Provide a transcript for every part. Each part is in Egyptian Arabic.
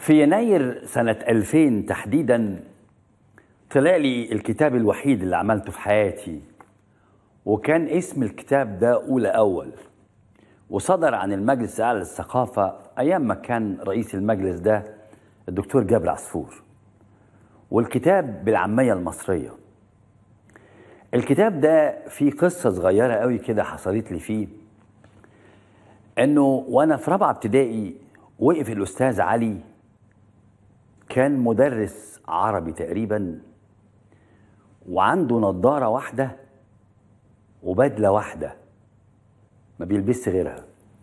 في يناير سنة 2000 تحديدا طلع لي الكتاب الوحيد اللي عملته في حياتي وكان اسم الكتاب ده أولى أول وصدر عن المجلس الأعلى للثقافة أيام ما كان رئيس المجلس ده الدكتور جابر عصفور والكتاب بالعامية المصرية الكتاب ده فيه قصة صغيرة قوي كده حصلت لي فيه انه وانا في رابعه ابتدائي وقف الاستاذ علي كان مدرس عربي تقريبا وعنده نظاره واحده وبدله واحده ما بيلبسش غيرها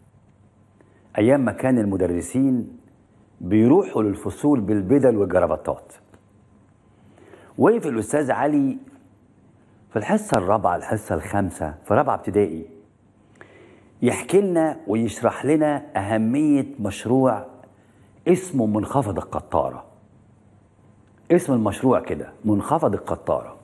ايام ما كان المدرسين بيروحوا للفصول بالبدل والجرافطات وقف الاستاذ علي في الحصه الرابعه الحصه الخامسه في رابعه ابتدائي يحكي لنا ويشرح لنا أهمية مشروع اسمه منخفض القطارة اسم المشروع كده منخفض القطارة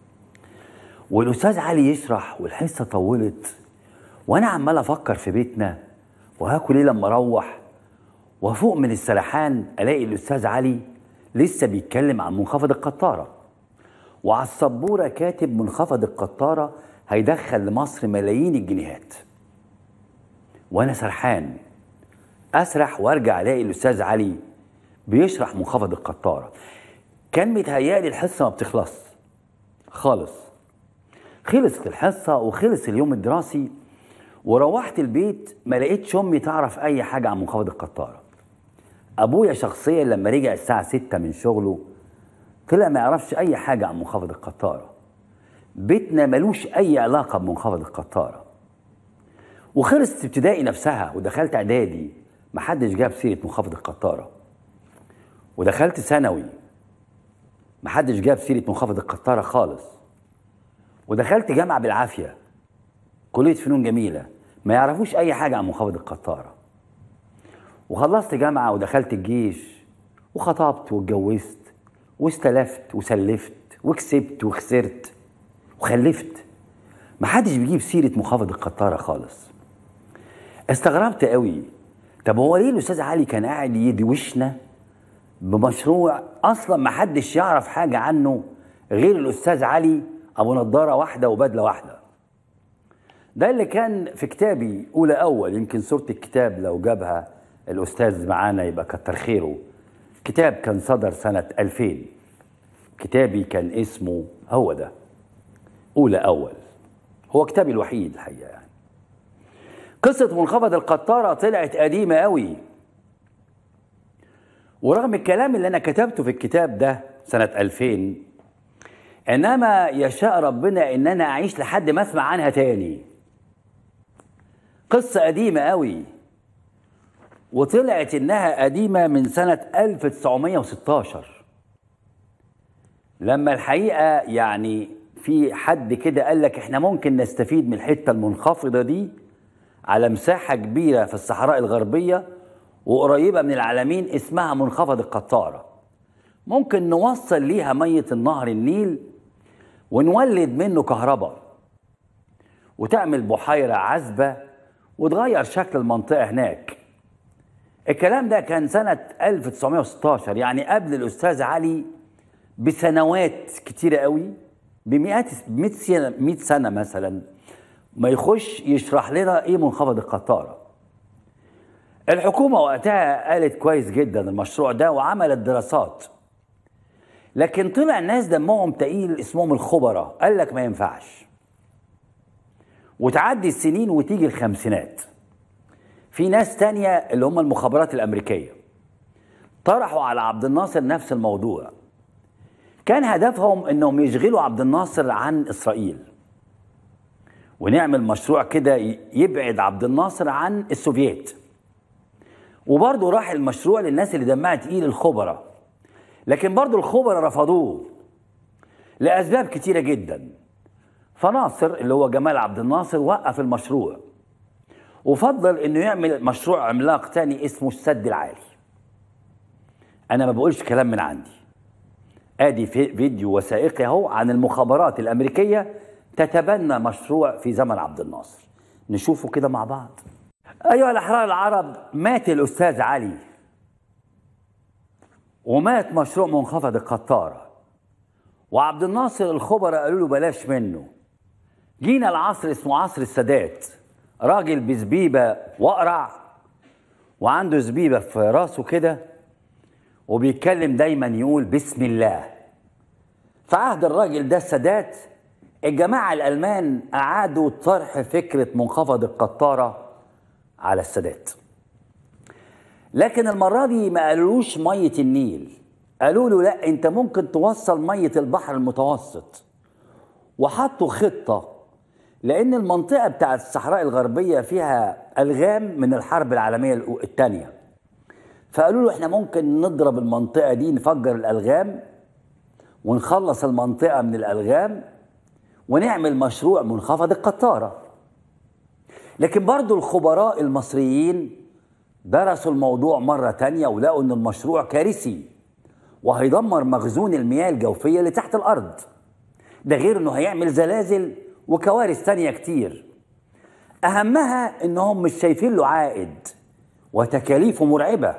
والأستاذ علي يشرح والحصة طولت وأنا عمال أفكر في بيتنا وهاكل إيه لما أروح وفوق من السرحان ألاقي الأستاذ علي لسه بيتكلم عن منخفض القطارة وعلى السبورة كاتب منخفض القطارة هيدخل لمصر ملايين الجنيهات وانا سرحان اسرح وارجع الاقي الاستاذ علي بيشرح منخفض القطاره كان متهيألي الحصه ما بتخلص خالص خلصت الحصه وخلص اليوم الدراسي وروحت البيت ما لقيتش امي تعرف اي حاجه عن منخفض القطاره ابويا شخصيا لما رجع الساعه 6 من شغله طلع ما يعرفش اي حاجه عن منخفض القطاره بيتنا ملوش اي علاقه بمنخفض القطاره وخلصت ابتدائي نفسها ودخلت اعدادي محدش جاب سيره منخفض القطاره ودخلت ثانوي محدش جاب سيره منخفض القطاره خالص ودخلت جامعه بالعافيه كليه فنون جميله ما يعرفوش اي حاجه عن منخفض القطاره وخلصت جامعه ودخلت الجيش وخطبت واتجوزت واستلفت وسلفت وكسبت وخسرت وخلفت محدش بيجيب سيره منخفض القطاره خالص استغربت قوي طب هو ليه الاستاذ علي كان قاعد يدوشنا بمشروع اصلا ما حدش يعرف حاجه عنه غير الاستاذ علي ابو نضاره واحده وبدله واحده ده اللي كان في كتابي اولى اول يمكن صوره الكتاب لو جابها الاستاذ معانا يبقى كتر خيره كتاب كان صدر سنه 2000 كتابي كان اسمه هو ده اولى اول هو كتابي الوحيد الحقيقه يعني قصة منخفض القطارة طلعت قديمة قوي ورغم الكلام اللي أنا كتبته في الكتاب ده سنة 2000 إنما يشاء ربنا إن أنا أعيش لحد ما أسمع عنها تاني قصة قديمة قوي وطلعت إنها قديمة من سنة 1916 لما الحقيقة يعني في حد كده قال لك إحنا ممكن نستفيد من الحتة المنخفضة دي على مساحة كبيرة في الصحراء الغربية وقريبة من العالمين اسمها منخفض القطارة ممكن نوصل ليها مية النهر النيل ونولد منه كهرباء وتعمل بحيرة عذبة وتغير شكل المنطقة هناك الكلام ده كان سنة 1916 يعني قبل الأستاذ علي بسنوات كتيرة قوي بمئات 100 سنة 100 سنة مثلا ما يخش يشرح لنا ايه منخفض القطاره الحكومه وقتها قالت كويس جدا المشروع ده وعملت دراسات لكن طلع ناس دمهم تقيل اسمهم الخبراء قال لك ما ينفعش وتعدي السنين وتيجي الخمسينات في ناس تانية اللي هم المخابرات الأمريكية طرحوا على عبد الناصر نفس الموضوع كان هدفهم انهم يشغلوا عبد الناصر عن اسرائيل ونعمل مشروع كده يبعد عبد الناصر عن السوفييت وبرضه راح المشروع للناس اللي دمها تقيل الخبراء لكن برضه الخبراء رفضوه لأسباب كتيرة جدا فناصر اللي هو جمال عبد الناصر وقف المشروع وفضل انه يعمل مشروع عملاق تاني اسمه السد العالي انا ما بقولش كلام من عندي ادي في فيديو وثائقي اهو عن المخابرات الامريكيه تتبنى مشروع في زمن عبد الناصر نشوفه كده مع بعض ايها الاحرار العرب مات الاستاذ علي ومات مشروع منخفض القطارة وعبد الناصر الخبراء قالوا له بلاش منه جينا العصر اسمه عصر السادات راجل بزبيبة وأقرع وعنده زبيبة في راسه كده وبيتكلم دايما يقول بسم الله في عهد الراجل ده السادات الجماعة الألمان أعادوا طرح فكرة منخفض القطارة على السادات لكن المرة دي ما قالولوش مية النيل قالوا له لا انت ممكن توصل مية البحر المتوسط وحطوا خطة لأن المنطقة بتاعت الصحراء الغربية فيها ألغام من الحرب العالمية الثانية فقالوا له احنا ممكن نضرب المنطقة دي نفجر الألغام ونخلص المنطقة من الألغام ونعمل مشروع منخفض القطارة لكن برضو الخبراء المصريين درسوا الموضوع مرة تانية ولقوا ان المشروع كارثي وهيدمر مخزون المياه الجوفية اللي تحت الأرض ده غير انه هيعمل زلازل وكوارث تانية كتير أهمها انهم مش شايفين له عائد وتكاليفه مرعبة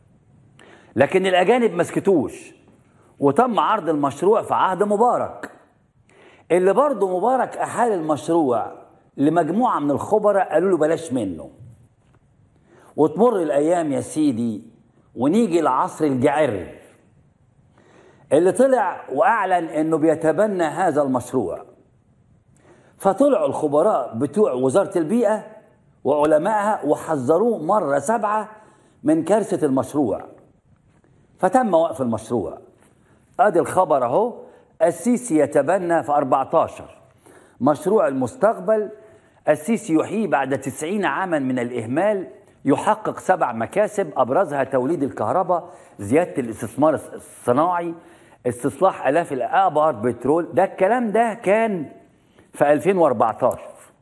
لكن الأجانب ما سكتوش وتم عرض المشروع في عهد مبارك اللي برضه مبارك أحال المشروع لمجموعة من الخبراء قالوا له بلاش منه وتمر الأيام يا سيدي ونيجي لعصر الجعر اللي طلع وأعلن أنه بيتبنى هذا المشروع فطلعوا الخبراء بتوع وزارة البيئة وعلمائها وحذروه مرة سبعة من كارثة المشروع فتم وقف المشروع ادي الخبر اهو السيسي يتبنى في 14 مشروع المستقبل السيسي يحيي بعد 90 عاما من الإهمال يحقق سبع مكاسب أبرزها توليد الكهرباء زيادة الاستثمار الصناعي استصلاح آلاف الآبار بترول ده الكلام ده كان في 2014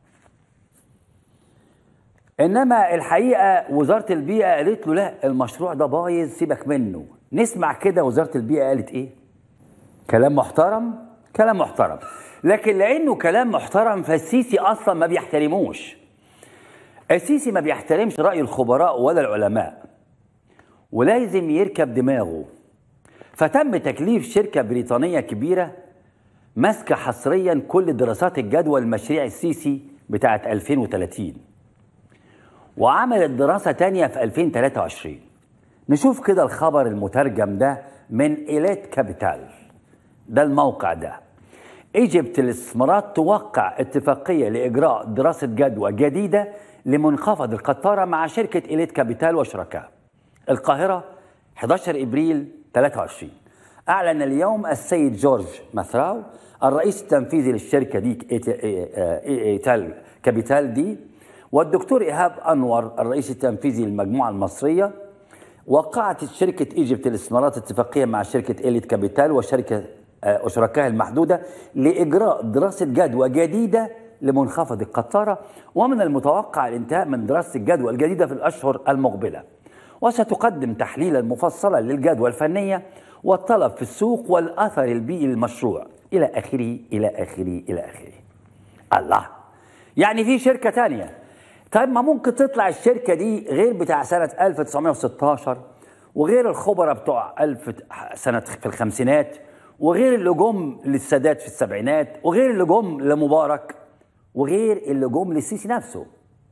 إنما الحقيقة وزارة البيئة قالت له لا المشروع ده بايظ سيبك منه نسمع كده وزارة البيئة قالت إيه كلام محترم كلام محترم لكن لانه كلام محترم فالسيسي اصلا ما بيحترموش السيسي ما بيحترمش راي الخبراء ولا العلماء ولازم يركب دماغه فتم تكليف شركه بريطانيه كبيره ماسكه حصريا كل دراسات الجدوى المشاريع السيسي بتاعه 2030 وعملت دراسه تانية في 2023 نشوف كده الخبر المترجم ده من إيليت كابيتال ده الموقع ده ايجيبت الاستثمارات توقع اتفاقية لإجراء دراسة جدوى جديدة لمنخفض القطارة مع شركة إليت كابيتال وشركاء القاهرة 11 إبريل 23 أعلن اليوم السيد جورج مثراو الرئيس التنفيذي للشركة دي إيتال كابيتال دي والدكتور إيهاب أنور الرئيس التنفيذي للمجموعة المصرية وقعت شركة ايجيبت الاستثمارات اتفاقية مع شركة إليت كابيتال وشركة وشركائها المحدودة لإجراء دراسة جدوى جديدة لمنخفض القطارة ومن المتوقع الانتهاء من دراسة الجدوى الجديدة في الأشهر المقبلة وستقدم تحليلا مفصلا للجدوى الفنية والطلب في السوق والأثر البيئي للمشروع إلى آخره إلى آخره إلى آخره الله يعني في شركة تانية طيب ما ممكن تطلع الشركة دي غير بتاع سنة 1916 وغير الخبراء بتوع ألف سنة في الخمسينات وغير اللي جم للسادات في السبعينات وغير اللي جم لمبارك وغير اللي جم للسيسي نفسه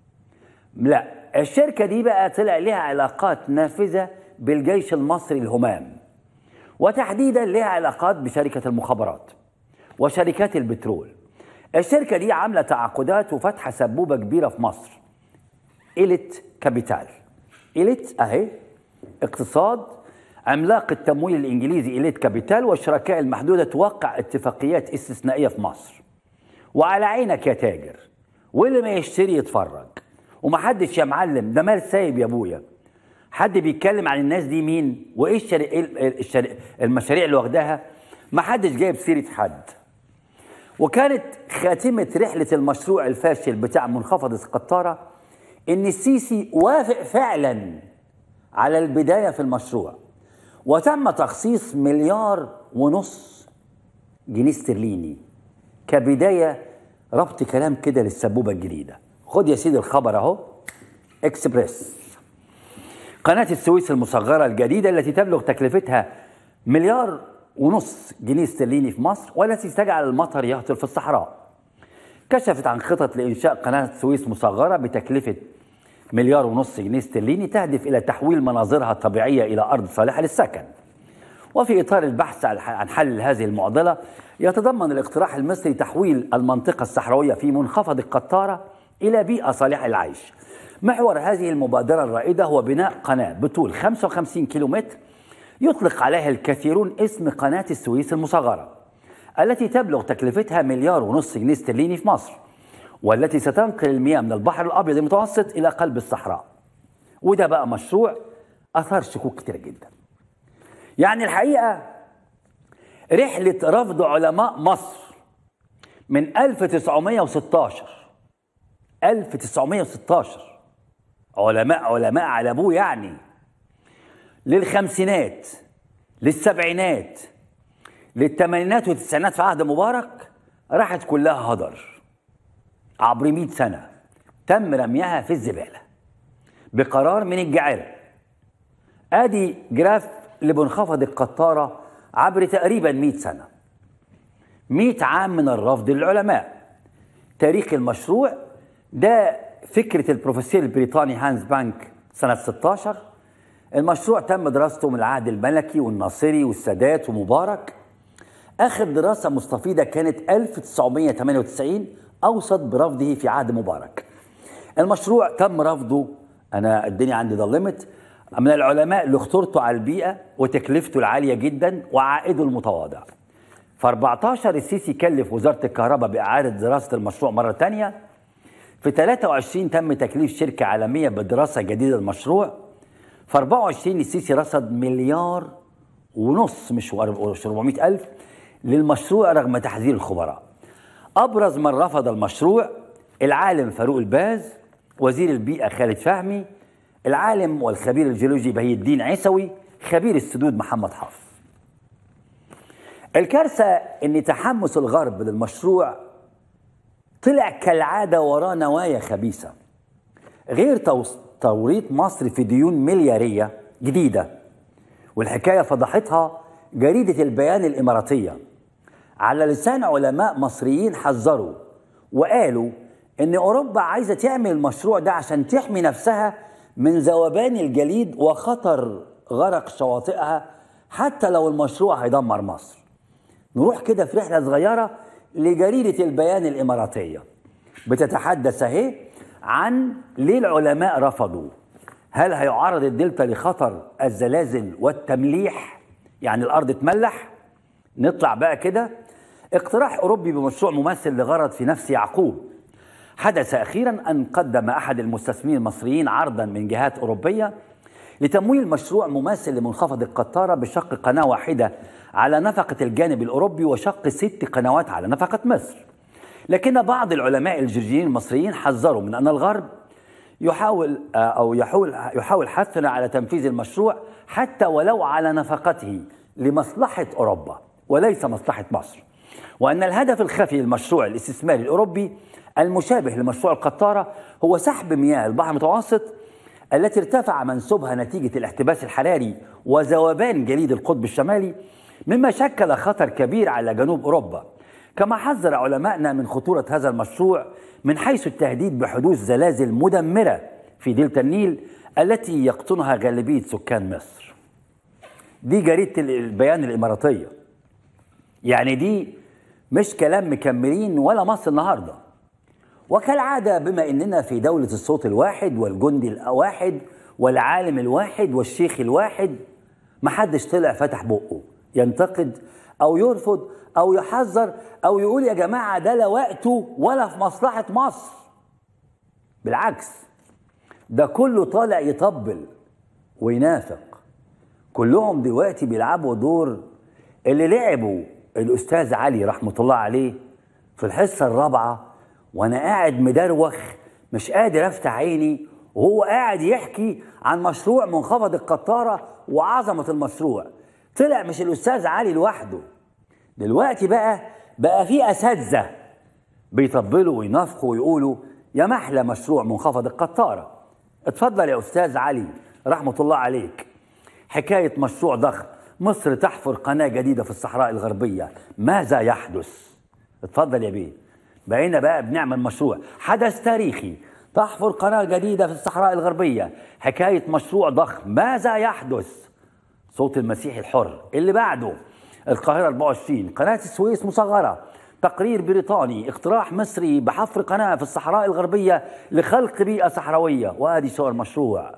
لا الشركة دي بقى طلع لها علاقات نافذة بالجيش المصري الهمام وتحديدا لها علاقات بشركة المخابرات وشركات البترول الشركة دي عاملة تعاقدات وفاتحة سبوبة كبيرة في مصر إيليت كابيتال إيليت أهي اقتصاد عملاق التمويل الإنجليزي إيليت كابيتال والشركاء المحدودة توقع اتفاقيات استثنائية في مصر وعلى عينك يا تاجر واللي ما يشتري يتفرج ومحدش يا معلم ده مال سايب يا ابويا حد بيتكلم عن الناس دي مين وايه الشري... الشري... المشاريع اللي واخداها محدش جايب سيره حد وكانت خاتمه رحله المشروع الفاشل بتاع منخفض القطاره ان السيسي وافق فعلا على البدايه في المشروع وتم تخصيص مليار ونص جنيه استرليني كبدايه ربط كلام كده للسبوبه الجديده خد يا سيدي الخبر اهو اكسبريس قناة السويس المصغرة الجديدة التي تبلغ تكلفتها مليار ونص جنيه استرليني في مصر والتي تجعل المطر يهطل في الصحراء كشفت عن خطط لإنشاء قناة السويس مصغرة بتكلفة مليار ونص جنيه استرليني تهدف إلى تحويل مناظرها الطبيعية إلى أرض صالحة للسكن وفي إطار البحث عن حل هذه المعضلة يتضمن الاقتراح المصري تحويل المنطقة الصحراوية في منخفض القطارة إلى بيئة صالحة للعيش محور هذه المبادرة الرائدة هو بناء قناة بطول 55 كيلومتر يطلق عليها الكثيرون اسم قناة السويس المصغرة التي تبلغ تكلفتها مليار ونصف جنيه استرليني في مصر والتي ستنقل المياه من البحر الأبيض المتوسط إلى قلب الصحراء وده بقى مشروع أثار شكوك كتير جدا يعني الحقيقة رحلة رفض علماء مصر من 1916 1916 علماء علماء على ابوه يعني للخمسينات للسبعينات للثمانينات والتسعينات في عهد مبارك راحت كلها هدر عبر 100 سنه تم رميها في الزباله بقرار من الجعاله ادي جراف لمنخفض القطاره عبر تقريبا 100 سنه 100 عام من الرفض للعلماء تاريخ المشروع ده فكرة البروفيسور البريطاني هانز بانك سنة 16 المشروع تم دراسته من العهد الملكي والناصري والسادات ومبارك آخر دراسة مستفيدة كانت 1998 أوصت برفضه في عهد مبارك المشروع تم رفضه أنا الدنيا عندي ظلمت من العلماء اللي خطورته على البيئة وتكلفته العالية جدا وعائده المتواضع ف 14 السيسي كلف وزارة الكهرباء بإعادة دراسة المشروع مرة ثانية في 23 تم تكليف شركة عالمية بدراسة جديدة للمشروع في 24 السيسي رصد مليار ونص مش 400 ألف للمشروع رغم تحذير الخبراء أبرز من رفض المشروع العالم فاروق الباز وزير البيئة خالد فهمي العالم والخبير الجيولوجي بهي الدين عيسوي خبير السدود محمد حافظ الكارثة أن تحمس الغرب للمشروع طلع كالعادة وراه نوايا خبيثة غير توريط مصر في ديون مليارية جديدة والحكاية فضحتها جريدة البيان الإماراتية على لسان علماء مصريين حذروا وقالوا إن أوروبا عايزة تعمل المشروع ده عشان تحمي نفسها من ذوبان الجليد وخطر غرق شواطئها حتى لو المشروع هيدمر مصر نروح كده في رحلة صغيرة لجريدة البيان الإماراتية بتتحدث أهي عن ليه العلماء رفضوا هل هيعرض الدلتا لخطر الزلازل والتمليح يعني الأرض تملح نطلع بقى كده اقتراح أوروبي بمشروع مماثل لغرض في نفس يعقوب حدث أخيرا أن قدم أحد المستثمرين المصريين عرضا من جهات أوروبية لتمويل مشروع مماثل لمنخفض القطارة بشق قناة واحدة على نفقة الجانب الأوروبي وشق ست قنوات على نفقة مصر لكن بعض العلماء الجورجيين المصريين حذروا من أن الغرب يحاول أو يحاول يحاول حثنا على تنفيذ المشروع حتى ولو على نفقته لمصلحة أوروبا وليس مصلحة مصر وأن الهدف الخفي للمشروع الاستثماري الأوروبي المشابه لمشروع القطارة هو سحب مياه البحر المتوسط التي ارتفع منسوبها نتيجة الاحتباس الحراري وذوبان جليد القطب الشمالي مما شكل خطر كبير على جنوب أوروبا كما حذر علمائنا من خطورة هذا المشروع من حيث التهديد بحدوث زلازل مدمرة في دلتا النيل التي يقطنها غالبية سكان مصر دي جريدة البيان الإماراتية يعني دي مش كلام مكملين ولا مصر النهارده وكالعادة بما أننا في دولة الصوت الواحد والجندي الواحد والعالم الواحد والشيخ الواحد محدش طلع فتح بقه ينتقد أو يرفض أو يحذر أو يقول يا جماعة ده لا وقته ولا في مصلحة مصر بالعكس ده كله طالع يطبل وينافق كلهم دلوقتي بيلعبوا دور اللي لعبوا الأستاذ علي رحمة الله عليه في الحصة الرابعة وانا قاعد مدروخ مش قادر افتح عيني وهو قاعد يحكي عن مشروع منخفض القطاره وعظمه المشروع طلع مش الاستاذ علي لوحده دلوقتي بقى بقى في اساتذه بيطبلوا وينافقوا ويقولوا يا محلى مشروع منخفض القطاره اتفضل يا استاذ علي رحمة الله عليك حكاية مشروع ضخم مصر تحفر قناة جديدة في الصحراء الغربية ماذا يحدث اتفضل يا بيه بقينا بقى بنعمل مشروع حدث تاريخي تحفر قناة جديدة في الصحراء الغربية حكاية مشروع ضخم ماذا يحدث صوت المسيح الحر اللي بعده القاهرة 24 قناة السويس مصغرة تقرير بريطاني اقتراح مصري بحفر قناة في الصحراء الغربية لخلق بيئة صحراوية وادي صور مشروع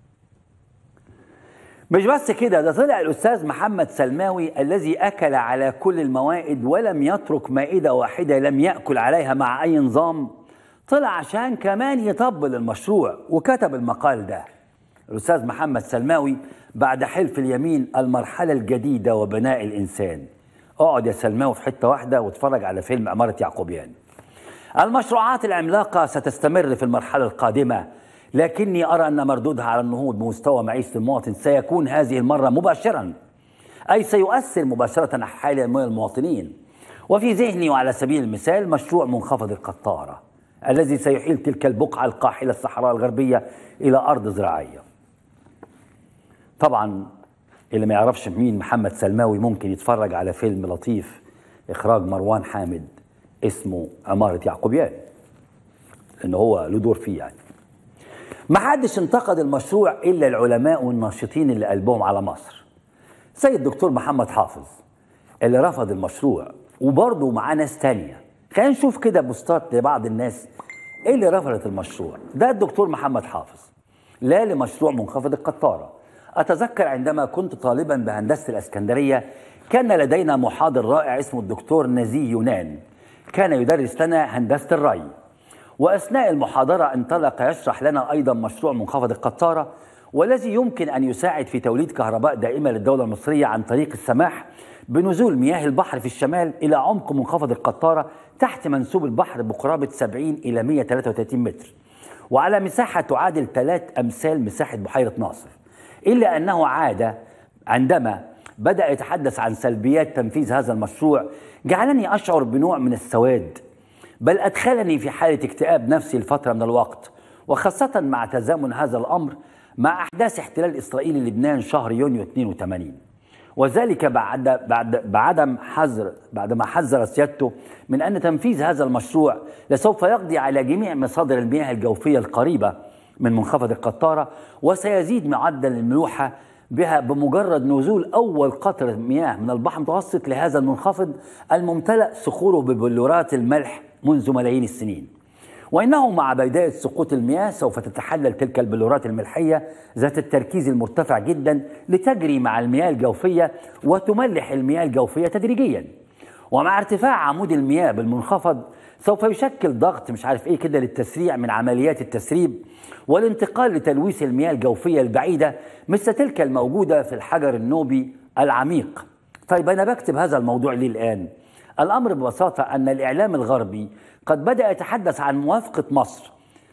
مش بس كده ده طلع الأستاذ محمد سلماوي الذي أكل على كل الموائد ولم يترك مائدة واحدة لم يأكل عليها مع أي نظام طلع عشان كمان يطبل المشروع وكتب المقال ده الأستاذ محمد سلماوي بعد حلف اليمين المرحلة الجديدة وبناء الإنسان اقعد يا سلماوي في حتة واحدة واتفرج على فيلم عمارة يعقوبيان المشروعات العملاقة ستستمر في المرحلة القادمة لكني أرى أن مردودها على النهوض بمستوى معيشة المواطن سيكون هذه المرة مباشرا أي سيؤثر مباشرة على حال المواطنين وفي ذهني وعلى سبيل المثال مشروع منخفض القطارة الذي سيحيل تلك البقعة القاحلة الصحراء الغربية إلى أرض زراعية طبعا اللي ما يعرفش مين محمد سلماوي ممكن يتفرج على فيلم لطيف إخراج مروان حامد اسمه عمارة يعقوبيان إن هو له دور فيه يعني ما حدش انتقد المشروع إلا العلماء والناشطين اللي قلبهم على مصر زي الدكتور محمد حافظ اللي رفض المشروع وبرضه معاه ناس تانية خلينا نشوف كده بوستات لبعض الناس ايه اللي رفضت المشروع ده الدكتور محمد حافظ لا لمشروع منخفض القطارة أتذكر عندما كنت طالبا بهندسة الأسكندرية كان لدينا محاضر رائع اسمه الدكتور نزي يونان كان يدرس لنا هندسة الري وأثناء المحاضرة انطلق يشرح لنا أيضا مشروع منخفض القطارة والذي يمكن أن يساعد في توليد كهرباء دائمة للدولة المصرية عن طريق السماح بنزول مياه البحر في الشمال إلى عمق منخفض القطارة تحت منسوب البحر بقرابة 70 إلى 133 متر وعلى مساحة تعادل ثلاث أمثال مساحة بحيرة ناصر إلا أنه عاد عندما بدأ يتحدث عن سلبيات تنفيذ هذا المشروع جعلني أشعر بنوع من السواد بل أدخلني في حالة اكتئاب نفسي لفترة من الوقت وخاصة مع تزامن هذا الأمر مع أحداث احتلال الإسرائيلي لبنان شهر يونيو 82 وذلك بعد بعد بعدم حذر بعدما حذر سيادته من ان تنفيذ هذا المشروع لسوف يقضي على جميع مصادر المياه الجوفيه القريبه من منخفض القطاره وسيزيد معدل الملوحه بها بمجرد نزول اول قطره مياه من البحر المتوسط لهذا المنخفض الممتلئ صخوره ببلورات الملح منذ ملايين السنين. وإنه مع بداية سقوط المياه سوف تتحلل تلك البلورات الملحية ذات التركيز المرتفع جدا لتجري مع المياه الجوفية وتملح المياه الجوفية تدريجيا ومع ارتفاع عمود المياه بالمنخفض سوف يشكل ضغط مش عارف ايه كده للتسريع من عمليات التسريب والانتقال لتلويث المياه الجوفية البعيدة مثل تلك الموجودة في الحجر النوبي العميق طيب أنا بكتب هذا الموضوع ليه الآن؟ الأمر ببساطة أن الإعلام الغربي قد بدأ يتحدث عن موافقة مصر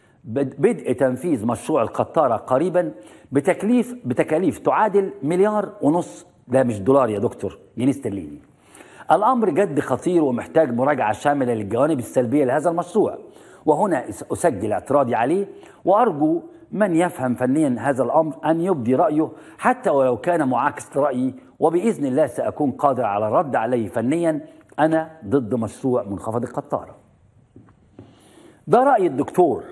بدء تنفيذ مشروع القطارة قريبا بتكليف بتكاليف تعادل مليار ونص ده مش دولار يا دكتور جنيه استرليني الأمر جد خطير ومحتاج مراجعة شاملة للجوانب السلبية لهذا المشروع وهنا أسجل اعتراضي عليه وأرجو من يفهم فنيا هذا الأمر أن يبدي رأيه حتى ولو كان معاكس لرأيي وبإذن الله سأكون قادر على الرد عليه فنيا أنا ضد مشروع منخفض القطارة ده رأي الدكتور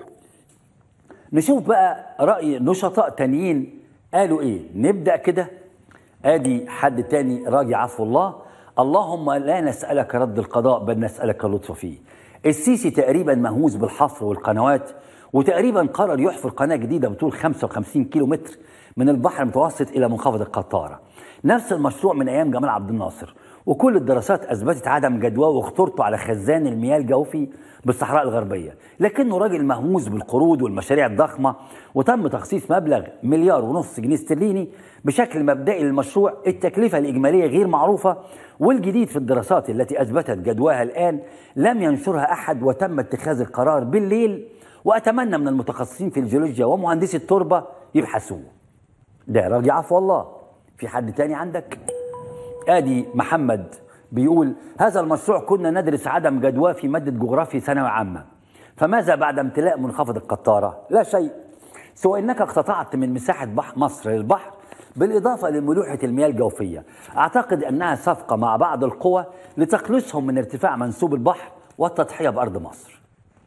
نشوف بقى رأي نشطاء تانيين قالوا ايه نبدأ كده ادي حد تاني راجي عفو الله اللهم لا نسألك رد القضاء بل نسألك اللطف فيه السيسي تقريبا مهووس بالحفر والقنوات وتقريبا قرر يحفر قناة جديدة بطول 55 كيلو متر من البحر المتوسط إلى منخفض القطارة نفس المشروع من أيام جمال عبد الناصر وكل الدراسات أثبتت عدم جدواه وخطورته على خزان المياه الجوفي بالصحراء الغربية لكنه راجل مهووس بالقروض والمشاريع الضخمة وتم تخصيص مبلغ مليار ونص جنيه استرليني بشكل مبدئي للمشروع التكلفة الإجمالية غير معروفة والجديد في الدراسات التي أثبتت جدواها الآن لم ينشرها أحد وتم اتخاذ القرار بالليل وأتمنى من المتخصصين في الجيولوجيا ومهندسي التربة يبحثوه ده راجع عفو الله في حد تاني عندك ادي محمد بيقول هذا المشروع كنا ندرس عدم جدواه في مادة جغرافيا ثانوي عامة فماذا بعد امتلاء منخفض القطارة لا شيء سوى انك اقتطعت من مساحه بحر مصر للبحر بالاضافه لملوحه المياه الجوفيه اعتقد انها صفقه مع بعض القوى لتخلصهم من ارتفاع منسوب البحر والتضحيه بارض مصر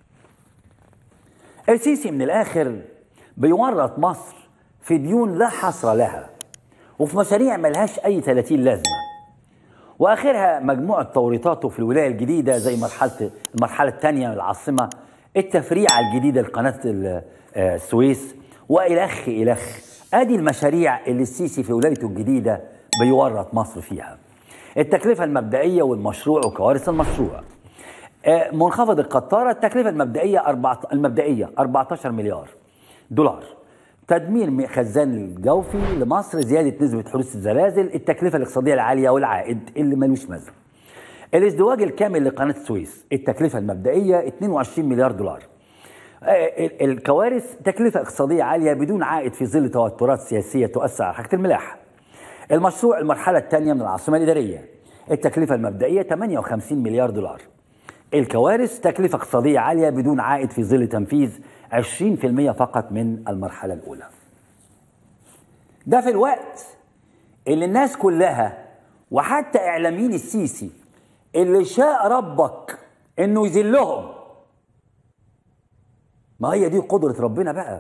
السيسي من الاخر بيورط مصر في ديون لا حصر لها وفي مشاريع ملهاش اي 30 لازمه واخرها مجموعه توريطاته في الولايه الجديده زي مرحله المرحله الثانيه من العاصمه التفريعه الجديده لقناه آه، السويس والخ الخ ادي المشاريع اللي السيسي في ولايته الجديده بيورط مصر فيها التكلفه المبدئيه والمشروع وكوارث المشروع آه، منخفض القطاره التكلفه المبدئيه المبدئيه 14 مليار دولار تدمير خزان الجوفي لمصر زياده نسبه حدوث الزلازل التكلفه الاقتصاديه العاليه والعائد اللي ملوش مزه الازدواج الكامل لقناه السويس التكلفه المبدئيه 22 مليار دولار آه، الكوارث تكلفه اقتصاديه عاليه بدون عائد في ظل توترات سياسيه تؤثر على حركه الملاحه المشروع المرحله الثانيه من العاصمه الاداريه التكلفه المبدئيه 58 مليار دولار الكوارث تكلفه اقتصاديه عاليه بدون عائد في ظل تنفيذ 20% فقط من المرحله الاولى ده في الوقت اللي الناس كلها وحتى اعلاميين السيسي اللي شاء ربك انه يذلهم ما هي دي قدرة ربنا بقى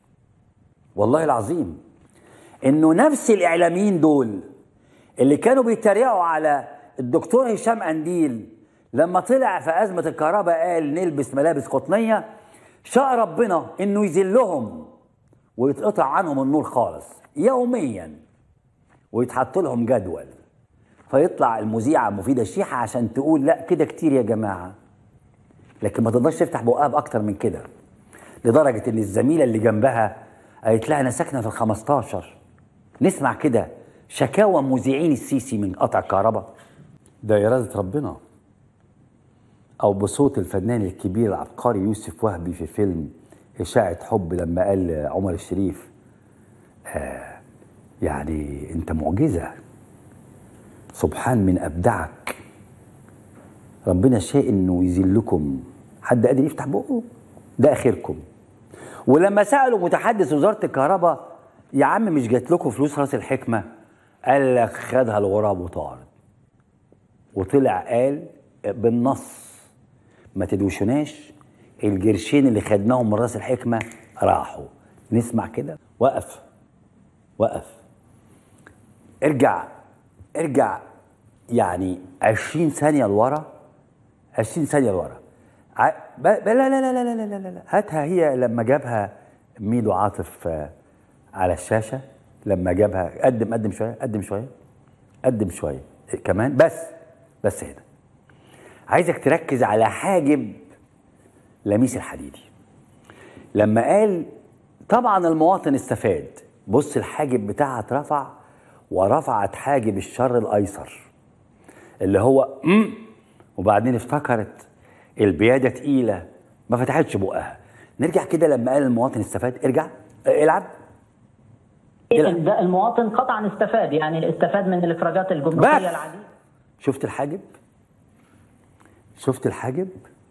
والله العظيم انه نفس الاعلاميين دول اللي كانوا بيتريقوا على الدكتور هشام انديل لما طلع في ازمه الكهرباء قال نلبس ملابس قطنيه شاء ربنا انه يذلهم ويتقطع عنهم النور خالص يوميا ويتحط لهم جدول فيطلع المذيعه مفيده الشيحه عشان تقول لا كده كتير يا جماعه لكن ما تقدرش تفتح بقها باكتر من كده لدرجه ان الزميله اللي جنبها قالت لها انا ساكنه في ال 15 نسمع كده شكاوى مذيعين السيسي من قطع الكهرباء ده إرادة ربنا أو بصوت الفنان الكبير العبقري يوسف وهبي في فيلم إشاعة حب لما قال عمر الشريف آه يعني أنت معجزة سبحان من أبدعك ربنا شاء إنه يذلكم حد قادر يفتح بقه ده آخركم ولما سالوا متحدث وزاره الكهرباء يا عم مش جات لكم فلوس راس الحكمه قال لك خدها الغراب وطارد وطلع قال بالنص ما تدوشناش الجرشين اللي خدناهم من راس الحكمه راحوا نسمع كده وقف وقف ارجع ارجع يعني 20 ثانيه لورا 20 ثانيه لورا لا لا لا لا لا لا لا لا هاتها هي لما جابها ميدو عاطف آه، على الشاشه لما جابها قدم قدم شويه قدم شويه قدم شويه كمان بس بس هنا عايزك تركز على حاجب لميس الحديدي لما قال طبعا المواطن استفاد بص الحاجب بتاعها اترفع ورفعت حاجب الشر الايسر اللي هو وبعدين افتكرت البياده تقيله ما فتحتش بقها نرجع كده لما قال المواطن استفاد ارجع العب ده المواطن قطعا استفاد يعني استفاد من الافراجات الجمركيه العديده شفت الحاجب شفت الحاجب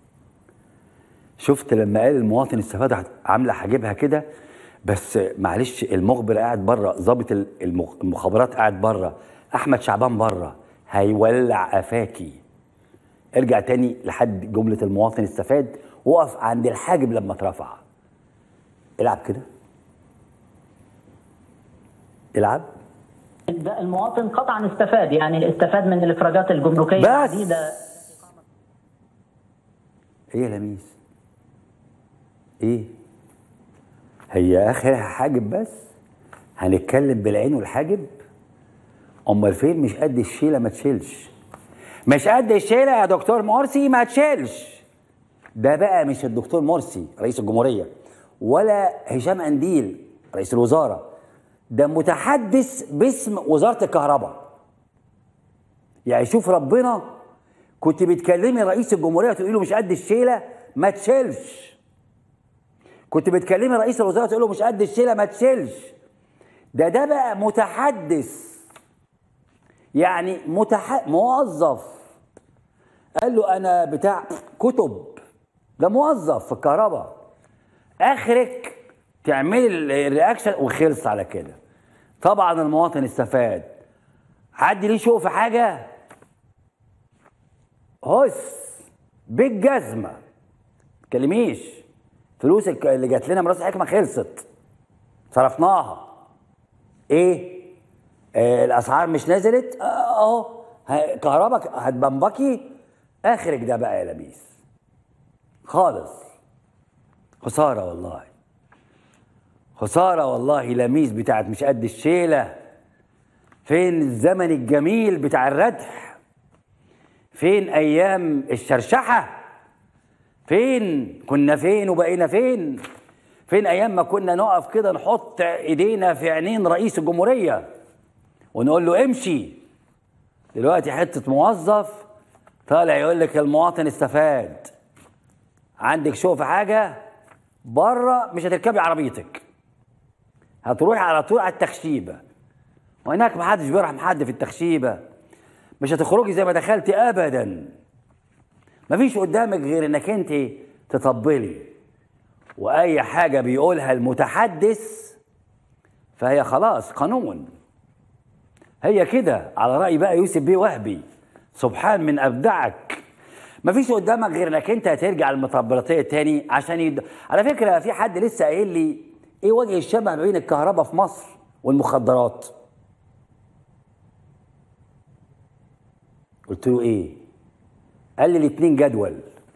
شفت لما قال المواطن استفاد عامله حاجبها كده بس معلش المخبر قاعد بره ظابط المخابرات قاعد بره احمد شعبان بره هيولع قفاكي ارجع تاني لحد جملة المواطن استفاد وقف عند الحاجب لما اترفع العب كده العب ده المواطن قطعا استفاد يعني استفاد من الافراجات الجمركيه العديده ايه يا لميس ايه هي اخرها حاجب بس هنتكلم بالعين والحاجب امال فين مش قد الشيله ما تشيلش مش قد الشيله يا دكتور مرسي ما تشيلش ده بقى مش الدكتور مرسي رئيس الجمهوريه ولا هشام انديل رئيس الوزاره ده متحدث باسم وزاره الكهرباء يعني شوف ربنا كنت بتكلمي رئيس الجمهوريه تقولي له مش قد الشيله ما تشيلش كنت بتكلمي رئيس الوزراء تقول له مش قد الشيله ما تشيلش ده ده بقى متحدث يعني متح... موظف قال له انا بتاع كتب ده موظف في الكهرباء اخرك تعملي الرياكشن وخلص على كده طبعا المواطن استفاد حد ليه شوق في حاجه هس بالجزمه تكلميش فلوسك اللي جات لنا من راس الحكمه خلصت صرفناها ايه آه الاسعار مش نزلت اهو آه كهرباء هتبنبكي اخرك ده بقى يا لبيس خالص خساره والله خساره والله لميس بتاعت مش قد الشيله فين الزمن الجميل بتاع الردح فين ايام الشرشحه فين كنا فين وبقينا فين فين ايام ما كنا نقف كده نحط ايدينا في عينين رئيس الجمهوريه ونقول له امشي دلوقتي حته موظف طالع يقول لك المواطن استفاد عندك شوق في حاجه بره مش هتركبي عربيتك هتروحي على طول على التخشيبه وهناك محدش بيرحم حد في التخشيبه مش هتخرجي زي ما دخلتي ابدا مفيش قدامك غير انك انت تطبلي واي حاجه بيقولها المتحدث فهي خلاص قانون هي كده على راي بقى يوسف بيه وهبي سبحان من ابدعك مفيش قدامك غير انك انت هترجع المطبلاتيه تاني عشان يد... على فكره في حد لسه قايل لي ايه وجه الشبه ما بين الكهرباء في مصر والمخدرات قلت له ايه قال لي الاتنين جدول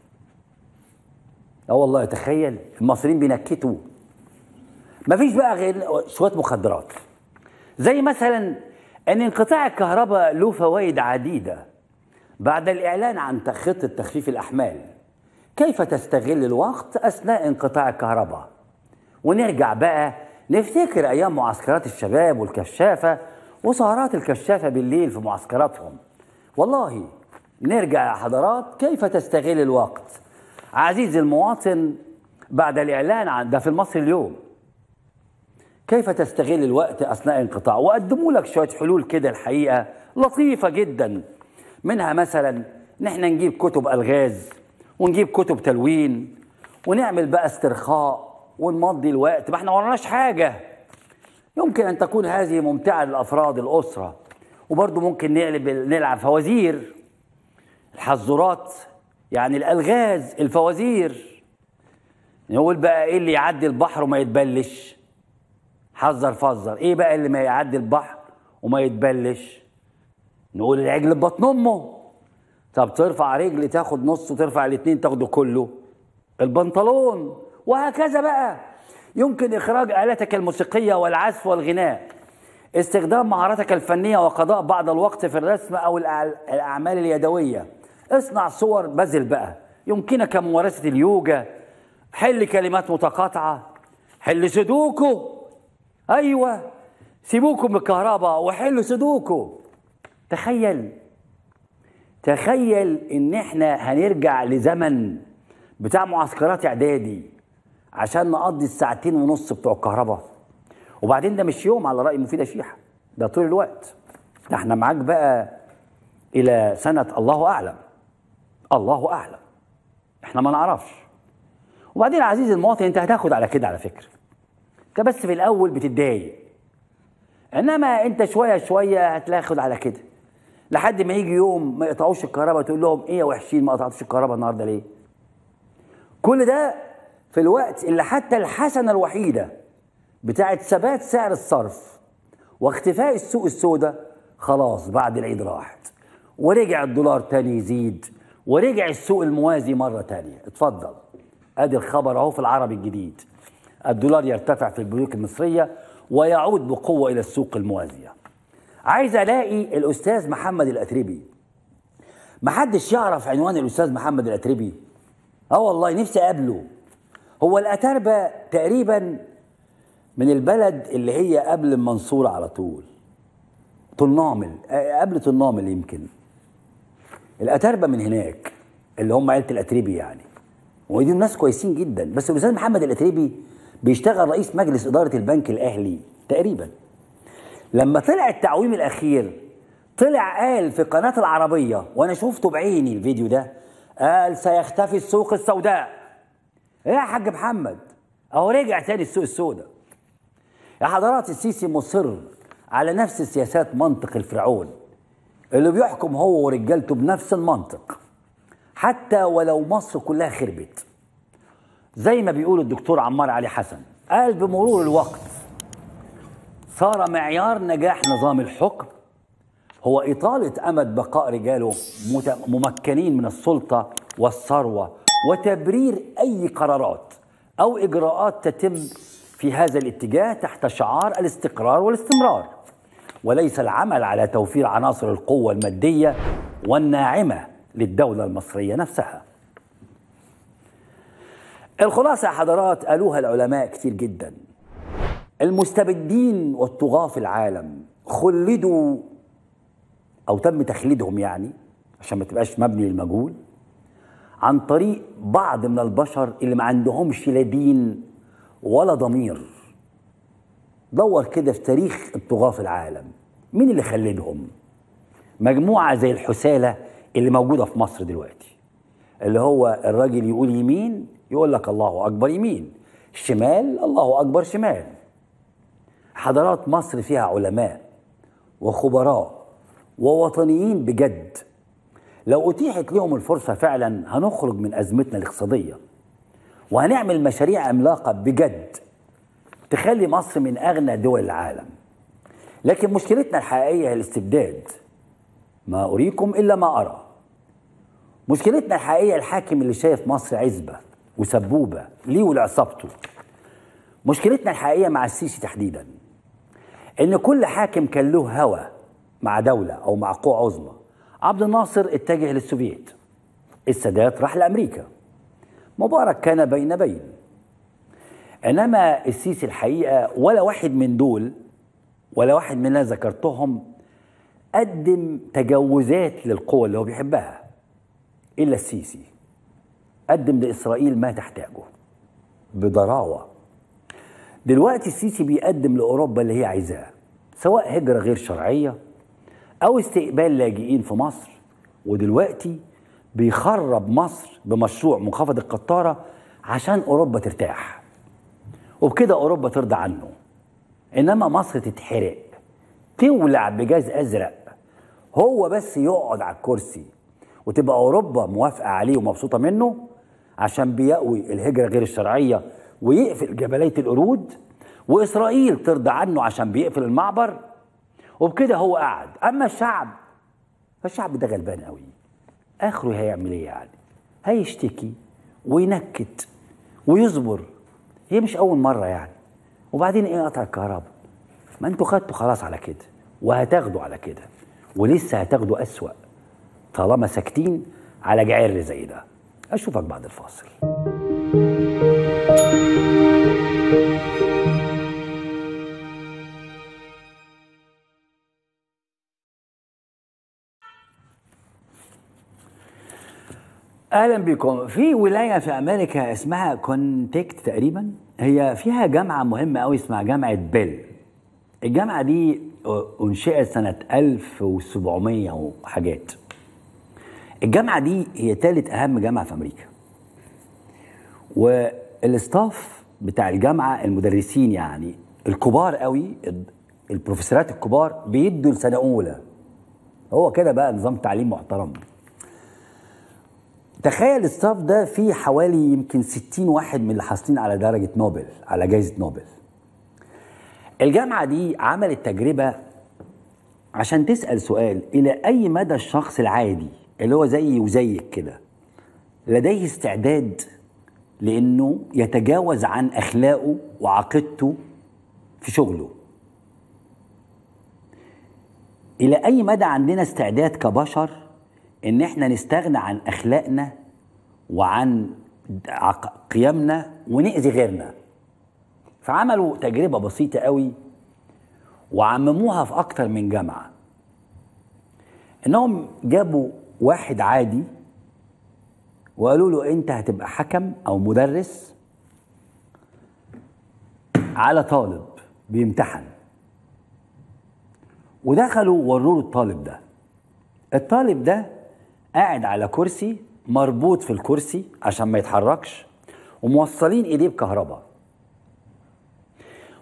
اه والله تخيل المصريين بينكتوا مفيش بقى غير شويه مخدرات زي مثلا ان انقطاع الكهرباء له فوائد عديده بعد الاعلان عن خطه تخفيف الاحمال كيف تستغل الوقت اثناء انقطاع الكهرباء ونرجع بقى نفتكر ايام معسكرات الشباب والكشافه وسهرات الكشافه بالليل في معسكراتهم والله نرجع يا حضرات كيف تستغل الوقت عزيزي المواطن بعد الإعلان عن ده في المصري اليوم كيف تستغل الوقت أثناء انقطاع وقدموا لك شوية حلول كده الحقيقة لطيفة جدا منها مثلا نحن نجيب كتب ألغاز ونجيب كتب تلوين ونعمل بقى استرخاء ونمضي الوقت ما احنا وراناش حاجة يمكن أن تكون هذه ممتعة لأفراد الأسرة وبرضه ممكن نلعب نلعب فوازير الحزورات يعني الالغاز الفوازير نقول بقى ايه اللي يعدي البحر وما يتبلش حذر فزر ايه بقى اللي ما يعدي البحر وما يتبلش نقول العجل ببطن امه طب ترفع رجل تاخد نص وترفع الاثنين تاخده كله البنطلون وهكذا بقى يمكن اخراج الاتك الموسيقيه والعزف والغناء استخدام مهاراتك الفنيه وقضاء بعض الوقت في الرسم او الاعمال اليدويه اصنع صور بذل بقى يمكنك ممارسة اليوجا حل كلمات متقاطعة حل سودوكو أيوة سيبوكم من الكهرباء وحلوا سودوكو تخيل تخيل ان احنا هنرجع لزمن بتاع معسكرات اعدادي عشان نقضي الساعتين ونص بتوع الكهرباء وبعدين ده مش يوم على رأي مفيدة شيحة ده طول الوقت ده احنا معاك بقى الى سنة الله اعلم الله اعلم احنا ما نعرفش وبعدين عزيزي المواطن انت هتاخد على كده على فكره انت بس في الاول بتتضايق انما انت شويه شويه هتاخد على كده لحد ما يجي يوم ما يقطعوش الكهرباء تقول لهم ايه يا وحشين ما قطعتوش الكهرباء النهارده ليه كل ده في الوقت اللي حتى الحسنه الوحيده بتاعت ثبات سعر الصرف واختفاء السوق السوداء خلاص بعد العيد راحت ورجع الدولار تاني يزيد ورجع السوق الموازي مرة تانية اتفضل ادي الخبر اهو في العربي الجديد الدولار يرتفع في البنوك المصرية ويعود بقوة إلى السوق الموازية عايز ألاقي الأستاذ محمد الأتربي محدش يعرف عنوان الأستاذ محمد الأتربي اه والله نفسي أقابله هو الأتربة تقريبا من البلد اللي هي قبل المنصورة على طول طنامل قبل طنامل يمكن الاتربه من هناك اللي هم عيله الاتربي يعني ودي ناس كويسين جدا بس الاستاذ محمد الاتربي بيشتغل رئيس مجلس اداره البنك الاهلي تقريبا لما طلع التعويم الاخير طلع قال في قناه العربيه وانا شفته بعيني الفيديو ده قال سيختفي السوق السوداء ايه يا حاج محمد اهو رجع تاني السوق السوداء يا حضرات السيسي مصر على نفس سياسات منطق الفرعون اللي بيحكم هو ورجالته بنفس المنطق حتى ولو مصر كلها خربت زي ما بيقول الدكتور عمار علي حسن قال بمرور الوقت صار معيار نجاح نظام الحكم هو إطالة أمد بقاء رجاله ممكنين من السلطة والثروة وتبرير أي قرارات أو إجراءات تتم في هذا الاتجاه تحت شعار الاستقرار والاستمرار وليس العمل على توفير عناصر القوة المادية والناعمة للدولة المصرية نفسها الخلاصة يا حضرات قالوها العلماء كتير جدا المستبدين والطغاة في العالم خلدوا أو تم تخليدهم يعني عشان ما تبقاش مبني للمجهول عن طريق بعض من البشر اللي ما عندهمش لا دين ولا ضمير دور كده في تاريخ الطغاة في العالم مين اللي خلدهم مجموعة زي الحسالة اللي موجودة في مصر دلوقتي اللي هو الراجل يقول يمين يقول لك الله أكبر يمين شمال الله أكبر شمال حضارات مصر فيها علماء وخبراء ووطنيين بجد لو أتيحت لهم الفرصة فعلا هنخرج من أزمتنا الاقتصادية وهنعمل مشاريع عملاقة بجد تخلي مصر من أغنى دول العالم لكن مشكلتنا الحقيقية هي الاستبداد ما أريكم إلا ما أرى مشكلتنا الحقيقية الحاكم اللي شايف مصر عزبة وسبوبة ليه ولعصابته مشكلتنا الحقيقية مع السيسي تحديدا إن كل حاكم كان له هوى مع دولة أو مع قوة عظمى عبد الناصر اتجه للسوفييت السادات راح لأمريكا مبارك كان بين بين انما السيسي الحقيقه ولا واحد من دول ولا واحد من اللي ذكرتهم قدم تجاوزات للقوة اللي هو بيحبها إلا السيسي قدم لإسرائيل ما تحتاجه بضراوة دلوقتي السيسي بيقدم لأوروبا اللي هي عايزاه سواء هجرة غير شرعية أو استقبال لاجئين في مصر ودلوقتي بيخرب مصر بمشروع منخفض القطارة عشان أوروبا ترتاح وبكده أوروبا ترضى عنه إنما مصر تتحرق تولع بجاز أزرق هو بس يقعد على الكرسي وتبقى أوروبا موافقة عليه ومبسوطة منه عشان بيقوي الهجرة غير الشرعية ويقفل جبلية القرود وإسرائيل ترضى عنه عشان بيقفل المعبر وبكده هو قعد أما الشعب فالشعب ده غلبان قوي اخره هيعمل ايه يعني هيشتكي وينكت ويصبر هي مش اول مره يعني وبعدين ايه قطع الكهرباء ما انتوا خدتوا خلاص على كده وهتاخدوا على كده ولسه هتاخدوا اسوا طالما ساكتين على جعر زي ده اشوفك بعد الفاصل اهلا بكم في ولايه في امريكا اسمها كونتكت تقريبا هي فيها جامعه مهمه قوي اسمها جامعه بيل الجامعه دي انشئت سنه 1700 وحاجات الجامعه دي هي ثالث اهم جامعه في امريكا والاستاف بتاع الجامعه المدرسين يعني الكبار قوي البروفيسورات الكبار بيدوا لسنه اولى هو كده بقى نظام تعليم محترم تخيل الستاف ده فيه حوالي يمكن 60 واحد من اللي حاصلين على درجة نوبل على جائزة نوبل الجامعة دي عملت تجربة عشان تسأل سؤال إلى أي مدى الشخص العادي اللي هو زيي وزيك كده لديه استعداد لأنه يتجاوز عن أخلاقه وعقيدته في شغله إلى أي مدى عندنا استعداد كبشر ان احنا نستغنى عن اخلاقنا وعن قيمنا ونأذي غيرنا فعملوا تجربة بسيطة قوي وعمموها في أكتر من جامعة إنهم جابوا واحد عادي وقالوا له أنت هتبقى حكم أو مدرس على طالب بيمتحن ودخلوا وروه الطالب ده الطالب ده قاعد على كرسي مربوط في الكرسي عشان ما يتحركش وموصلين ايديه بكهرباء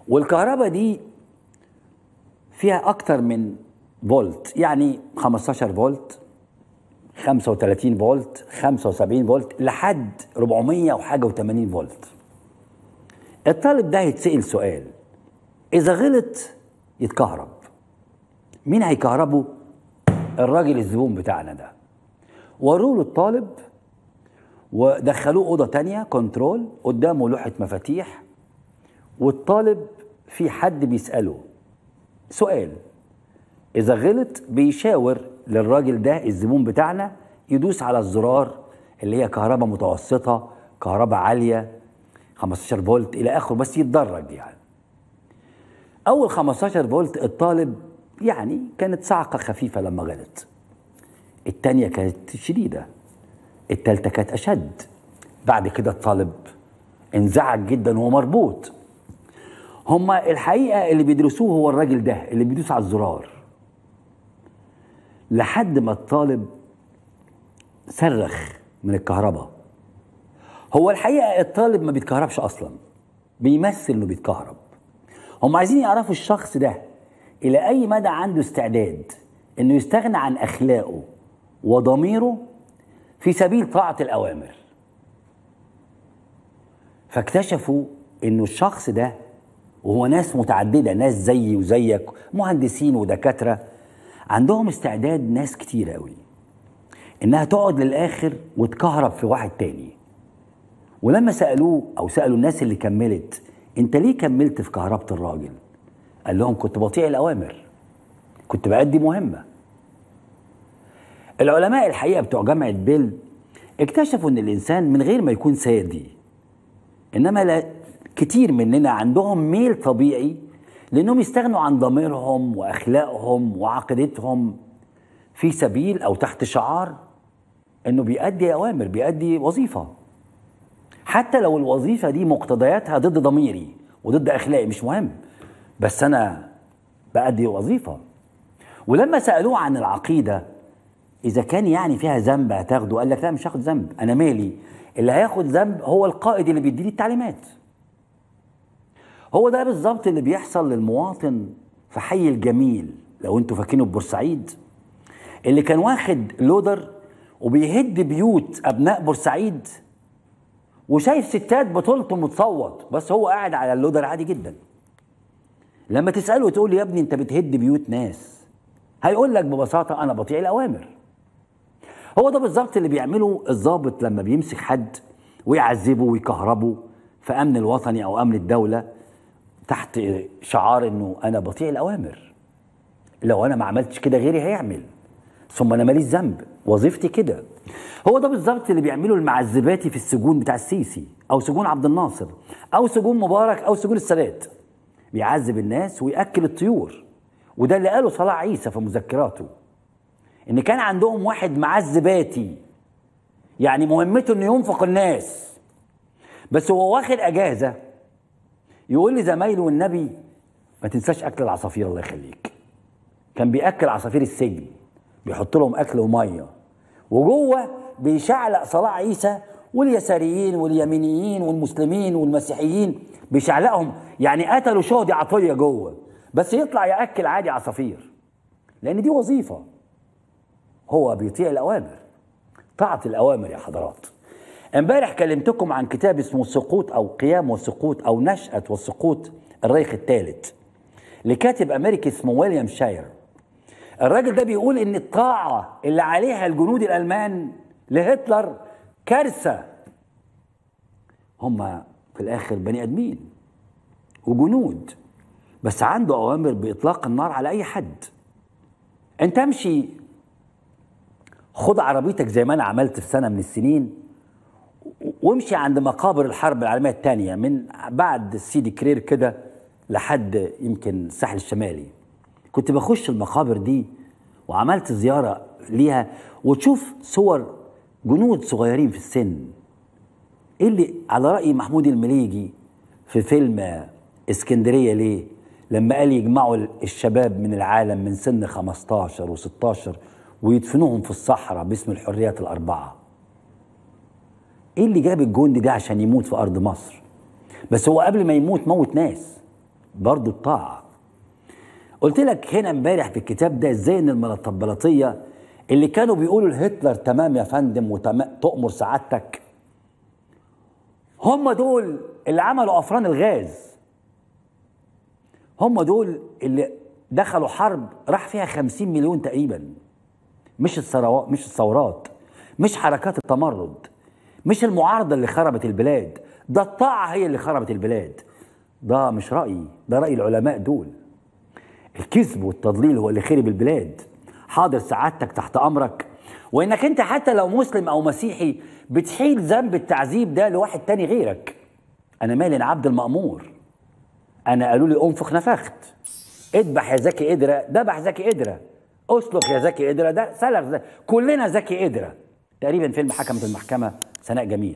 والكهرباء دي فيها اكتر من فولت يعني 15 فولت 35 فولت 75 فولت لحد 400 وحاجه و80 فولت الطالب ده هيتسأل سؤال اذا غلط يتكهرب مين هيكهربه الراجل الزبون بتاعنا ده وروه للطالب ودخلوه اوضه تانية كنترول قدامه لوحه مفاتيح والطالب في حد بيساله سؤال اذا غلط بيشاور للراجل ده الزبون بتاعنا يدوس على الزرار اللي هي كهرباء متوسطه كهرباء عاليه 15 فولت الى اخره بس يتدرج يعني اول 15 فولت الطالب يعني كانت صعقه خفيفه لما غلط التانية كانت شديده التالتة كانت اشد بعد كده الطالب انزعج جدا وهو مربوط هما الحقيقه اللي بيدرسوه هو الراجل ده اللي بيدوس على الزرار لحد ما الطالب صرخ من الكهرباء هو الحقيقه الطالب ما بيتكهربش اصلا بيمثل انه بيتكهرب هم عايزين يعرفوا الشخص ده الى اي مدى عنده استعداد انه يستغنى عن اخلاقه وضميره في سبيل طاعه الاوامر فاكتشفوا انه الشخص ده وهو ناس متعدده ناس زيي وزيك مهندسين ودكاتره عندهم استعداد ناس كتير قوي انها تقعد للاخر وتكهرب في واحد تاني ولما سالوه او سالوا الناس اللي كملت انت ليه كملت في كهربة الراجل قال لهم كنت بطيع الاوامر كنت بأدي مهمه العلماء الحقيقه بتوع جامعه بيل اكتشفوا ان الانسان من غير ما يكون سادي انما لا كتير مننا عندهم ميل طبيعي لانهم يستغنوا عن ضميرهم واخلاقهم وعقيدتهم في سبيل او تحت شعار انه بيأدي اوامر بيأدي وظيفه حتى لو الوظيفه دي مقتضياتها ضد ضميري وضد اخلاقي مش مهم بس انا بأدي وظيفه ولما سالوه عن العقيده اذا كان يعني فيها ذنب هتاخده قال لك لا مش هاخد ذنب انا مالي اللي هياخد ذنب هو القائد اللي بيديني التعليمات هو ده بالظبط اللي بيحصل للمواطن في حي الجميل لو انتوا فاكرينه في بورسعيد اللي كان واخد لودر وبيهد بيوت ابناء بورسعيد وشايف ستات بتلطم وتصوت بس هو قاعد على اللودر عادي جدا لما تساله وتقول له يا ابني انت بتهد بيوت ناس هيقول لك ببساطه انا بطيع الاوامر هو ده بالظبط اللي بيعمله الضابط لما بيمسك حد ويعذبه ويكهربه في امن الوطني او امن الدوله تحت شعار انه انا بطيع الاوامر لو انا ما عملتش كده غيري هيعمل ثم انا ماليش ذنب وظيفتي كده هو ده بالظبط اللي بيعمله المعذباتي في السجون بتاع السيسي او سجون عبد الناصر او سجون مبارك او سجون السادات بيعذب الناس وياكل الطيور وده اللي قاله صلاح عيسى في مذكراته ان كان عندهم واحد معذباتي يعني مهمته انه ينفق الناس بس هو واخد اجازه يقول لزمايله والنبي ما تنساش اكل العصافير الله يخليك كان بياكل عصافير السجن بيحط لهم اكل وميه وجوه بيشعلق صلاح عيسى واليساريين واليمينيين والمسلمين والمسيحيين بيشعلقهم يعني قتلوا شهدي عطيه جوه بس يطلع ياكل عادي عصافير لان دي وظيفه هو بيطيع الاوامر طاعه الاوامر يا حضرات امبارح كلمتكم عن كتاب اسمه سقوط او قيام والسقوط او نشأة والسقوط الريخ الثالث لكاتب امريكي اسمه ويليام شاير الراجل ده بيقول ان الطاعة اللي عليها الجنود الالمان لهتلر كارثة هم في الاخر بني ادمين وجنود بس عنده اوامر باطلاق النار على اي حد انت امشي خد عربيتك زي ما انا عملت في سنه من السنين وامشي عند مقابر الحرب العالميه الثانيه من بعد سيدي كرير كده لحد يمكن الساحل الشمالي كنت بخش المقابر دي وعملت زياره ليها وتشوف صور جنود صغيرين في السن ايه اللي على راي محمود المليجي في فيلم اسكندريه ليه لما قال يجمعوا الشباب من العالم من سن 15 و16 ويدفنوهم في الصحراء باسم الحريات الاربعه ايه اللي جاب الجندي ده عشان يموت في ارض مصر بس هو قبل ما يموت موت ناس برضو الطاعة قلت لك هنا امبارح في الكتاب ده ازاي ان المطبلاتية اللي كانوا بيقولوا لهتلر تمام يا فندم وتؤمر سعادتك هم دول اللي عملوا افران الغاز هم دول اللي دخلوا حرب راح فيها خمسين مليون تقريبا مش الثروات مش الثورات مش حركات التمرد مش المعارضة اللي خربت البلاد ده الطاعة هي اللي خربت البلاد ده مش رأيي ده رأي العلماء دول الكذب والتضليل هو اللي خرب البلاد حاضر سعادتك تحت أمرك وإنك أنت حتى لو مسلم أو مسيحي بتحيل ذنب التعذيب ده لواحد تاني غيرك أنا مالي أنا عبد المأمور أنا قالوا لي أنفخ نفخت اذبح يا زكي قدرة ذبح زكي قدرة اسلخ يا زكي قدرة ده سلخ زكي. كلنا زكي قدرة تقريبا فيلم حكمت المحكمة سناء جميل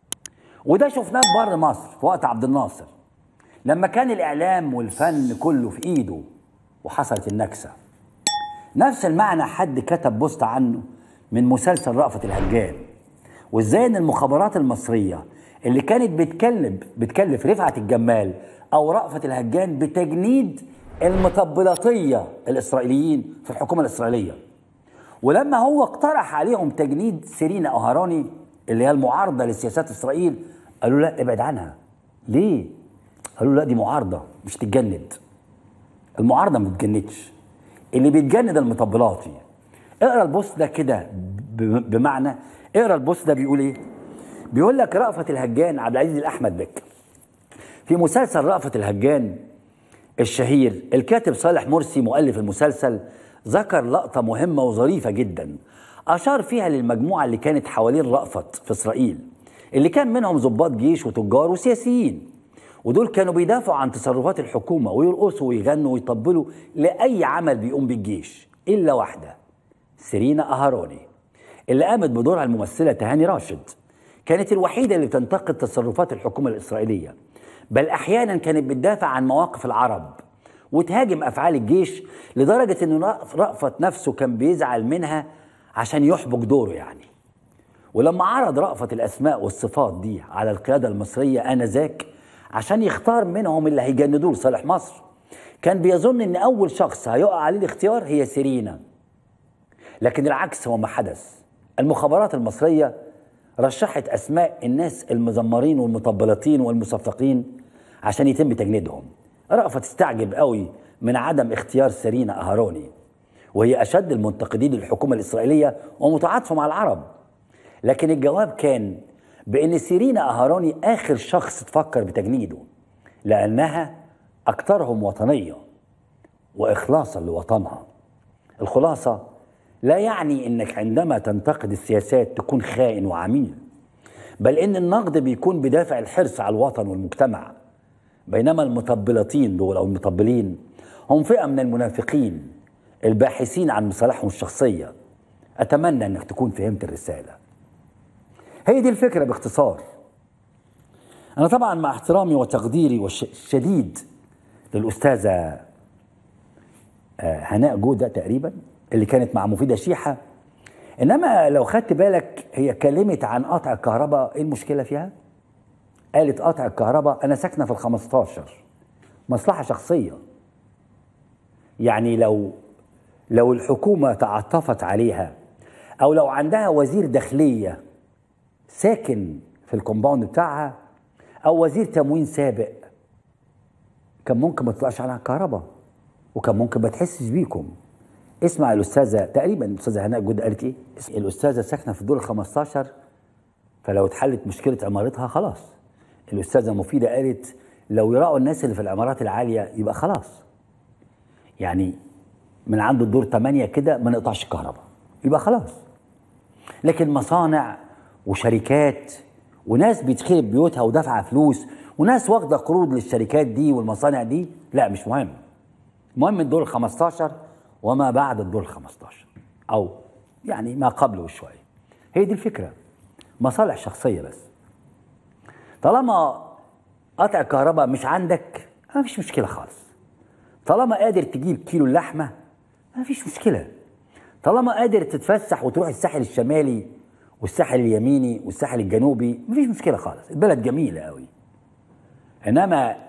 وده شفناه في بر مصر في وقت عبد الناصر لما كان الإعلام والفن كله في إيده وحصلت النكسة نفس المعنى حد كتب بوست عنه من مسلسل رأفت الهجان وازاي ان المخابرات المصرية اللي كانت بتكلف بتكلف رفعت الجمال او رأفت الهجان بتجنيد المطبلاتية الإسرائيليين في الحكومة الإسرائيلية ولما هو اقترح عليهم تجنيد سيرينا أوهراني اللي هي المعارضة لسياسات إسرائيل قالوا لا ابعد عنها ليه؟ قالوا لا دي معارضة مش تتجند المعارضة ما بتجندش اللي بيتجند المطبلاتي اقرا البوست ده كده بمعنى اقرا البوست ده بيقول ايه؟ بيقول لك رأفت الهجان عبد العزيز الأحمد بك في مسلسل رأفت الهجان الشهير الكاتب صالح مرسي مؤلف المسلسل ذكر لقطة مهمة وظريفة جدا أشار فيها للمجموعة اللي كانت حوالين رأفت في إسرائيل اللي كان منهم ضباط جيش وتجار وسياسيين ودول كانوا بيدافعوا عن تصرفات الحكومة ويرقصوا ويغنوا ويطبلوا لأي عمل بيقوم بالجيش إلا واحدة سيرينا أهاروني اللي قامت بدورها الممثلة تهاني راشد كانت الوحيدة اللي تنتقد تصرفات الحكومة الإسرائيلية بل أحيانا كانت بتدافع عن مواقف العرب وتهاجم أفعال الجيش لدرجة أن رأفت نفسه كان بيزعل منها عشان يحبك دوره يعني ولما عرض رأفت الأسماء والصفات دي على القيادة المصرية آنذاك عشان يختار منهم اللي هيجندوه لصالح مصر كان بيظن ان اول شخص هيقع عليه الاختيار هي سيرينا لكن العكس هو ما حدث المخابرات المصريه رشحت اسماء الناس المزمرين والمطبلاتين والمصفقين عشان يتم تجنيدهم رأفت استعجب قوي من عدم اختيار سيرينا أهاروني وهي أشد المنتقدين للحكومة الإسرائيلية ومتعاطفة مع العرب لكن الجواب كان بأن سيرينا أهاروني آخر شخص تفكر بتجنيده لأنها أكثرهم وطنية وإخلاصا لوطنها الخلاصة لا يعني أنك عندما تنتقد السياسات تكون خائن وعميل بل إن النقد بيكون بدافع الحرص على الوطن والمجتمع بينما المطبلاتين دول أو المطبلين هم فئة من المنافقين الباحثين عن مصالحهم الشخصية أتمنى أنك تكون فهمت الرسالة هي دي الفكرة باختصار أنا طبعا مع احترامي وتقديري الشديد للأستاذة هناء جودة تقريبا اللي كانت مع مفيدة شيحة إنما لو خدت بالك هي كلمت عن قطع الكهرباء إيه المشكلة فيها؟ قالت قطع الكهرباء أنا ساكنة في الخمستاشر مصلحة شخصية يعني لو لو الحكومة تعاطفت عليها أو لو عندها وزير داخلية ساكن في الكومباوند بتاعها أو وزير تموين سابق كان ممكن ما تطلعش على الكهرباء وكان ممكن ما تحسش بيكم اسمع الأستاذة تقريبا الأستاذة هناء جود قالت إيه؟ الأستاذة ساكنة في الدور ال 15 فلو اتحلت مشكلة عمارتها خلاص الأستاذة مفيدة قالت لو يراعوا الناس اللي في العمارات العالية يبقى خلاص يعني من عند الدور 8 كده ما نقطعش الكهرباء يبقى خلاص لكن مصانع وشركات وناس بيتخرب بيوتها ودافعه فلوس وناس واخده قروض للشركات دي والمصانع دي لا مش مهم المهم الدور ال 15 وما بعد الدور ال 15 او يعني ما قبله شويه هي دي الفكره مصالح شخصيه بس طالما قطع الكهرباء مش عندك ما فيش مشكله خالص طالما قادر تجيب كيلو اللحمه ما فيش مشكله طالما قادر تتفسح وتروح الساحل الشمالي والساحل اليميني والساحل الجنوبي مفيش مشكله خالص البلد جميله قوي انما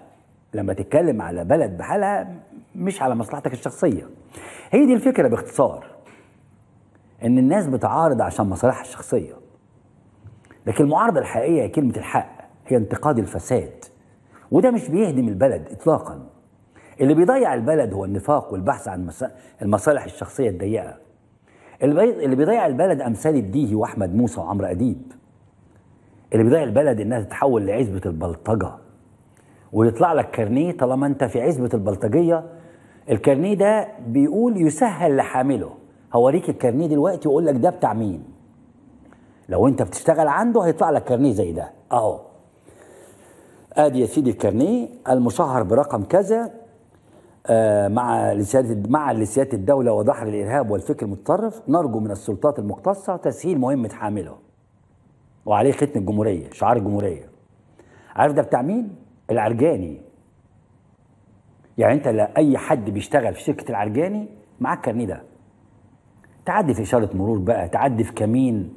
لما تتكلم على بلد بحالها مش على مصلحتك الشخصيه هي دي الفكره باختصار ان الناس بتعارض عشان مصالحها الشخصيه لكن المعارضه الحقيقيه هي كلمه الحق هي انتقاد الفساد وده مش بيهدم البلد اطلاقا اللي بيضيع البلد هو النفاق والبحث عن المصالح الشخصيه الضيقه اللي بيضيع البلد امثال الديهي واحمد موسى وعمرو اديب اللي بيضيع البلد انها تتحول لعزبه البلطجه ويطلع لك كارنيه طالما انت في عزبه البلطجيه الكارنيه ده بيقول يسهل لحامله هوريك الكارنيه دلوقتي واقول لك ده بتاع مين لو انت بتشتغل عنده هيطلع لك كارنيه زي ده اهو ادي يا سيدي الكارنيه المشهر برقم كذا آه مع لسياده مع لسياده الدوله ودحر الارهاب والفكر المتطرف نرجو من السلطات المختصه تسهيل مهمه حامله وعليه ختم الجمهوريه شعار الجمهوريه عارف ده بتاع مين العرجاني يعني انت لا اي حد بيشتغل في شركه العرجاني معاك الكارنيه ده تعدي في اشاره مرور بقى تعدي في كمين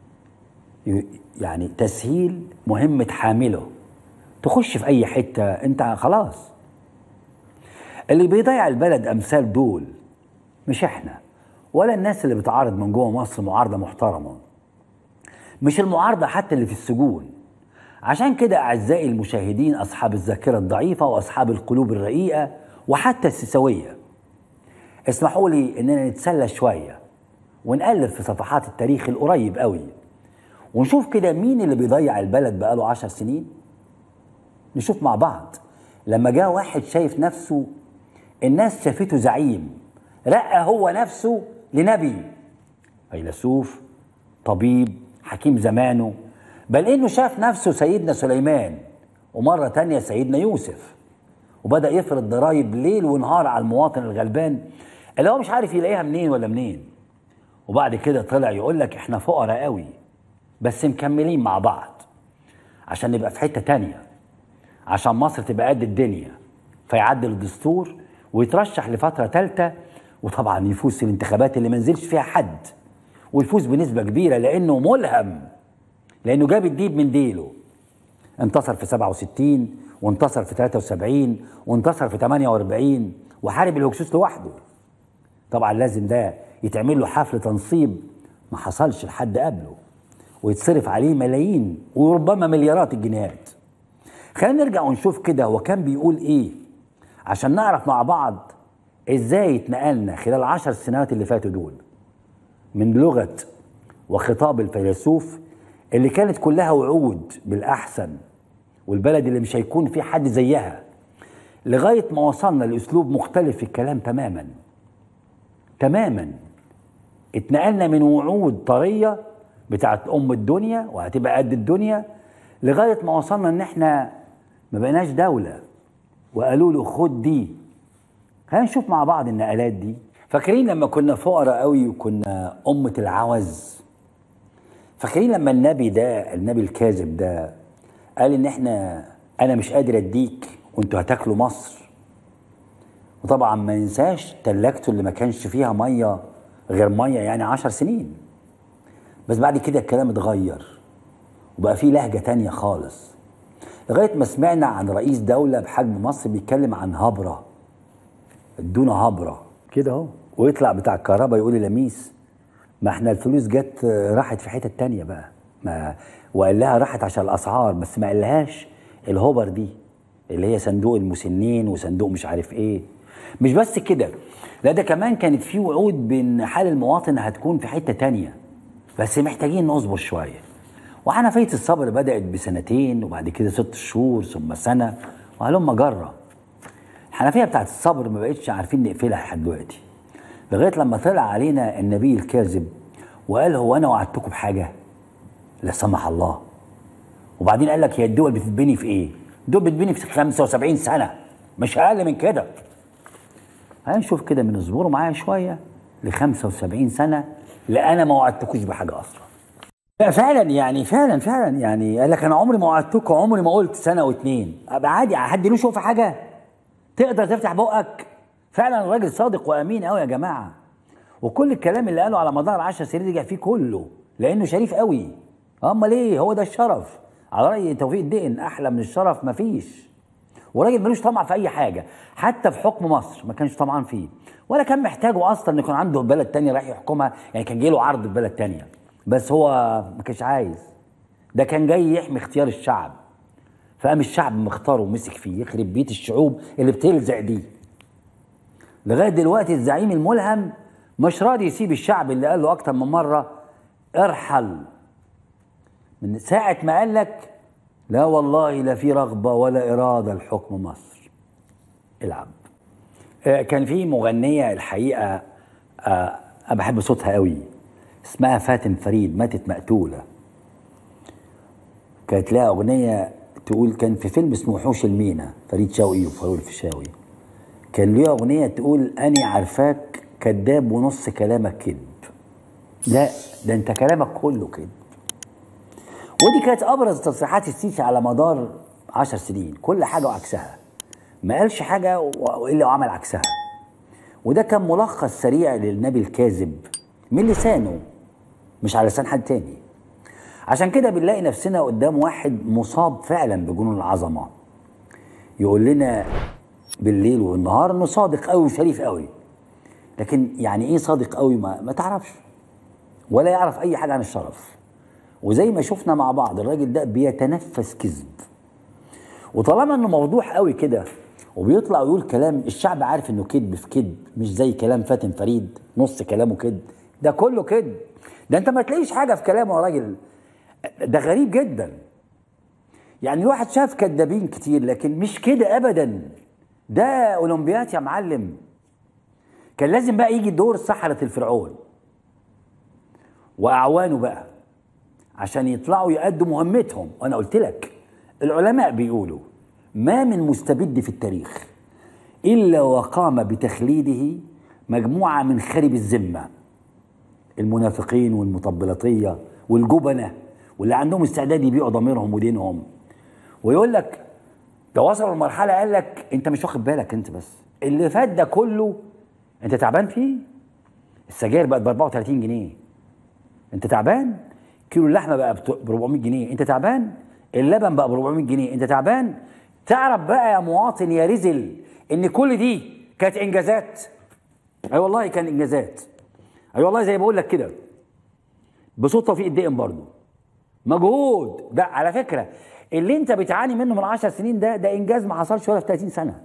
يعني تسهيل مهمه حامله تخش في اي حته انت خلاص اللي بيضيع البلد امثال دول مش احنا ولا الناس اللي بتعارض من جوه مصر معارضه محترمه مش المعارضه حتى اللي في السجون عشان كده اعزائي المشاهدين اصحاب الذاكره الضعيفه واصحاب القلوب الرقيقه وحتى السيسويه اسمحوا لي اننا نتسلى شويه ونقلب في صفحات التاريخ القريب قوي ونشوف كده مين اللي بيضيع البلد بقاله عشر سنين نشوف مع بعض لما جاء واحد شايف نفسه الناس شافته زعيم رقى هو نفسه لنبي فيلسوف طبيب حكيم زمانه بل انه شاف نفسه سيدنا سليمان ومرة تانية سيدنا يوسف وبدأ يفرض ضرايب ليل ونهار على المواطن الغلبان اللي هو مش عارف يلاقيها منين ولا منين وبعد كده طلع يقول لك احنا فقراء قوي بس مكملين مع بعض عشان نبقى في حتة تانية عشان مصر تبقى قد الدنيا فيعدل الدستور ويترشح لفترة ثالثة وطبعا يفوز في الانتخابات اللي ما نزلش فيها حد ويفوز بنسبة كبيرة لأنه ملهم لأنه جاب الديب من ديله انتصر في 67 وانتصر في 73 وانتصر في 48 وحارب الهكسوس لوحده طبعا لازم ده يتعمل له حفل تنصيب ما حصلش لحد قبله ويتصرف عليه ملايين وربما مليارات الجنيهات خلينا نرجع ونشوف كده هو كان بيقول ايه عشان نعرف مع بعض ازاي اتنقلنا خلال عشر سنوات اللي فاتوا دول من لغة وخطاب الفيلسوف اللي كانت كلها وعود بالأحسن والبلد اللي مش هيكون في حد زيها لغاية ما وصلنا لأسلوب مختلف في الكلام تماما تماما اتنقلنا من وعود طرية بتاعت أم الدنيا وهتبقى قد الدنيا لغاية ما وصلنا إن إحنا ما بقيناش دولة وقالوا له خد دي خلينا نشوف مع بعض النقلات دي فاكرين لما كنا فقراء قوي وكنا أمة العوز فاكرين لما النبي ده النبي الكاذب ده قال ان احنا انا مش قادر اديك وانتوا هتاكلوا مصر وطبعا ما ننساش تلاجته اللي ما كانش فيها ميه غير ميه يعني عشر سنين بس بعد كده الكلام اتغير وبقى فيه لهجة تانية خالص لغاية ما سمعنا عن رئيس دولة بحجم مصر بيتكلم عن هبرة ادونا هبرة كده اهو ويطلع بتاع الكهرباء يقول لميس ما احنا الفلوس جت راحت في حتة تانية بقى ما وقال لها راحت عشان الاسعار بس ما قالهاش الهوبر دي اللي هي صندوق المسنين وصندوق مش عارف ايه مش بس كده لا ده كمان كانت في وعود بان حال المواطن هتكون في حته تانية بس محتاجين نصبر شويه وحنفيه الصبر بدات بسنتين وبعد كده ست شهور ثم سنه وهلم جره الحنفيه بتاعت الصبر ما بقتش عارفين نقفلها لحد دلوقتي لغايه لما طلع علينا النبي الكاذب وقال هو انا وعدتكم بحاجه لا سمح الله وبعدين قال لك هي الدول بتتبني في ايه؟ الدول بتتبني في 75 سنه مش اقل من كده هنشوف كده من اصبروا معايا شويه ل 75 سنه لا انا ما وعدتكوش بحاجه اصلا لا فعلا يعني فعلا فعلا يعني قال لك انا عمري ما وعدتكم عمري ما قلت سنه واتنين ابقى عادي حد له شوف حاجه تقدر تفتح بقك فعلا الراجل صادق وامين قوي يا جماعه وكل الكلام اللي قاله على مدار 10 سنين رجع فيه كله لانه شريف قوي امال ايه هو ده الشرف على راي توفيق الدقن احلى من الشرف مفيش وراجل ملوش طمع في اي حاجه حتى في حكم مصر ما كانش طمعان فيه ولا كان محتاجه اصلا ان يكون عنده بلد تانية رايح يحكمها يعني كان جاي له عرض في بلد تانية بس هو ما كانش عايز ده كان جاي يحمي اختيار الشعب فقام الشعب مختاره ومسك فيه يخرب بيت الشعوب اللي بتلزق دي لغايه دلوقتي الزعيم الملهم مش راضي يسيب الشعب اللي قال له اكتر من مره ارحل من ساعه ما قال لك لا والله لا في رغبه ولا اراده لحكم مصر العب آه، كان في مغنيه الحقيقه آه، انا بحب صوتها قوي اسمها فاتن فريد ماتت مقتوله كانت لها اغنيه تقول كان في فيلم اسمه وحوش المينا فريد شوقي وفاروق الفيشاوي كان ليها اغنيه تقول اني عارفاك كذاب ونص كلامك كذب لا ده انت كلامك كله كذب ودي كانت ابرز تصريحات السيسي على مدار عشر سنين كل حاجه وعكسها ما قالش حاجه والا وعمل عكسها وده كان ملخص سريع للنبي الكاذب من لسانه مش على لسان حد تاني عشان كده بنلاقي نفسنا قدام واحد مصاب فعلا بجنون العظمه يقول لنا بالليل والنهار انه صادق قوي وشريف قوي لكن يعني ايه صادق قوي ما, ما تعرفش ولا يعرف اي حاجه عن الشرف وزي ما شفنا مع بعض الراجل ده بيتنفس كذب وطالما انه موضوع قوي كده وبيطلع ويقول كلام الشعب عارف انه كذب في كذب مش زي كلام فاتن فريد نص كلامه كذب ده كله كذب ده انت ما تلاقيش حاجه في كلامه يا راجل ده غريب جدا يعني الواحد شاف كذابين كتير لكن مش كده ابدا ده اولمبيات يا معلم كان لازم بقى يجي دور سحرة الفرعون واعوانه بقى عشان يطلعوا يأدوا مهمتهم وانا قلت لك العلماء بيقولوا ما من مستبد في التاريخ الا وقام بتخليده مجموعه من خرب الذمه المنافقين والمطبلطيه والجبنه واللي عندهم استعداد يبيعوا ضميرهم ودينهم ويقول لك ده وصلوا لمرحله قال لك انت مش واخد بالك انت بس اللي فات ده كله انت تعبان فيه السجاير بقت ب 34 جنيه انت تعبان كيلو اللحمه بقى ب 400 جنيه انت تعبان اللبن بقى ب 400 جنيه انت تعبان تعرف بقى يا مواطن يا رزل ان كل دي كانت انجازات اي أيوة والله كان انجازات اي أيوة والله زي ما بقول لك كده بصوت توفيق الدقن برضه مجهود ده على فكره اللي انت بتعاني منه من 10 سنين ده ده انجاز ما حصلش ولا في 30 سنه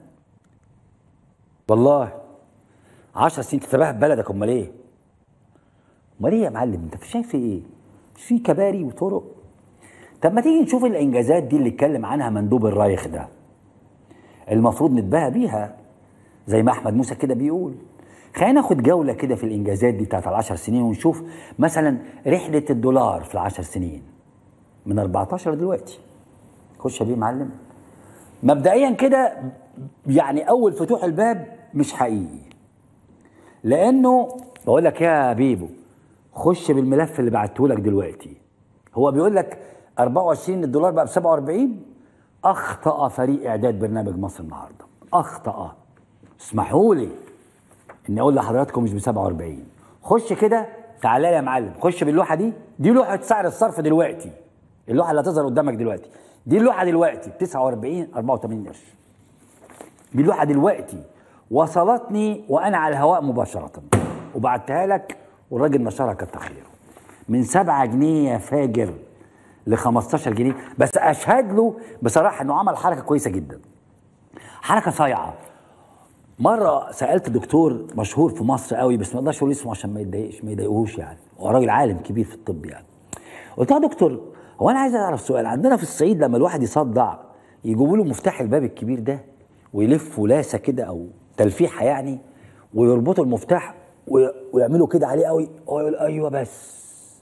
والله 10 سنين تتباهى ببلدك امال ايه؟ امال ايه يا معلم انت شايف في ايه؟ مش في كباري وطرق طب ما تيجي نشوف الانجازات دي اللي اتكلم عنها مندوب الرايخ ده المفروض نتباهى بيها زي ما احمد موسى كده بيقول خلينا ناخد جوله كده في الانجازات دي بتاعت العشر سنين ونشوف مثلا رحله الدولار في العشر سنين من 14 دلوقتي خش يا بيه معلم مبدئيا كده يعني اول فتوح الباب مش حقيقي لانه بقول لك يا بيبو خش بالملف اللي بعته لك دلوقتي هو بيقول لك 24 الدولار بقى ب 47 اخطا فريق اعداد برنامج مصر النهارده اخطا اسمحوا لي اني اقول لحضراتكم مش ب 47 خش كده تعالى لي يا معلم خش باللوحه دي دي لوحه سعر الصرف دلوقتي اللوحه اللي هتظهر قدامك دلوقتي دي اللوحه دلوقتي ب 49 84 قرش دي اللوحه دلوقتي وصلتني وانا على الهواء مباشره وبعتها لك والراجل نشرها كتر خيره من 7 جنيه يا فاجر ل 15 جنيه بس اشهد له بصراحه انه عمل حركه كويسه جدا حركه صايعه مره سالت دكتور مشهور في مصر قوي بس ما اقدرش اقول اسمه عشان ما يتضايقش ما يضايقوش يعني هو راجل عالم كبير في الطب يعني قلت له يا دكتور هو انا عايز اعرف سؤال عندنا في الصعيد لما الواحد يصدع يجيبوا له مفتاح الباب الكبير ده ويلفوا لاسه كده او تلفيحه يعني ويربطوا المفتاح ويعملوا كده عليه قوي ويقول ايوه بس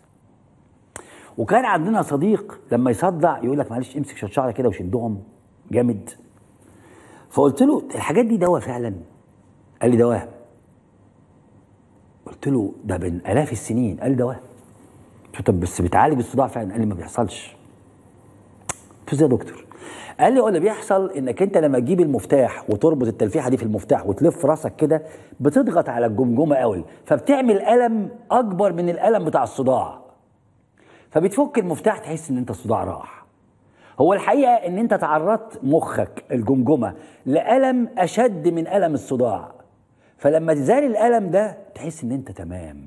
وكان عندنا صديق لما يصدع يقول لك معلش امسك شعره كده وشدهم جامد فقلت له الحاجات دي دواء فعلا قال لي دواء قلت له ده من الاف السنين قال لي دواء قلت له طب بس بتعالج الصداع فعلا قال لي ما بيحصلش قلت له يا دكتور قال لي هو اللي بيحصل انك انت لما تجيب المفتاح وتربط التلفيحه دي في المفتاح وتلف راسك كده بتضغط على الجمجمه قوي فبتعمل الم اكبر من الالم بتاع الصداع فبتفك المفتاح تحس ان انت الصداع راح هو الحقيقه ان انت تعرضت مخك الجمجمه لالم اشد من الم الصداع فلما تزال الالم ده تحس ان انت تمام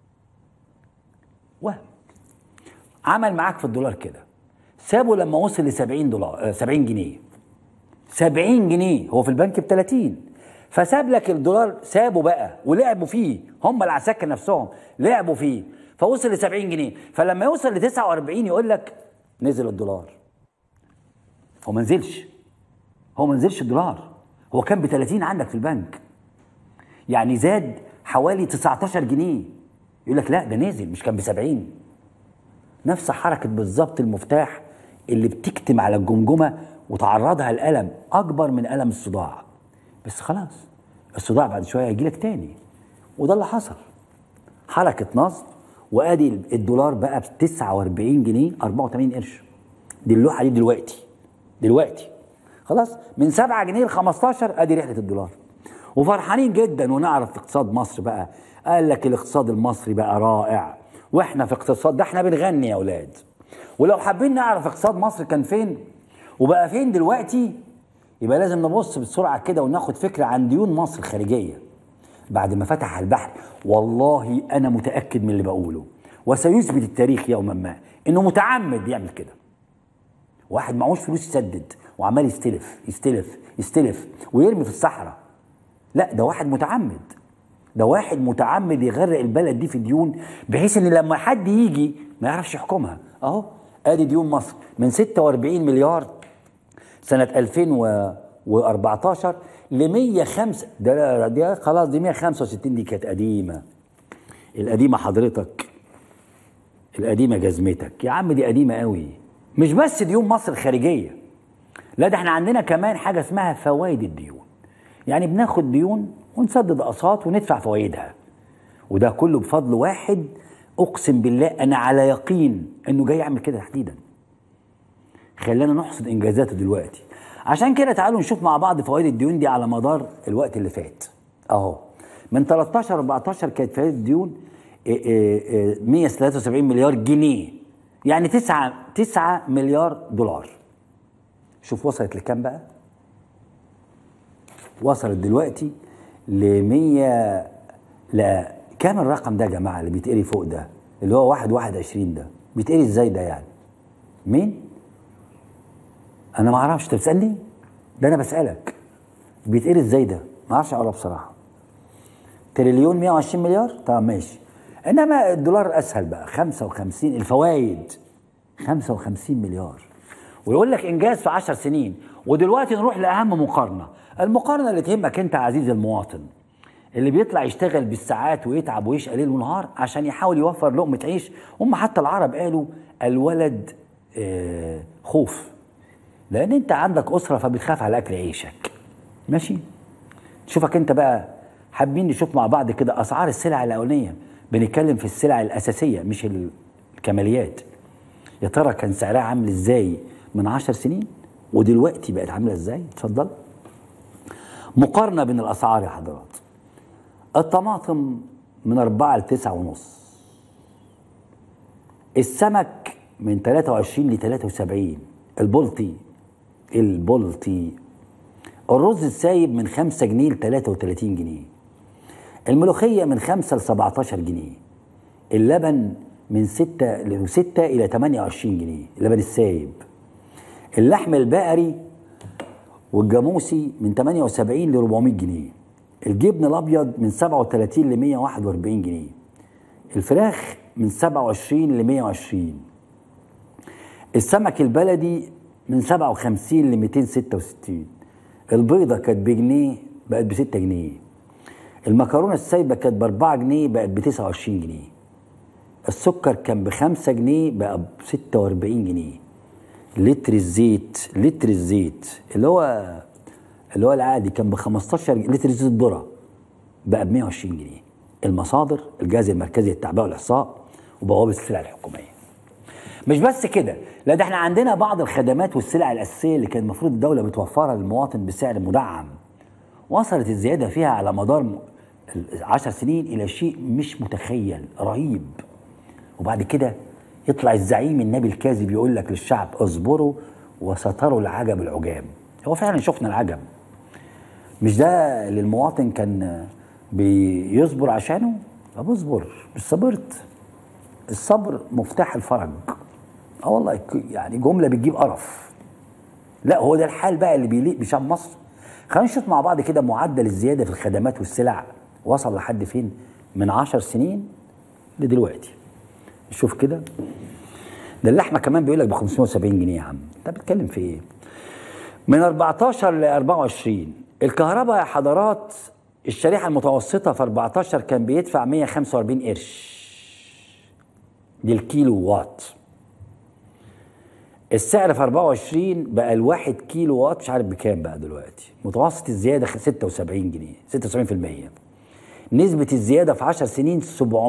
وهم عمل معاك في الدولار كده سابه لما وصل ل 70 دولار آه، 70 جنيه 70 جنيه هو في البنك ب 30 فساب لك الدولار سابه بقى ولعبوا فيه هم العساكر نفسهم لعبوا فيه فوصل ل 70 جنيه فلما يوصل ل 49 يقول لك نزل الدولار هو ما نزلش هو ما نزلش الدولار هو كان ب 30 عندك في البنك يعني زاد حوالي 19 جنيه يقول لك لا ده نزل مش كان ب 70 نفس حركة بالظبط المفتاح اللي بتكتم على الجمجمة وتعرضها الألم أكبر من ألم الصداع بس خلاص الصداع بعد شوية هيجي لك تاني وده اللي حصل حركة نصب وادي الدولار بقى ب 49 جنيه 84 قرش دي اللوحة دي دلوقتي دلوقتي خلاص من 7 جنيه ل 15 ادي رحلة الدولار وفرحانين جدا ونعرف اقتصاد مصر بقى قال لك الاقتصاد المصري بقى رائع واحنا في اقتصاد ده احنا بنغني يا اولاد ولو حابين نعرف اقتصاد مصر كان فين وبقى فين دلوقتي يبقى لازم نبص بسرعه كده وناخد فكره عن ديون مصر الخارجيه بعد ما فتح البحر والله انا متاكد من اللي بقوله وسيثبت التاريخ يوما ما انه متعمد يعمل كده واحد معهوش فلوس يسدد وعمال يستلف يستلف يستلف ويرمي في الصحراء لا ده واحد متعمد ده واحد متعمد يغرق البلد دي في ديون بحيث ان لما حد يجي ما يعرفش يحكمها اهو ادي ديون مصر من 46 مليار سنة 2014 ل 105 ده دي خلاص دي 165 دي كانت قديمة القديمة حضرتك القديمة جزمتك يا عم دي قديمة قوي مش بس ديون مصر الخارجية لا ده احنا عندنا كمان حاجة اسمها فوائد الديون يعني بناخد ديون ونسدد اقساط وندفع فوائدها وده كله بفضل واحد اقسم بالله انا على يقين انه جاي يعمل كده تحديدا خلينا نحصد انجازاته دلوقتي عشان كده تعالوا نشوف مع بعض فوائد الديون دي على مدار الوقت اللي فات اهو من 13 14 كانت فوائد الديون إيه إيه إيه 173 مليار جنيه يعني 9 9 مليار دولار شوف وصلت لكام بقى وصلت دلوقتي ل 100 لا كام الرقم ده يا جماعه اللي بيتقري فوق ده اللي هو 1 21 ده بيتقري ازاي ده يعني مين انا ما اعرفش انت بتسالني ده انا بسالك بيتقري ازاي ده ما اعرفش اقرا بصراحه تريليون 120 مليار طب ماشي انما الدولار اسهل بقى 55 الفوائد 55 مليار ويقول لك انجاز في 10 سنين ودلوقتي نروح لاهم مقارنه المقارنه اللي تهمك انت عزيزي المواطن اللي بيطلع يشتغل بالساعات ويتعب ويشقى ليل ونهار عشان يحاول يوفر لقمه عيش هم حتى العرب قالوا الولد آه خوف لان انت عندك اسره فبتخاف على اكل عيشك ماشي شوفك انت بقى حابين نشوف مع بعض كده اسعار السلع الاولانيه بنتكلم في السلع الاساسيه مش الكماليات يا ترى كان سعرها عامل ازاي من عشر سنين ودلوقتي بقت عامله ازاي اتفضل مقارنه بين الاسعار يا حضرات الطماطم من أربعة لتسعة ونص السمك من 23 ل 73 البلطي البلطي الرز السايب من 5 جنيه ل 33 جنيه الملوخية من 5 ل 17 جنيه اللبن من 6 ل 6 إلى 28 جنيه اللبن السايب اللحم البقري والجاموسي من 78 ل 400 جنيه الجبن الابيض من 37 ل 141 جنيه الفراخ من 27 ل 120 السمك البلدي من 57 ل 266 البيضه كانت بجنيه بقت ب 6 جنيه المكرونه السايبه كانت ب 4 جنيه بقت ب 29 جنيه السكر كان ب 5 جنيه بقى ب 46 جنيه لتر الزيت لتر الزيت اللي هو اللي هو العادي كان ب 15 لتر زيت الذره بقى ب 120 جنيه المصادر الجهاز المركزي للتعبئه والاحصاء وبوابه السلع الحكوميه مش بس كده لا ده احنا عندنا بعض الخدمات والسلع الاساسيه اللي كان المفروض الدوله بتوفرها للمواطن بسعر مدعم وصلت الزياده فيها على مدار 10 سنين الى شيء مش متخيل رهيب وبعد كده يطلع الزعيم النبي الكاذب يقول لك للشعب اصبروا وستروا العجب العجاب هو فعلا شفنا العجب مش ده اللي المواطن كان بيصبر عشانه طب اصبر مش صبرت الصبر مفتاح الفرج اه والله ك- يعني جمله بتجيب قرف لا هو ده الحال بقى اللي بيليق بشعب مصر خلينا نشوف مع بعض كده معدل الزياده في الخدمات والسلع وصل لحد فين من عشر سنين لدلوقتي شوف كده ده اللحمه كمان بيقول لك ب 570 جنيه يا عم انت بتتكلم في ايه من 14 ل 24 الكهرباء يا حضرات الشريحه المتوسطه في 14 كان بيدفع 145 قرش دي الكيلو وات السعر في 24 بقى الواحد كيلو وات مش عارف بكام بقى دلوقتي متوسط الزياده 76 جنيه 76% نسبة الزيادة في 10 سنين 762%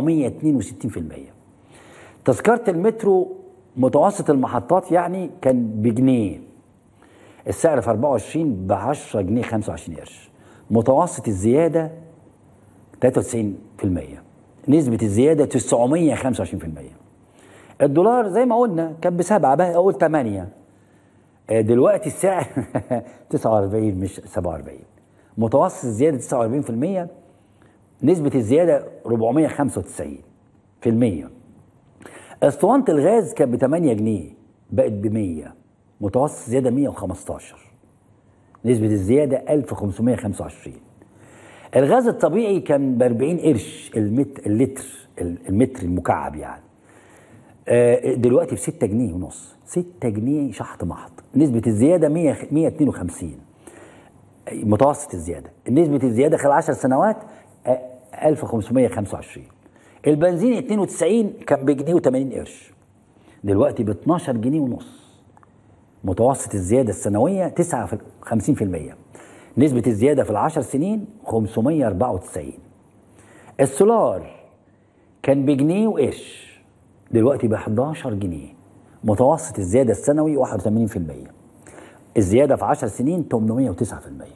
تذكرة المترو متوسط المحطات يعني كان بجنيه السعر في 24 ب 10 جنيه 25 قرش متوسط الزيادة 93% نسبة الزيادة 925% الدولار زي ما قلنا كان بسبعة بقى أقول 8 دلوقتي السعر 49 مش 47 متوسط الزيادة 49% نسبة الزيادة 495 في المية اسطوانة الغاز كانت ب 8 جنيه بقت ب 100 متوسط زيادة 115 نسبة الزيادة 1525 الغاز الطبيعي كان ب 40 قرش المتر اللتر المتر المكعب يعني آه، دلوقتي ب 6 جنيه ونص 6 جنيه شحط محط نسبة الزيادة 100 152 متوسط الزيادة نسبة الزيادة خلال 10 سنوات آه، 1525 البنزين 92 كان بجنيه و80 قرش دلوقتي ب 12 جنيه ونص متوسط الزيادة السنوية 59% نسبة الزيادة في العشر سنين 594 السولار كان بجنيه وقرش دلوقتي ب 11 جنيه متوسط الزيادة السنوي 81% الزيادة في 10 سنين 809%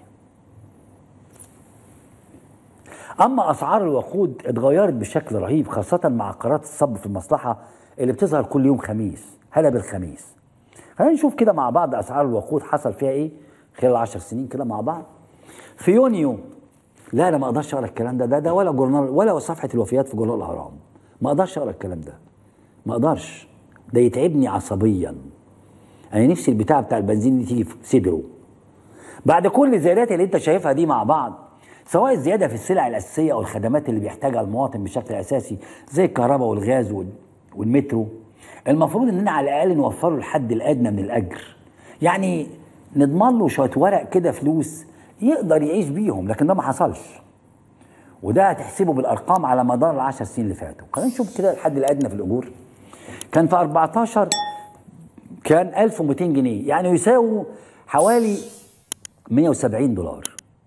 أما أسعار الوقود اتغيرت بشكل رهيب خاصة مع قرارات الصب في المصلحة اللي بتظهر كل يوم خميس هلا بالخميس خلينا نشوف كده مع بعض أسعار الوقود حصل فيها إيه خلال 10 سنين كده مع بعض في يونيو لا انا ما اقدرش اقرا الكلام ده ده ده ولا جورنال ولا صفحه الوفيات في جورنال الاهرام ما اقدرش اقرا الكلام ده ما اقدرش ده يتعبني عصبيا انا نفسي البتاع بتاع البنزين دي تيجي في صدره بعد كل الزيادات اللي انت شايفها دي مع بعض سواء الزياده في السلع الاساسيه او الخدمات اللي بيحتاجها المواطن بشكل اساسي زي الكهرباء والغاز وال- والمترو المفروض اننا على الاقل نوفر له الحد الادنى من الاجر يعني نضمن له شويه ورق كده فلوس يقدر يعيش بيهم لكن ده ما حصلش وده هتحسبه بالارقام على مدار العشر سنين اللي فاتوا خلينا نشوف كده الحد الادنى في الاجور كان في 14 كان 1200 جنيه يعني يساوي حوالي 170 دولار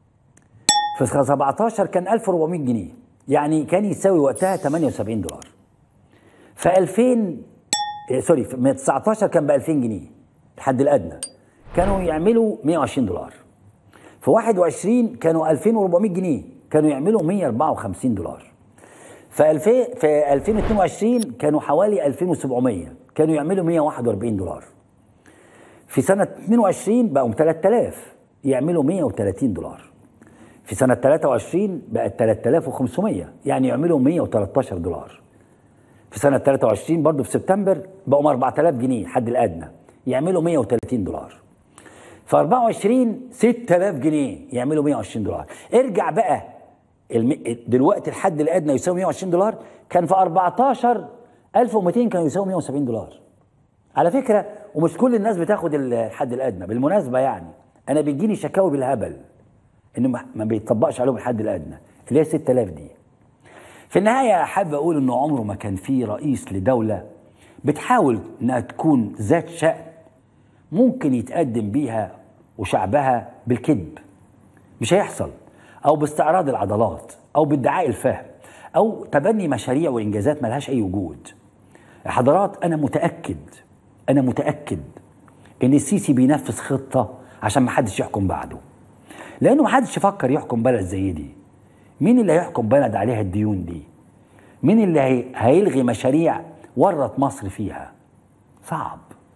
في 17 كان 1400 جنيه يعني كان يساوي وقتها 78 دولار في 2000 إيه، سوري في من 19 كان ب 2000 جنيه الحد الادنى كانوا يعملوا 120 دولار في 21 كانوا 2400 جنيه كانوا يعملوا 154 دولار في 2000 في 2022 كانوا حوالي 2700 كانوا يعملوا 141 دولار في سنة 22 بقوا 3000 يعملوا 130 دولار في سنة 23 بقت 3500 يعني يعملوا 113 دولار في سنة 23 برضه في سبتمبر بقوا 4000 جنيه الحد الأدنى يعملوا 130 دولار في 24 6000 جنيه يعملوا 120 دولار ارجع بقى الم... دلوقتي الحد الادنى يساوي 120 دولار كان في 14 1200 كانوا يساوي 170 دولار على فكره ومش كل الناس بتاخد الحد الادنى بالمناسبه يعني انا بيجيني شكاوي بالهبل انه ما ما بيطبقش عليهم الحد الادنى اللي هي 6000 دي في النهايه احب اقول انه عمره ما كان في رئيس لدوله بتحاول انها تكون ذات شأن ممكن يتقدم بيها وشعبها بالكذب مش هيحصل او باستعراض العضلات او بادعاء الفهم او تبني مشاريع وانجازات ملهاش اي وجود يا حضرات انا متاكد انا متاكد ان السيسي بينفذ خطه عشان ما حدش يحكم بعده لانه ما حدش يفكر يحكم بلد زي دي مين اللي هيحكم بلد عليها الديون دي مين اللي هي... هيلغي مشاريع ورط مصر فيها صعب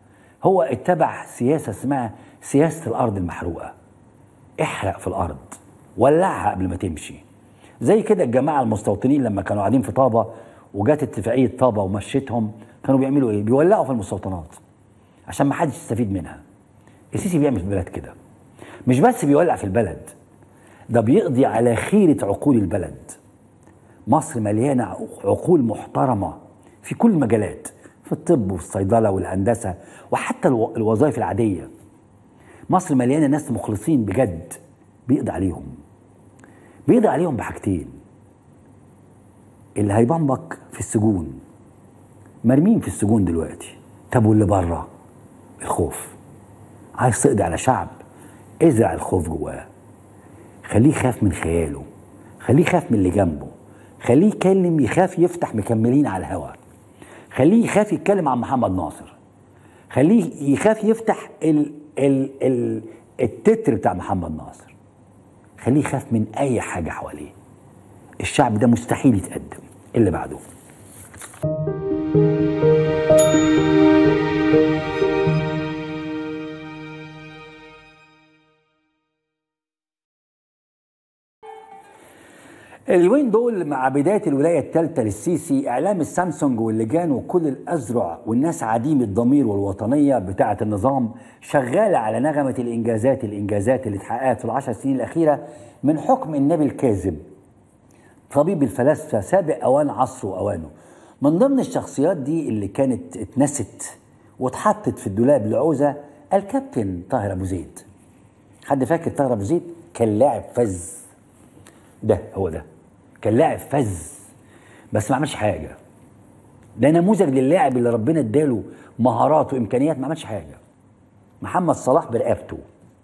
هو اتبع سياسه اسمها سياسه الارض المحروقه احرق في الارض ولعها قبل ما تمشي زي كده الجماعه المستوطنين لما كانوا قاعدين في طابه وجات اتفاقيه طابه ومشيتهم كانوا بيعملوا ايه؟ بيولعوا في المستوطنات عشان ما حدش يستفيد منها. السيسي بيعمل في البلد كده. مش بس بيولع في البلد ده بيقضي على خيرة عقول البلد. مصر مليانة عقول محترمة في كل المجالات في الطب والصيدلة والهندسة وحتى الوظائف العادية. مصر مليانة ناس مخلصين بجد بيقضي عليهم. بيقضي عليهم بحاجتين اللي هيبنبك في السجون مرمين في السجون دلوقتي طب واللي بره الخوف عايز تقضي على شعب ازرع الخوف جواه خليه يخاف من خياله خليه يخاف من اللي جنبه خليه يكلم يخاف يفتح مكملين على الهوا خليه يخاف يتكلم عن محمد ناصر خليه يخاف يفتح ال ال ال التتر بتاع محمد ناصر خليه يخاف من اي حاجه حواليه الشعب ده مستحيل يتقدم اللي بعده اليومين دول مع بداية الولاية الثالثة للسيسي إعلام السامسونج واللجان وكل الأزرع والناس عديم الضمير والوطنية بتاعة النظام شغالة على نغمة الإنجازات الإنجازات اللي اتحققت في العشر سنين الأخيرة من حكم النبي الكاذب طبيب الفلاسفة سابق أوان عصره وأوانه من ضمن الشخصيات دي اللي كانت اتنست واتحطت في الدولاب لعوزة الكابتن طاهر أبو زيد حد فاكر طاهر أبو زيد كان لاعب فز ده هو ده كان لاعب فز بس ما عملش حاجه ده نموذج للاعب اللي ربنا اداله مهارات وامكانيات ما عملش حاجه محمد صلاح برقبته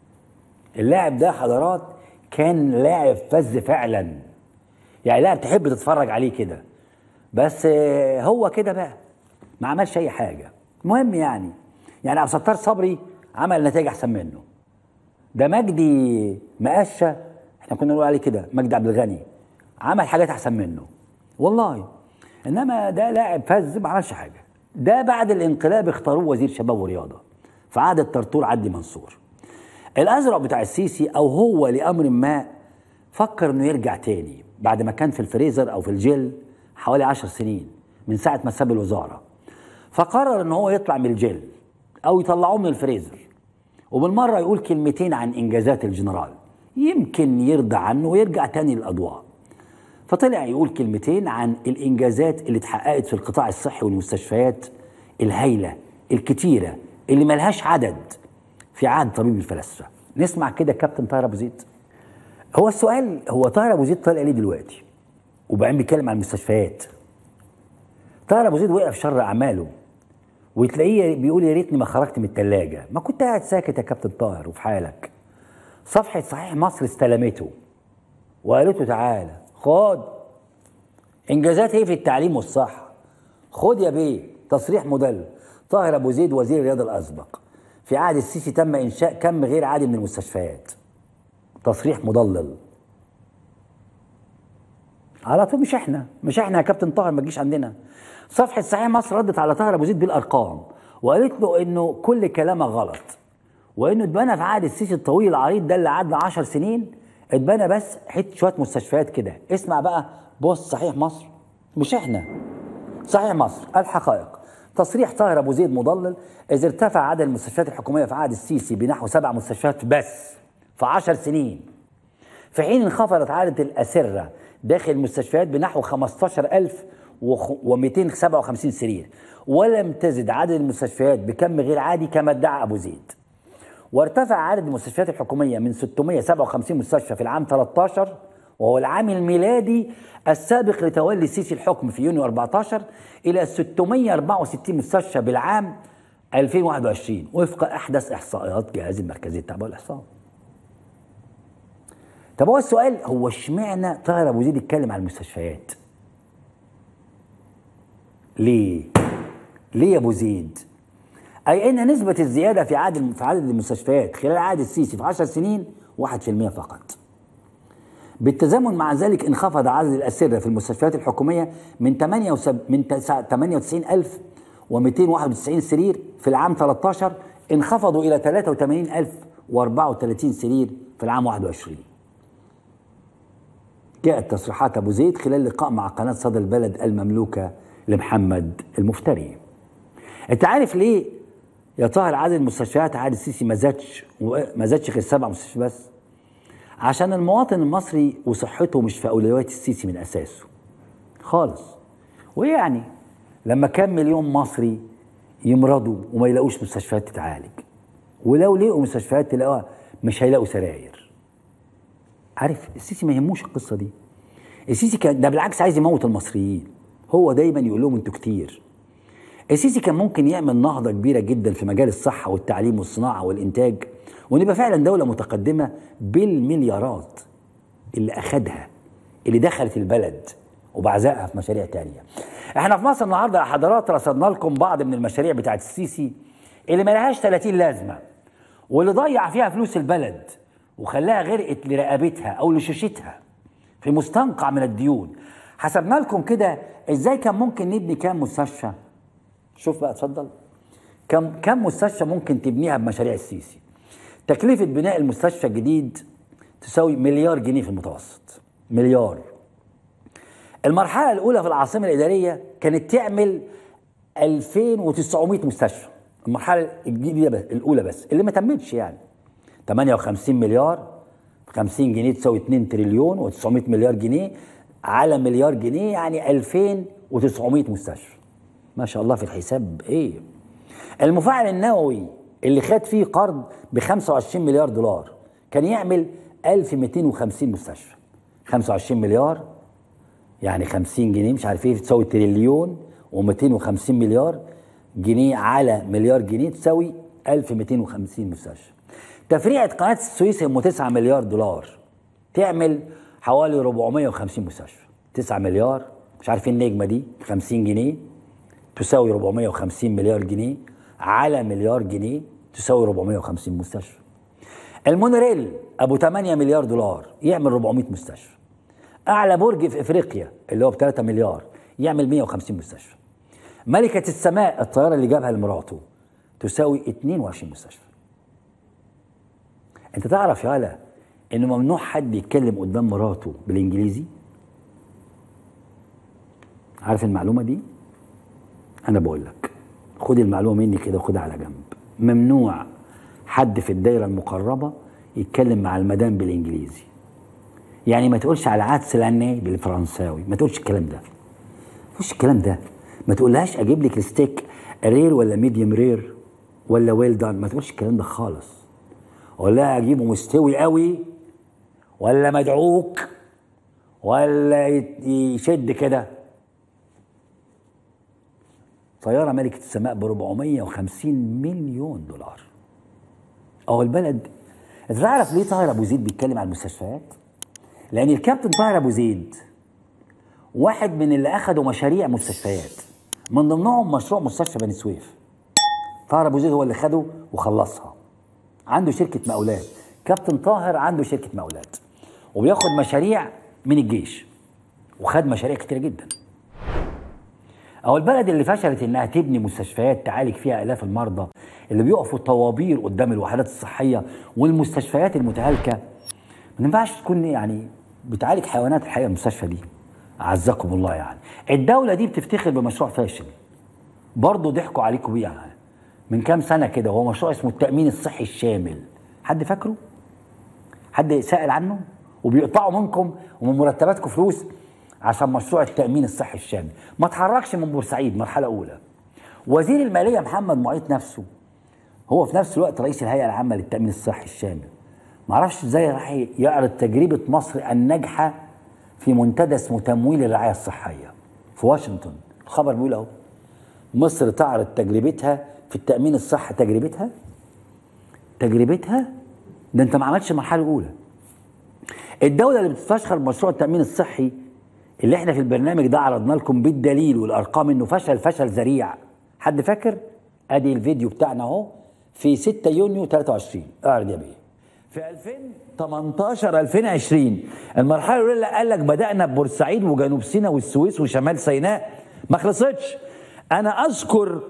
اللاعب ده حضرات كان لاعب فز فعلا يعني لاعب تحب تتفرج عليه كده بس هو كده بقى ما عملش اي حاجه المهم يعني يعني عبد الستار صبري عمل نتائج احسن منه ده مجدي مقشه احنا كنا نقول عليه كده مجدي عبد الغني عمل حاجات احسن منه والله انما ده لاعب فز ما عملش حاجه ده بعد الانقلاب اختاروه وزير شباب ورياضه في عهد الطرطور عدلي منصور الازرق بتاع السيسي او هو لامر ما فكر انه يرجع تاني بعد ما كان في الفريزر او في الجيل حوالي عشر سنين من ساعه ما ساب الوزاره فقرر ان هو يطلع من الجيل او يطلعوه من الفريزر وبالمره يقول كلمتين عن انجازات الجنرال يمكن يرضى عنه ويرجع تاني للاضواء فطلع يقول كلمتين عن الانجازات اللي اتحققت في القطاع الصحي والمستشفيات الهايله الكتيره اللي ملهاش عدد في عهد طبيب الفلاسفه نسمع كده كابتن طاهر ابو زيد هو السؤال هو طاهر ابو زيد طالع ليه دلوقتي وبعدين بيتكلم عن المستشفيات طاهر ابو زيد وقع في شر اعماله وتلاقيه بيقول يا ريتني ما خرجت من الثلاجه ما كنت قاعد ساكت يا كابتن طاهر وفي حالك صفحه صحيح مصر استلمته وقالت له تعالى خد انجازات ايه في التعليم والصحه خد يا بيه تصريح مدلل طاهر ابو زيد وزير الرياضه الاسبق في عهد السيسي تم انشاء كم غير عادي من المستشفيات تصريح مضلل على طول مش احنا مش احنا يا كابتن طاهر ما تجيش عندنا صفحه صحيح مصر ردت على طاهر ابو زيد بالارقام وقالت له انه كل كلامك غلط وانه اتبنى في عهد السيسي الطويل العريض ده اللي قعدنا 10 سنين اتبنى بس حته شويه مستشفيات كده اسمع بقى بص صحيح مصر مش احنا صحيح مصر الحقائق تصريح طاهر ابو زيد مضلل اذ ارتفع عدد المستشفيات الحكوميه في عهد السيسي بنحو سبع مستشفيات بس في 10 سنين في حين انخفضت عدد الاسره داخل المستشفيات بنحو 15257 سرير ولم تزد عدد المستشفيات بكم غير عادي كما ادعى ابو زيد وارتفع عدد المستشفيات الحكوميه من 657 مستشفى في العام 13 وهو العام الميلادي السابق لتولي السيسي الحكم في يونيو 14 الى 664 مستشفى بالعام 2021 وفق احدث احصائيات جهاز المركزي للتعبئه والاحصاء. طب هو السؤال هو اشمعنى طاهر ابو زيد يتكلم عن المستشفيات؟ ليه؟ ليه يا ابو زيد؟ اي ان نسبه الزياده في عدد في عدد المستشفيات خلال عهد السيسي في 10 سنين 1% فقط. بالتزامن مع ذلك انخفض عدد الأسرة في المستشفيات الحكومية من 98 من 98000 و291 سرير في العام 13 انخفضوا إلى 83034 سرير في العام 21 جاءت تصريحات أبو زيد خلال لقاء مع قناة صدى البلد المملوكة لمحمد المفتري أنت عارف ليه يا طاهر عدد المستشفيات عاد السيسي ما زادش ما زادش غير سبع مستشفيات بس عشان المواطن المصري وصحته مش في اولويات السيسي من اساسه خالص ويعني لما كام مليون مصري يمرضوا وما يلاقوش مستشفيات تتعالج ولو لقوا مستشفيات تلاقوها مش هيلاقوا سراير عارف السيسي ما يهموش القصه دي السيسي كان ده بالعكس عايز يموت المصريين هو دايما يقول لهم انتوا كتير السيسي كان ممكن يعمل نهضه كبيره جدا في مجال الصحه والتعليم والصناعه والانتاج ونبقى فعلا دوله متقدمه بالمليارات اللي اخدها اللي دخلت البلد وبعزقها في مشاريع تانية احنا في مصر النهارده يا حضرات رصدنا لكم بعض من المشاريع بتاعت السيسي اللي ملهاش 30 لازمه واللي ضيع فيها فلوس البلد وخلاها غرقت لرقبتها او لشوشتها في مستنقع من الديون حسبنا لكم كده ازاي كان ممكن نبني كام مستشفى شوف بقى اتفضل كم كم مستشفى ممكن تبنيها بمشاريع السيسي تكلفة بناء المستشفى الجديد تساوي مليار جنيه في المتوسط مليار المرحلة الأولى في العاصمة الإدارية كانت تعمل 2900 مستشفى المرحلة الجديدة بس الأولى بس اللي ما تمتش يعني 58 مليار 50 جنيه تساوي 2 تريليون و900 مليار جنيه على مليار جنيه يعني 2900 مستشفى ما شاء الله في الحساب ايه المفاعل النووي اللي خد فيه قرض ب 25 مليار دولار كان يعمل 1250 مستشفى 25 مليار يعني 50 جنيه مش عارف ايه تساوي تريليون و250 مليار جنيه على مليار جنيه تساوي 1250 مستشفى تفريعة قناة السويس ام 9 مليار دولار تعمل حوالي 450 مستشفى 9 مليار مش عارف النجمة دي 50 جنيه تساوي 450 مليار جنيه على مليار جنيه تساوي 450 مستشفى المونوريل ابو 8 مليار دولار يعمل 400 مستشفى اعلى برج في افريقيا اللي هو ب 3 مليار يعمل 150 مستشفى ملكة السماء الطيارة اللي جابها لمراته تساوي 22 مستشفى انت تعرف يا هلا انه ممنوع حد يتكلم قدام مراته بالانجليزي عارف المعلومة دي انا بقول لك خد المعلومه مني كده وخدها على جنب ممنوع حد في الدايره المقربه يتكلم مع المدام بالانجليزي يعني ما تقولش على عدس لاني بالفرنساوي ما تقولش الكلام ده مفيش الكلام ده ما تقولهاش اجيب لك الستيك رير ولا ميديوم رير ولا ويل دان ما تقولش الكلام ده خالص ولا اجيبه مستوي قوي ولا مدعوك ولا يشد كده طياره ملكه السماء ب 450 مليون دولار اهو البلد انت تعرف ليه طاهر ابو زيد بيتكلم عن المستشفيات لان الكابتن طاهر ابو زيد واحد من اللي اخذوا مشاريع مستشفيات من ضمنهم مشروع مستشفى بني سويف طاهر ابو زيد هو اللي خده وخلصها عنده شركه مقاولات كابتن طاهر عنده شركه مقاولات وبياخد مشاريع من الجيش وخد مشاريع كتير جدا أو البلد اللي فشلت إنها تبني مستشفيات تعالج فيها آلاف المرضى اللي بيقفوا طوابير قدام الوحدات الصحية والمستشفيات المتهالكة ما ينفعش تكون يعني بتعالج حيوانات الحقيقة المستشفى دي أعزكم الله يعني الدولة دي بتفتخر بمشروع فاشل برضه ضحكوا عليكم بيه يعني من كام سنة كده هو مشروع اسمه التأمين الصحي الشامل حد فاكره؟ حد سأل عنه؟ وبيقطعوا منكم ومن مرتباتكم فلوس عشان مشروع التأمين الصحي الشامل ما تحركش من بورسعيد مرحلة أولى وزير المالية محمد معيط نفسه هو في نفس الوقت رئيس الهيئة العامة للتأمين الصحي الشامل ما اعرفش ازاي راح يعرض تجربة مصر الناجحة في منتدى اسمه تمويل الرعاية الصحية في واشنطن الخبر بيقول اهو مصر تعرض تجربتها في التأمين الصحي تجربتها تجربتها ده انت ما عملتش المرحلة الأولى الدولة اللي بتستشهر بمشروع التأمين الصحي اللي احنا في البرنامج ده عرضنا لكم بالدليل والارقام انه فشل فشل ذريع حد فاكر ادي الفيديو بتاعنا اهو في 6 يونيو 23 اعرض يا بيه في 2018 2020 المرحله الاولى قال لك بدانا ببورسعيد وجنوب سيناء والسويس وشمال سيناء ما خلصتش انا اذكر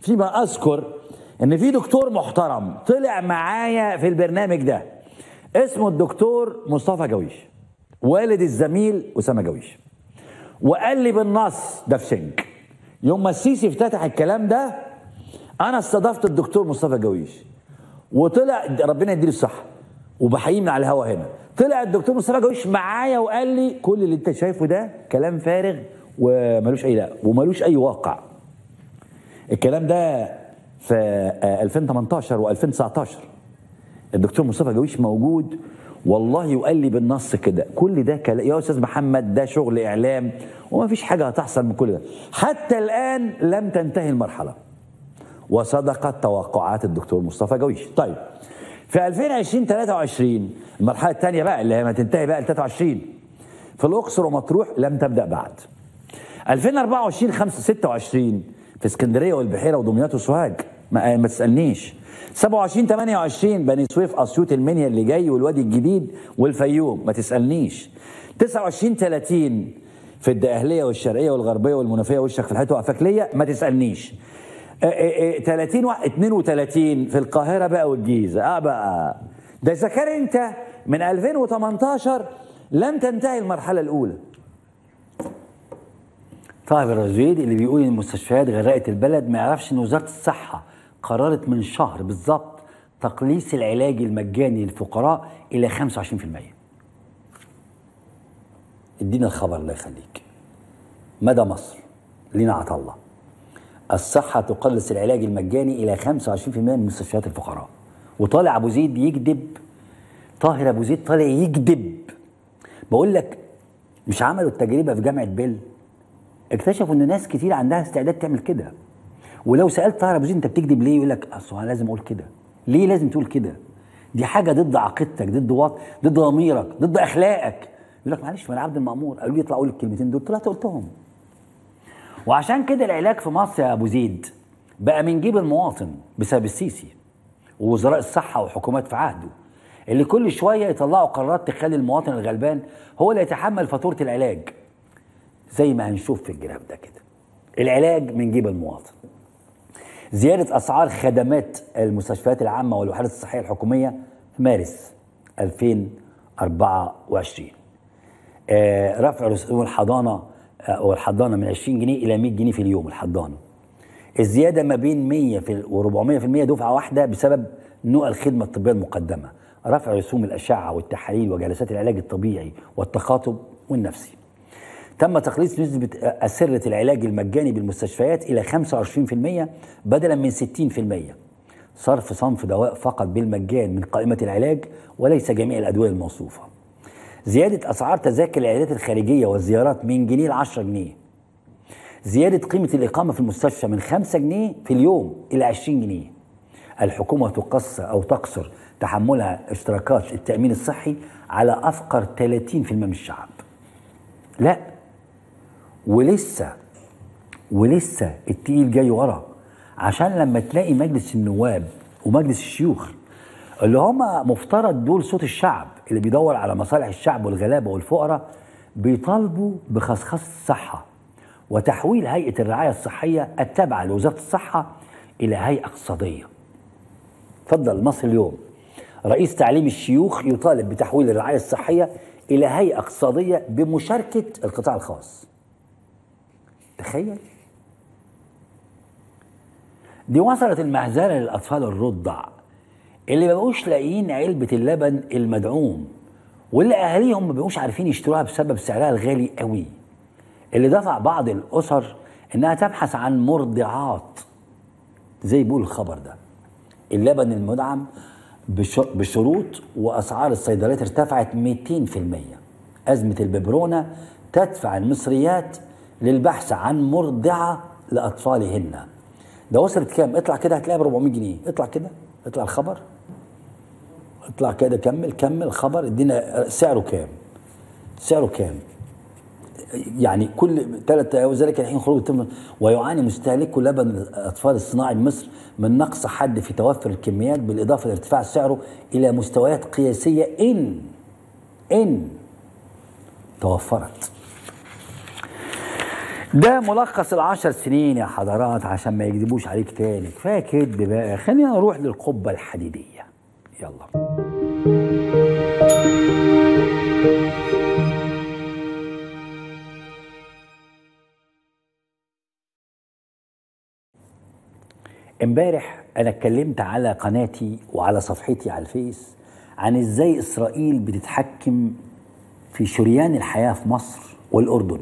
فيما اذكر ان في دكتور محترم طلع معايا في البرنامج ده اسمه الدكتور مصطفى جويش والد الزميل اسامه جويش وقال لي بالنص ده في سنك يوم ما السيسي افتتح الكلام ده انا استضفت الدكتور مصطفى جويش وطلع ربنا يديله الصحه وبحييه من على الهوا هنا طلع الدكتور مصطفى جويش معايا وقال لي كل اللي انت شايفه ده كلام فارغ وملوش اي لا وملوش اي واقع الكلام ده في 2018 و2019 الدكتور مصطفى جويش موجود والله وقال لي بالنص كده كل ده كلام يا استاذ محمد ده شغل اعلام وما فيش حاجه هتحصل من كل ده حتى الان لم تنتهي المرحله وصدقت توقعات الدكتور مصطفى جويش طيب في 2020 23 المرحله الثانيه بقى اللي هي ما تنتهي بقى ل 23 في الاقصر ومطروح لم تبدا بعد 2024 5 26 في اسكندريه والبحيره ودمياط وسوهاج ما, ما تسالنيش 27 28 بني سويف اسيوط المنيا اللي جاي والوادي الجديد والفيوم ما تسالنيش 29 30 في الدقهليه والشرقيه والغربيه والمنوفيه والشك في الحته وافاكليه ما تسالنيش 30 32 في القاهره بقى والجيزه اه بقى ده اذا كان انت من 2018 لم تنتهي المرحله الاولى طيب الرزويد اللي بيقول ان المستشفيات غرقت البلد ما يعرفش ان وزاره الصحه قررت من شهر بالظبط تقليص العلاج المجاني للفقراء الى 25% ادينا الخبر الله يخليك مدى مصر لينا عطا الله الصحة تقلص العلاج المجاني إلى 25% من مستشفيات الفقراء وطالع أبو زيد يكذب طاهر أبو زيد طالع يكذب بقول لك مش عملوا التجربة في جامعة بيل اكتشفوا ان ناس كتير عندها استعداد تعمل كده ولو سالت طاهر ابو زيد انت بتكذب ليه يقول لك اصل انا لازم اقول كده ليه لازم تقول كده دي حاجه ضد عقيدتك ضد وط... ضد ضميرك ضد اخلاقك يقول لك معلش ما انا عبد المامور قالوا لي اطلع اقول الكلمتين دول طلعت قلتهم وعشان كده العلاج في مصر يا ابو زيد بقى من جيب المواطن بسبب السيسي ووزراء الصحه وحكومات في عهده اللي كل شويه يطلعوا قرارات تخلي المواطن الغلبان هو اللي يتحمل فاتوره العلاج زي ما هنشوف في الجراف ده كده العلاج من جيب المواطن زيادة أسعار خدمات المستشفيات العامة والوحدات الصحية الحكومية في مارس 2024 آه رفع رسوم الحضانة آه والحضانة من 20 جنيه إلى 100 جنيه في اليوم الحضانة الزيادة ما بين 100 في و 400% دفعة واحدة بسبب نوع الخدمة الطبية المقدمة رفع رسوم الأشعة والتحاليل وجلسات العلاج الطبيعي والتخاطب والنفسي تم تقليص نسبة أسرة العلاج المجاني بالمستشفيات إلى 25% بدلا من 60% صرف صنف دواء فقط بالمجان من قائمة العلاج وليس جميع الأدوية الموصوفة زيادة أسعار تذاكر العيادات الخارجية والزيارات من جنيه ل 10 جنيه زيادة قيمة الإقامة في المستشفى من 5 جنيه في اليوم إلى 20 جنيه الحكومة تقصر أو تقصر تحملها اشتراكات التأمين الصحي على أفقر 30% من الشعب لا ولسه ولسه التقيل جاي ورا عشان لما تلاقي مجلس النواب ومجلس الشيوخ اللي هما مفترض دول صوت الشعب اللي بيدور على مصالح الشعب والغلابه والفقراء بيطالبوا بخصخص الصحه وتحويل هيئه الرعايه الصحيه التابعه لوزاره الصحه الى هيئه اقتصاديه. اتفضل مصر اليوم رئيس تعليم الشيوخ يطالب بتحويل الرعايه الصحيه الى هيئه اقتصاديه بمشاركه القطاع الخاص. تخيل دي وصلت المهزله للاطفال الرضع اللي ما بقوش لاقيين علبه اللبن المدعوم واللي اهاليهم ما بقوش عارفين يشتروها بسبب سعرها الغالي قوي اللي دفع بعض الاسر انها تبحث عن مرضعات زي بيقول الخبر ده اللبن المدعم بشروط واسعار الصيدليات ارتفعت 200% ازمه الببرونه تدفع المصريات للبحث عن مرضعه لاطفالهن ده وصلت كام اطلع كده هتلاقيها ب 400 جنيه اطلع كده اطلع الخبر اطلع كده كمل كمل الخبر ادينا سعره كام سعره كام يعني كل ثلاث وذلك الحين خروج التم ويعاني مستهلكو لبن الاطفال الصناعي بمصر من نقص حد في توفر الكميات بالاضافه لارتفاع سعره الى مستويات قياسيه ان ان توفرت ده ملخص العشر سنين يا حضرات عشان ما يكذبوش عليك تاني كفايه كدب بقى خلينا نروح للقبه الحديديه يلا امبارح انا اتكلمت على قناتي وعلى صفحتي على الفيس عن ازاي اسرائيل بتتحكم في شريان الحياه في مصر والاردن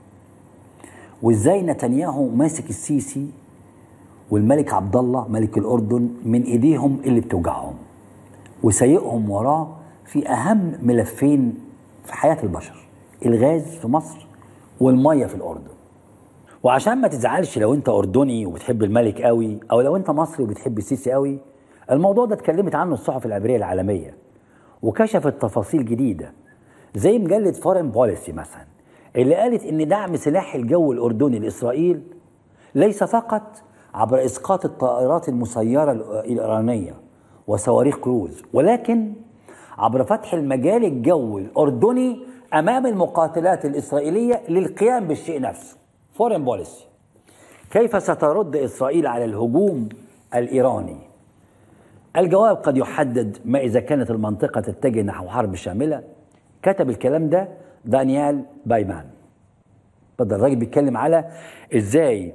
وازاي نتنياهو ماسك السيسي والملك عبد الله ملك الاردن من ايديهم اللي بتوجعهم وسايقهم وراه في اهم ملفين في حياه البشر الغاز في مصر والميه في الاردن وعشان ما تزعلش لو انت اردني وبتحب الملك قوي او لو انت مصري وبتحب السيسي قوي الموضوع ده اتكلمت عنه الصحف العبريه العالميه وكشفت تفاصيل جديده زي مجله فورين بوليسي مثلا اللي قالت ان دعم سلاح الجو الاردني لاسرائيل ليس فقط عبر اسقاط الطائرات المسيره الايرانيه وصواريخ كروز ولكن عبر فتح المجال الجوي الاردني امام المقاتلات الاسرائيليه للقيام بالشيء نفسه فورين بوليسي كيف سترد اسرائيل على الهجوم الايراني الجواب قد يحدد ما اذا كانت المنطقه تتجه نحو حرب شامله كتب الكلام ده دانيال بايمان بدل الراجل بيتكلم على ازاي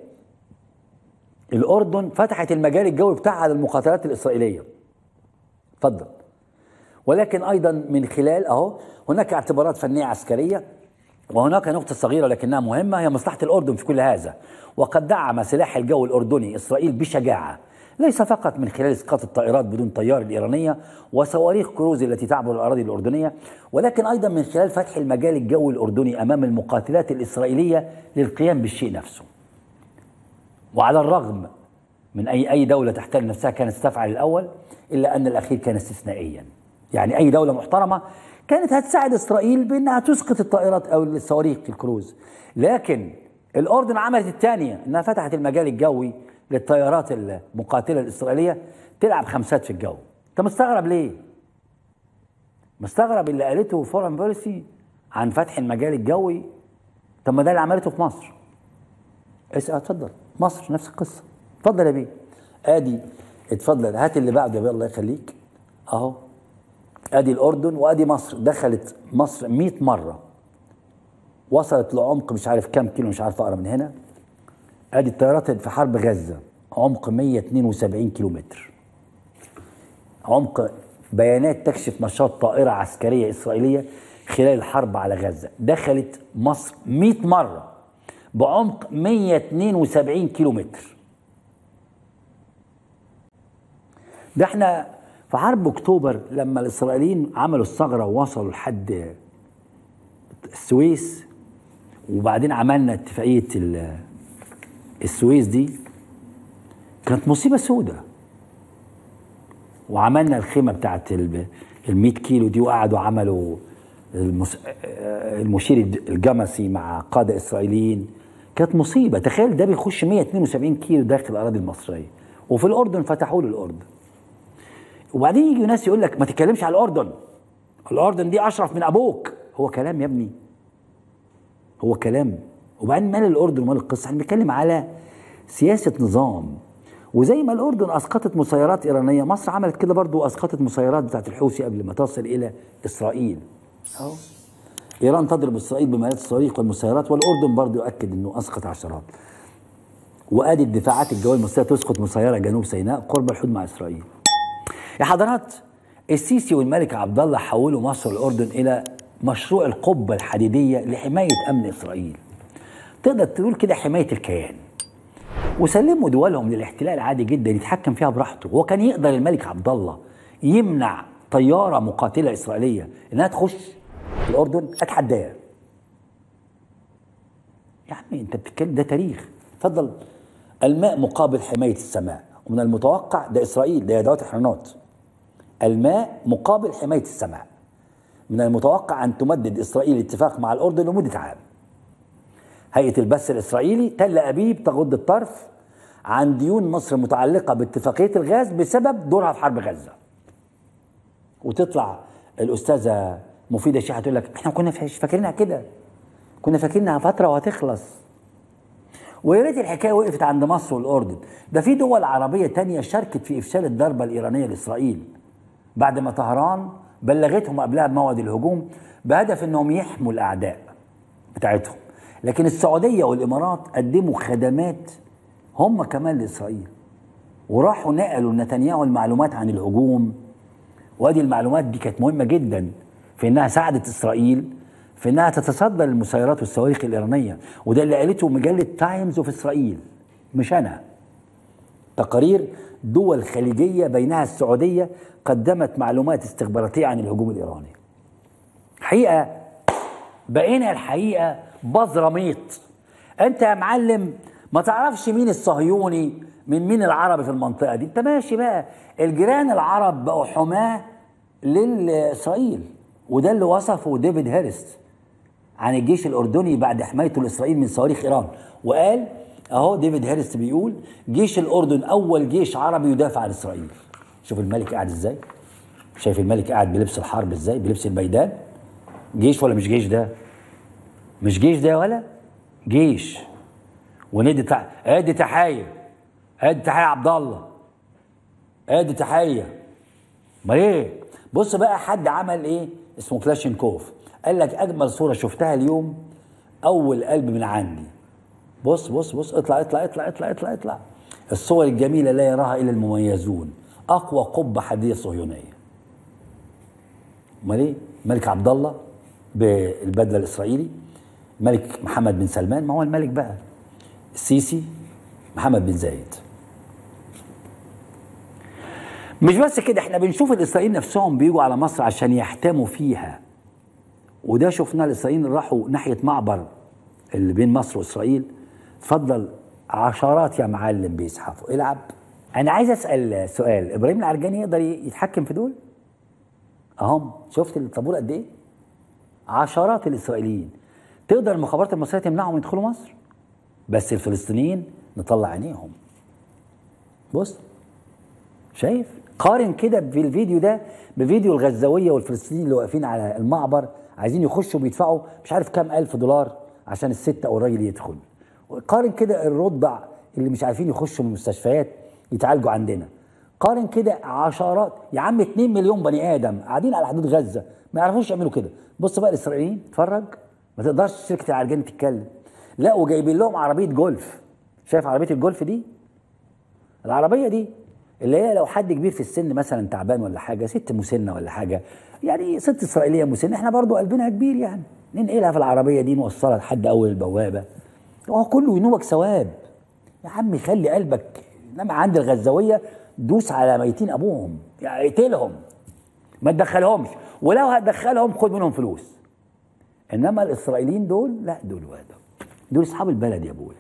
الاردن فتحت المجال الجوي بتاعها للمقاتلات الاسرائيليه اتفضل ولكن ايضا من خلال اهو هناك اعتبارات فنيه عسكريه وهناك نقطة صغيرة لكنها مهمة هي مصلحة الأردن في كل هذا وقد دعم سلاح الجو الأردني إسرائيل بشجاعة ليس فقط من خلال اسقاط الطائرات بدون طيار الايرانيه وصواريخ كروز التي تعبر الاراضي الاردنيه ولكن ايضا من خلال فتح المجال الجوي الاردني امام المقاتلات الاسرائيليه للقيام بالشيء نفسه. وعلى الرغم من اي اي دوله تحتل نفسها كانت تفعل الاول الا ان الاخير كان استثنائيا. يعني اي دوله محترمه كانت هتساعد اسرائيل بانها تسقط الطائرات او الصواريخ الكروز. لكن الاردن عملت الثانيه انها فتحت المجال الجوي للطيارات المقاتله الاسرائيليه تلعب خمسات في الجو انت مستغرب ليه مستغرب اللي قالته فورن بوليسي عن فتح المجال الجوي طب ما ده اللي عملته في مصر اسال اتفضل مصر نفس القصه اتفضل يا بيه ادي اتفضل هات اللي بعده يا بيه الله يخليك اهو ادي الاردن وادي مصر دخلت مصر 100 مره وصلت لعمق مش عارف كام كيلو مش عارف اقرا من هنا ادي الطيارات في حرب غزه عمق 172 كيلومتر عمق بيانات تكشف نشاط طائره عسكريه اسرائيليه خلال الحرب على غزه دخلت مصر 100 مره بعمق 172 كيلومتر ده احنا في حرب اكتوبر لما الاسرائيليين عملوا الثغره ووصلوا لحد السويس وبعدين عملنا اتفاقيه السويس دي كانت مصيبة سودة وعملنا الخيمة بتاعت ال 100 كيلو دي وقعدوا عملوا المس... المشير الجمسي مع قادة إسرائيليين كانت مصيبة تخيل ده بيخش 172 كيلو داخل الأراضي المصرية وفي الأردن فتحوا له الأردن وبعدين يجي ناس يقول لك ما تتكلمش على الأردن الأردن دي أشرف من أبوك هو كلام يا ابني هو كلام وبعدين مال الاردن ومال القصه احنا بنتكلم على سياسه نظام وزي ما الاردن اسقطت مسيرات ايرانيه مصر عملت كده برضو اسقطت مسيرات بتاعت الحوثي قبل ما تصل الى اسرائيل اهو ايران تضرب اسرائيل بمالات الصواريخ والمسيرات والاردن برضو يؤكد انه اسقط عشرات وادي الدفاعات الجويه المصريه تسقط مسيره جنوب سيناء قرب الحدود مع اسرائيل يا حضرات السيسي والملك عبد الله حولوا مصر والاردن الى مشروع القبه الحديديه لحمايه امن اسرائيل تقدر تقول كده حمايه الكيان وسلموا دولهم للاحتلال عادي جدا يتحكم فيها براحته هو كان يقدر الملك عبد الله يمنع طياره مقاتله اسرائيليه انها تخش الاردن اتحداه يا عمي انت بتتكلم ده تاريخ اتفضل الماء مقابل حمايه السماء ومن المتوقع ده اسرائيل ده ادوات الحرنات الماء مقابل حمايه السماء من المتوقع ان تمدد اسرائيل اتفاق مع الاردن لمده عام هيئة البث الإسرائيلي تل أبيب تغض الطرف عن ديون مصر متعلقة باتفاقية الغاز بسبب دورها في حرب غزة وتطلع الأستاذة مفيدة شيحة تقول لك احنا كنا فاكرينها كده كنا فاكرينها فترة وهتخلص ويا ريت الحكايه وقفت عند مصر والاردن ده في دول عربيه تانية شاركت في افشال الضربه الايرانيه لاسرائيل بعد ما طهران بلغتهم قبلها بموعد الهجوم بهدف انهم يحموا الاعداء بتاعتهم لكن السعوديه والامارات قدموا خدمات هم كمان لاسرائيل وراحوا نقلوا لنتنياهو المعلومات عن الهجوم وادي المعلومات دي كانت مهمه جدا في انها ساعدت اسرائيل في انها تتصدى للمسيرات والصواريخ الايرانيه وده اللي قالته مجله تايمز اوف اسرائيل مش انا تقارير دول خليجيه بينها السعوديه قدمت معلومات استخباراتيه عن الهجوم الايراني حقيقه بقينا الحقيقه بزراميط انت يا معلم ما تعرفش مين الصهيوني من مين العربي في المنطقه دي انت ماشي بقى الجيران العرب بقوا حماه لاسرائيل وده اللي وصفه ديفيد هيرست عن الجيش الاردني بعد حمايته لاسرائيل من صواريخ ايران وقال اهو ديفيد هيرست بيقول جيش الاردن اول جيش عربي يدافع عن اسرائيل شوف الملك قاعد ازاي شايف الملك قاعد بلبس الحرب ازاي بلبس الميدان جيش ولا مش جيش ده مش جيش ده ولا جيش وندي تع... ادي تحيه ادي تحيه يا عبد الله ادي تحيه ما ايه بص بقى حد عمل ايه اسمه كلاشينكوف قال لك اجمل صوره شفتها اليوم اول قلب من عندي بص بص بص اطلع اطلع اطلع اطلع اطلع اطلع الصور الجميله لا يراها الا المميزون اقوى قبه حديديه صهيونيه امال ايه الملك عبد الله بالبدله الاسرائيلي الملك محمد بن سلمان ما هو الملك بقى السيسي محمد بن زايد مش بس كده احنا بنشوف الاسرائيليين نفسهم بيجوا على مصر عشان يحتموا فيها وده شفناه الاسرائيليين راحوا ناحيه معبر اللي بين مصر واسرائيل اتفضل عشرات يا معلم بيزحفوا العب انا عايز اسال سؤال ابراهيم العرجاني يقدر يتحكم في دول اهم شفت الطابور قد ايه عشرات الاسرائيليين تقدر المخابرات المصريه تمنعهم يدخلوا مصر بس الفلسطينيين نطلع عينيهم بص شايف قارن كده في الفيديو ده بفيديو الغزاويه والفلسطينيين اللي واقفين على المعبر عايزين يخشوا بيدفعوا مش عارف كام الف دولار عشان الست او الراجل يدخل قارن كده الرضع اللي مش عارفين يخشوا من المستشفيات يتعالجوا عندنا قارن كده عشرات يا عم 2 مليون بني ادم قاعدين على حدود غزه ما يعرفوش يعملوا كده بص بقى الاسرائيليين اتفرج ما تقدرش شركه العرجان تتكلم لا وجايبين لهم عربيه جولف شايف عربيه الجولف دي العربيه دي اللي هي لو حد كبير في السن مثلا تعبان ولا حاجه ست مسنه ولا حاجه يعني ست اسرائيليه مسنه احنا برضو قلبنا كبير يعني ننقلها في العربيه دي نوصلها لحد اول البوابه هو كله ينوبك ثواب يا عم خلي قلبك انما عند الغزاويه دوس على ميتين ابوهم يعني اقتلهم ما تدخلهمش ولو هتدخلهم خد منهم فلوس انما الاسرائيليين دول لا دول وادم دول اصحاب البلد يا ابويا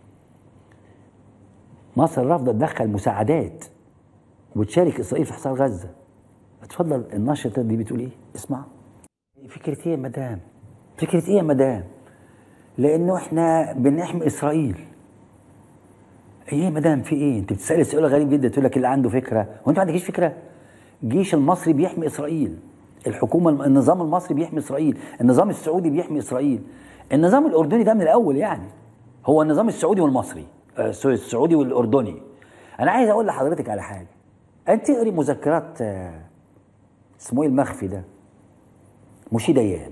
مصر رافضه تدخل مساعدات وتشارك اسرائيل في حصار غزه اتفضل النشره دي بتقول ايه اسمع فكره ايه يا مدام فكره ايه يا مدام لانه احنا بنحمي اسرائيل ايه يا مدام في ايه انت بتسالي سؤال غريب جدا تقول لك اللي عنده فكره وانت ما عندكش فكره الجيش المصري بيحمي اسرائيل الحكومه النظام المصري بيحمي اسرائيل النظام السعودي بيحمي اسرائيل النظام الاردني ده من الاول يعني هو النظام السعودي والمصري آه السعودي والاردني انا عايز اقول لحضرتك على حاجه انت اقري مذكرات آه اسمه ايه المخفي ده مشي ديان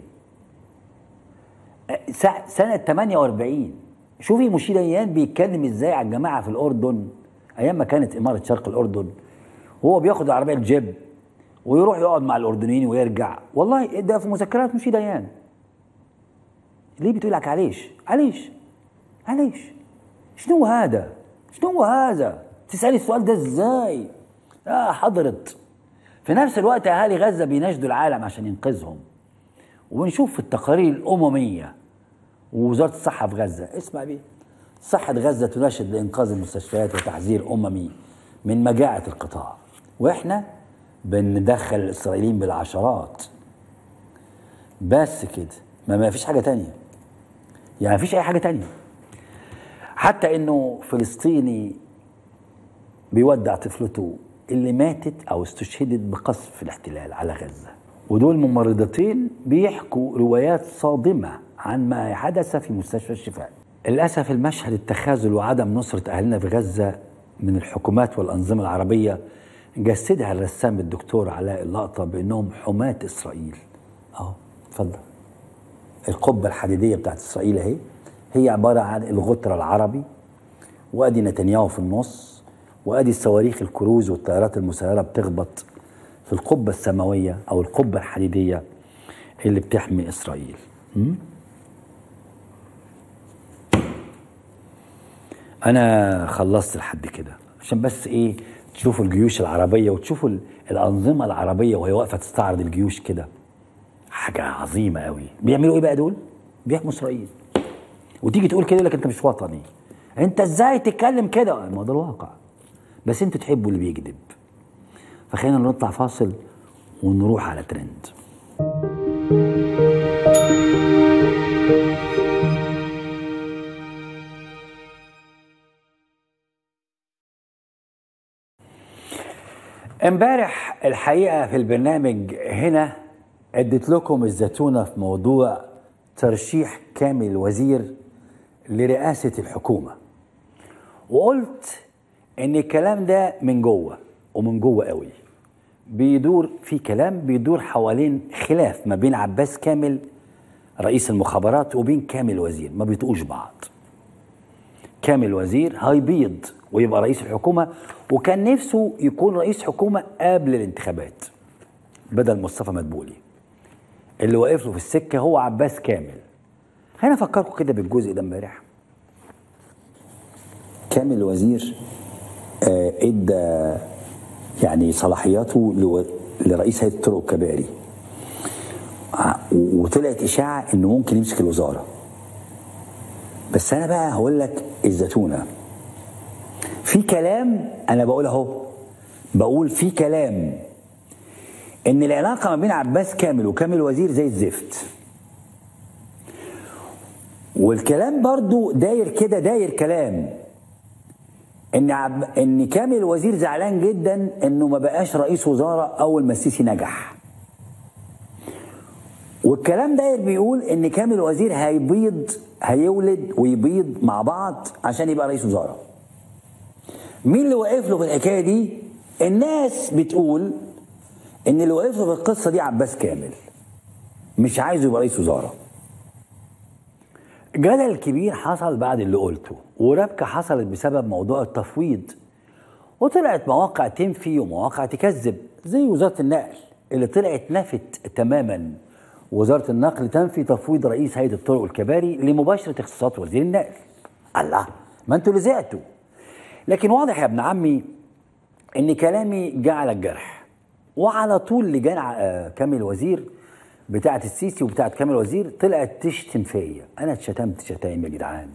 آه سنه 48 شوفي مشي ديان بيتكلم ازاي على الجماعه في الاردن ايام ما كانت اماره شرق الاردن وهو بياخد العربيه الجيب ويروح يقعد مع الاردنيين ويرجع والله ده في مذكرات مشي ديان ليه بتقول لك عليش عليش عليش شنو هذا شنو هذا تسالي السؤال ده ازاي اه حضرت في نفس الوقت اهالي غزه بيناشدوا العالم عشان ينقذهم وبنشوف في التقارير الامميه ووزاره الصحه في غزه اسمع بيه صحه غزه تناشد لانقاذ المستشفيات وتحذير اممي من مجاعه القطاع واحنا بندخل الاسرائيليين بالعشرات بس كده ما, ما فيش حاجه تانية يعني ما فيش اي حاجه تانية حتى انه فلسطيني بيودع طفلته اللي ماتت او استشهدت بقصف في الاحتلال على غزه ودول ممرضتين بيحكوا روايات صادمه عن ما حدث في مستشفى الشفاء للأسف المشهد التخاذل وعدم نصرة أهلنا في غزة من الحكومات والأنظمة العربية جسدها الرسام الدكتور علاء اللقطة بأنهم حماة إسرائيل أهو اتفضل القبة الحديدية بتاعت إسرائيل أهي هي عبارة عن الغترة العربي وأدي نتنياهو في النص وأدي الصواريخ الكروز والطيارات المسيرة بتخبط في القبة السماوية أو القبة الحديدية اللي بتحمي إسرائيل م? انا خلصت لحد كده عشان بس ايه تشوفوا الجيوش العربيه وتشوفوا ال- الانظمه العربيه وهي واقفه تستعرض الجيوش كده حاجه عظيمه قوي بيعملوا ايه بقى دول بيحموا اسرائيل وتيجي تقول كده يقول لك انت مش وطني انت ازاي تتكلم كده ما ده الواقع بس انتوا تحبوا اللي بيكذب فخلينا نطلع فاصل ونروح على ترند امبارح الحقيقه في البرنامج هنا اديت لكم الزتونه في موضوع ترشيح كامل وزير لرئاسه الحكومه وقلت ان الكلام ده من جوه ومن جوه قوي بيدور في كلام بيدور حوالين خلاف ما بين عباس كامل رئيس المخابرات وبين كامل وزير ما بيطقوش بعض كامل وزير هيبيض ويبقى رئيس الحكومه وكان نفسه يكون رئيس حكومه قبل الانتخابات بدل مصطفى مدبولي اللي واقف له في السكه هو عباس كامل خلينا افكركم كده بالجزء ده امبارح كامل وزير آه، ادى يعني صلاحياته لو- لرئيس هيئه الطرق الكباري ع- وطلعت اشاعه انه ممكن يمسك الوزاره بس انا بقى هقول لك الزتونه في كلام انا بقول اهو بقول في كلام ان العلاقه ما بين عباس كامل وكامل وزير زي الزفت والكلام برضو داير كده داير كلام ان عب... ان كامل وزير زعلان جدا انه ما بقاش رئيس وزاره اول ما السيسي نجح والكلام داير بيقول ان كامل وزير هيبيض هيولد ويبيض مع بعض عشان يبقى رئيس وزراء مين اللي واقف له في الحكايه دي الناس بتقول ان اللي واقف له في القصه دي عباس كامل مش عايزه يبقى رئيس وزراء جدل كبير حصل بعد اللي قلته وربكه حصلت بسبب موضوع التفويض وطلعت مواقع تنفي ومواقع تكذب زي وزاره النقل اللي طلعت نفت تماما وزاره النقل تنفي تفويض رئيس هيئه الطرق والكباري لمباشره اختصاصات وزير النقل الله ما انتوا اللي زعتوا لكن واضح يا ابن عمي ان كلامي جاء على الجرح وعلى طول لجان آه، كامل وزير بتاعه السيسي وبتاعه كامل وزير طلعت تشتم فيا انا اتشتمت شتايم يا جدعان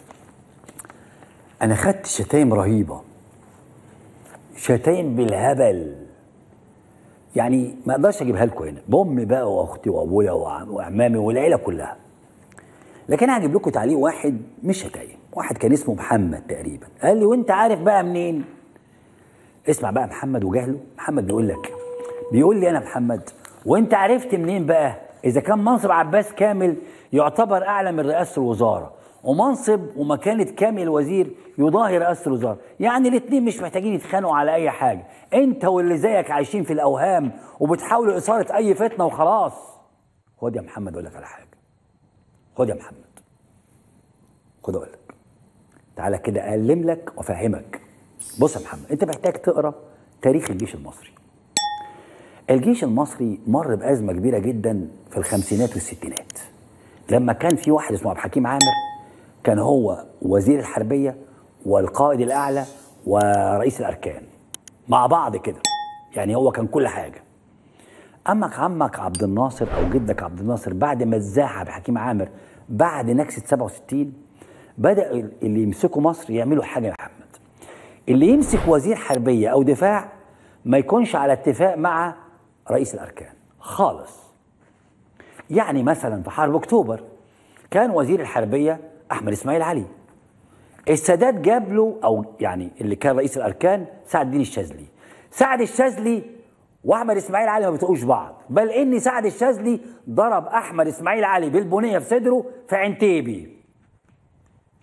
انا خدت شتايم رهيبه شتايم بالهبل يعني ما اقدرش اجيبها لكم هنا بامي بقى واختي وابويا وعم- واعمامي والعيله كلها لكن انا هجيب لكم تعليق واحد مش شتايم واحد كان اسمه محمد تقريبا قال لي وانت عارف بقى منين اسمع بقى محمد وجهله محمد بيقول لك بيقول لي انا محمد وانت عرفت منين بقى اذا كان منصب عباس كامل يعتبر اعلى من رئاسه الوزاره ومنصب ومكانه كامل وزير يضاهي رئاسه الوزاره يعني الاثنين مش محتاجين يتخانقوا على اي حاجه انت واللي زيك عايشين في الاوهام وبتحاولوا اثاره اي فتنه وخلاص خد يا محمد اقول لك على حاجه خد يا محمد خد اقول لك تعالى كده أعلم لك وأفهمك بص يا محمد أنت محتاج تقرأ تاريخ الجيش المصري الجيش المصري مر بأزمة كبيرة جدا في الخمسينات والستينات لما كان في واحد اسمه عبد الحكيم عامر كان هو وزير الحربية والقائد الأعلى ورئيس الأركان مع بعض كده يعني هو كان كل حاجة أمك عمك عبد الناصر أو جدك عبد الناصر بعد ما اتزاح عبد الحكيم عامر بعد نكسة 67 بدأ اللي يمسكوا مصر يعملوا حاجة يا محمد اللي يمسك وزير حربية أو دفاع ما يكونش على اتفاق مع رئيس الأركان خالص يعني مثلا في حرب أكتوبر كان وزير الحربية أحمد إسماعيل علي السادات جاب له أو يعني اللي كان رئيس الأركان سعد الدين الشاذلي سعد الشاذلي واحمد اسماعيل علي ما بيطقوش بعض بل ان سعد الشاذلي ضرب احمد اسماعيل علي بالبنيه في صدره في عنتيبي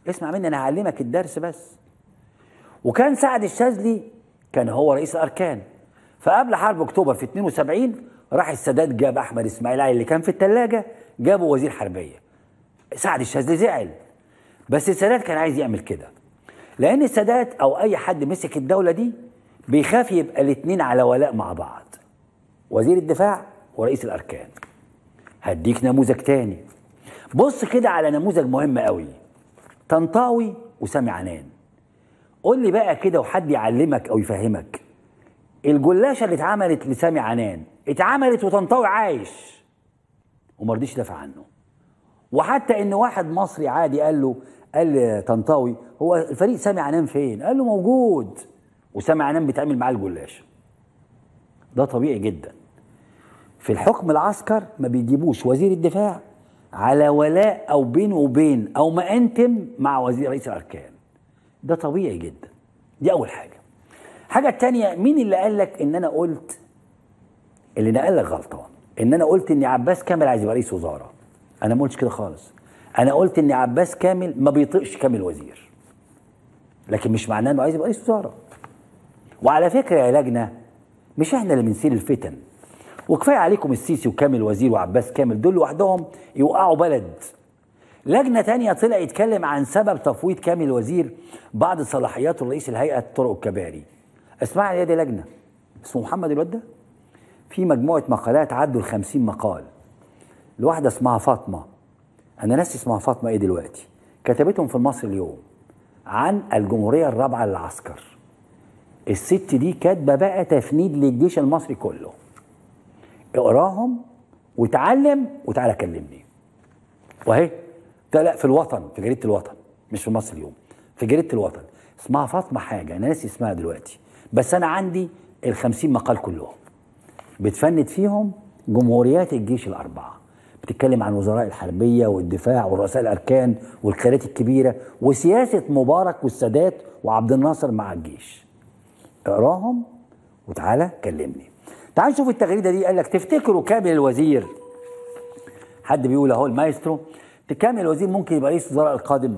اسمع مني انا هعلمك الدرس بس وكان سعد الشاذلي كان هو رئيس الاركان فقبل حرب اكتوبر في 72 راح السادات جاب احمد اسماعيل علي اللي كان في الثلاجه جابه وزير حربيه سعد الشاذلي زعل بس السادات كان عايز يعمل كده لان السادات او اي حد مسك الدوله دي بيخاف يبقى الاثنين على ولاء مع بعض وزير الدفاع ورئيس الاركان هديك نموذج تاني بص كده على نموذج مهم قوي طنطاوي وسامي عنان قول لي بقى كده وحد يعلمك او يفهمك الجلاشه اللي اتعملت لسامي عنان اتعملت وطنطاوي عايش وما رضيش يدافع عنه وحتى ان واحد مصري عادي قال له قال لطنطاوي هو الفريق سامي عنان فين؟ قال له موجود وسامي عنان بيتعمل معاه الجلاشه ده طبيعي جدا في الحكم العسكر ما بيجيبوش وزير الدفاع على ولاء او بينه وبين او ما انتم مع وزير رئيس الاركان ده طبيعي جدا دي اول حاجه الحاجه الثانيه مين اللي قال لك ان انا قلت اللي نقل لك غلطان ان انا قلت ان عباس كامل عايز يبقى رئيس وزراء انا ما قلتش كده خالص انا قلت ان عباس كامل ما بيطيقش كامل وزير لكن مش معناه انه عايز يبقى رئيس وزراء وعلى فكره يا لجنه مش احنا اللي بنثير الفتن وكفايه عليكم السيسي وكامل وزير وعباس كامل دول لوحدهم يوقعوا بلد لجنة تانية طلع يتكلم عن سبب تفويض كامل وزير بعض صلاحياته رئيس الهيئة الطرق الكباري اسمع يا دي لجنة اسمه محمد الواد ده في مجموعة مقالات عدوا ال 50 مقال لواحدة اسمها فاطمة أنا ناسي اسمها فاطمة إيه دلوقتي كتبتهم في المصري اليوم عن الجمهورية الرابعة للعسكر الست دي كاتبة بقى تفنيد للجيش المصري كله اقراهم وتعلم وتعالى كلمني وهي ده لا في الوطن في جريده الوطن مش في مصر اليوم في جريده الوطن اسمها فاطمه حاجه انا ناسي اسمها دلوقتي بس انا عندي ال 50 مقال كلهم بتفند فيهم جمهوريات الجيش الاربعه بتتكلم عن وزراء الحربيه والدفاع ورؤساء الاركان والقيادات الكبيره وسياسه مبارك والسادات وعبد الناصر مع الجيش اقراهم وتعالى كلمني تعال نشوف التغريده دي قال لك تفتكروا كامل الوزير حد بيقول اهو المايسترو كامل الوزير ممكن يبقى رئيس الوزراء القادم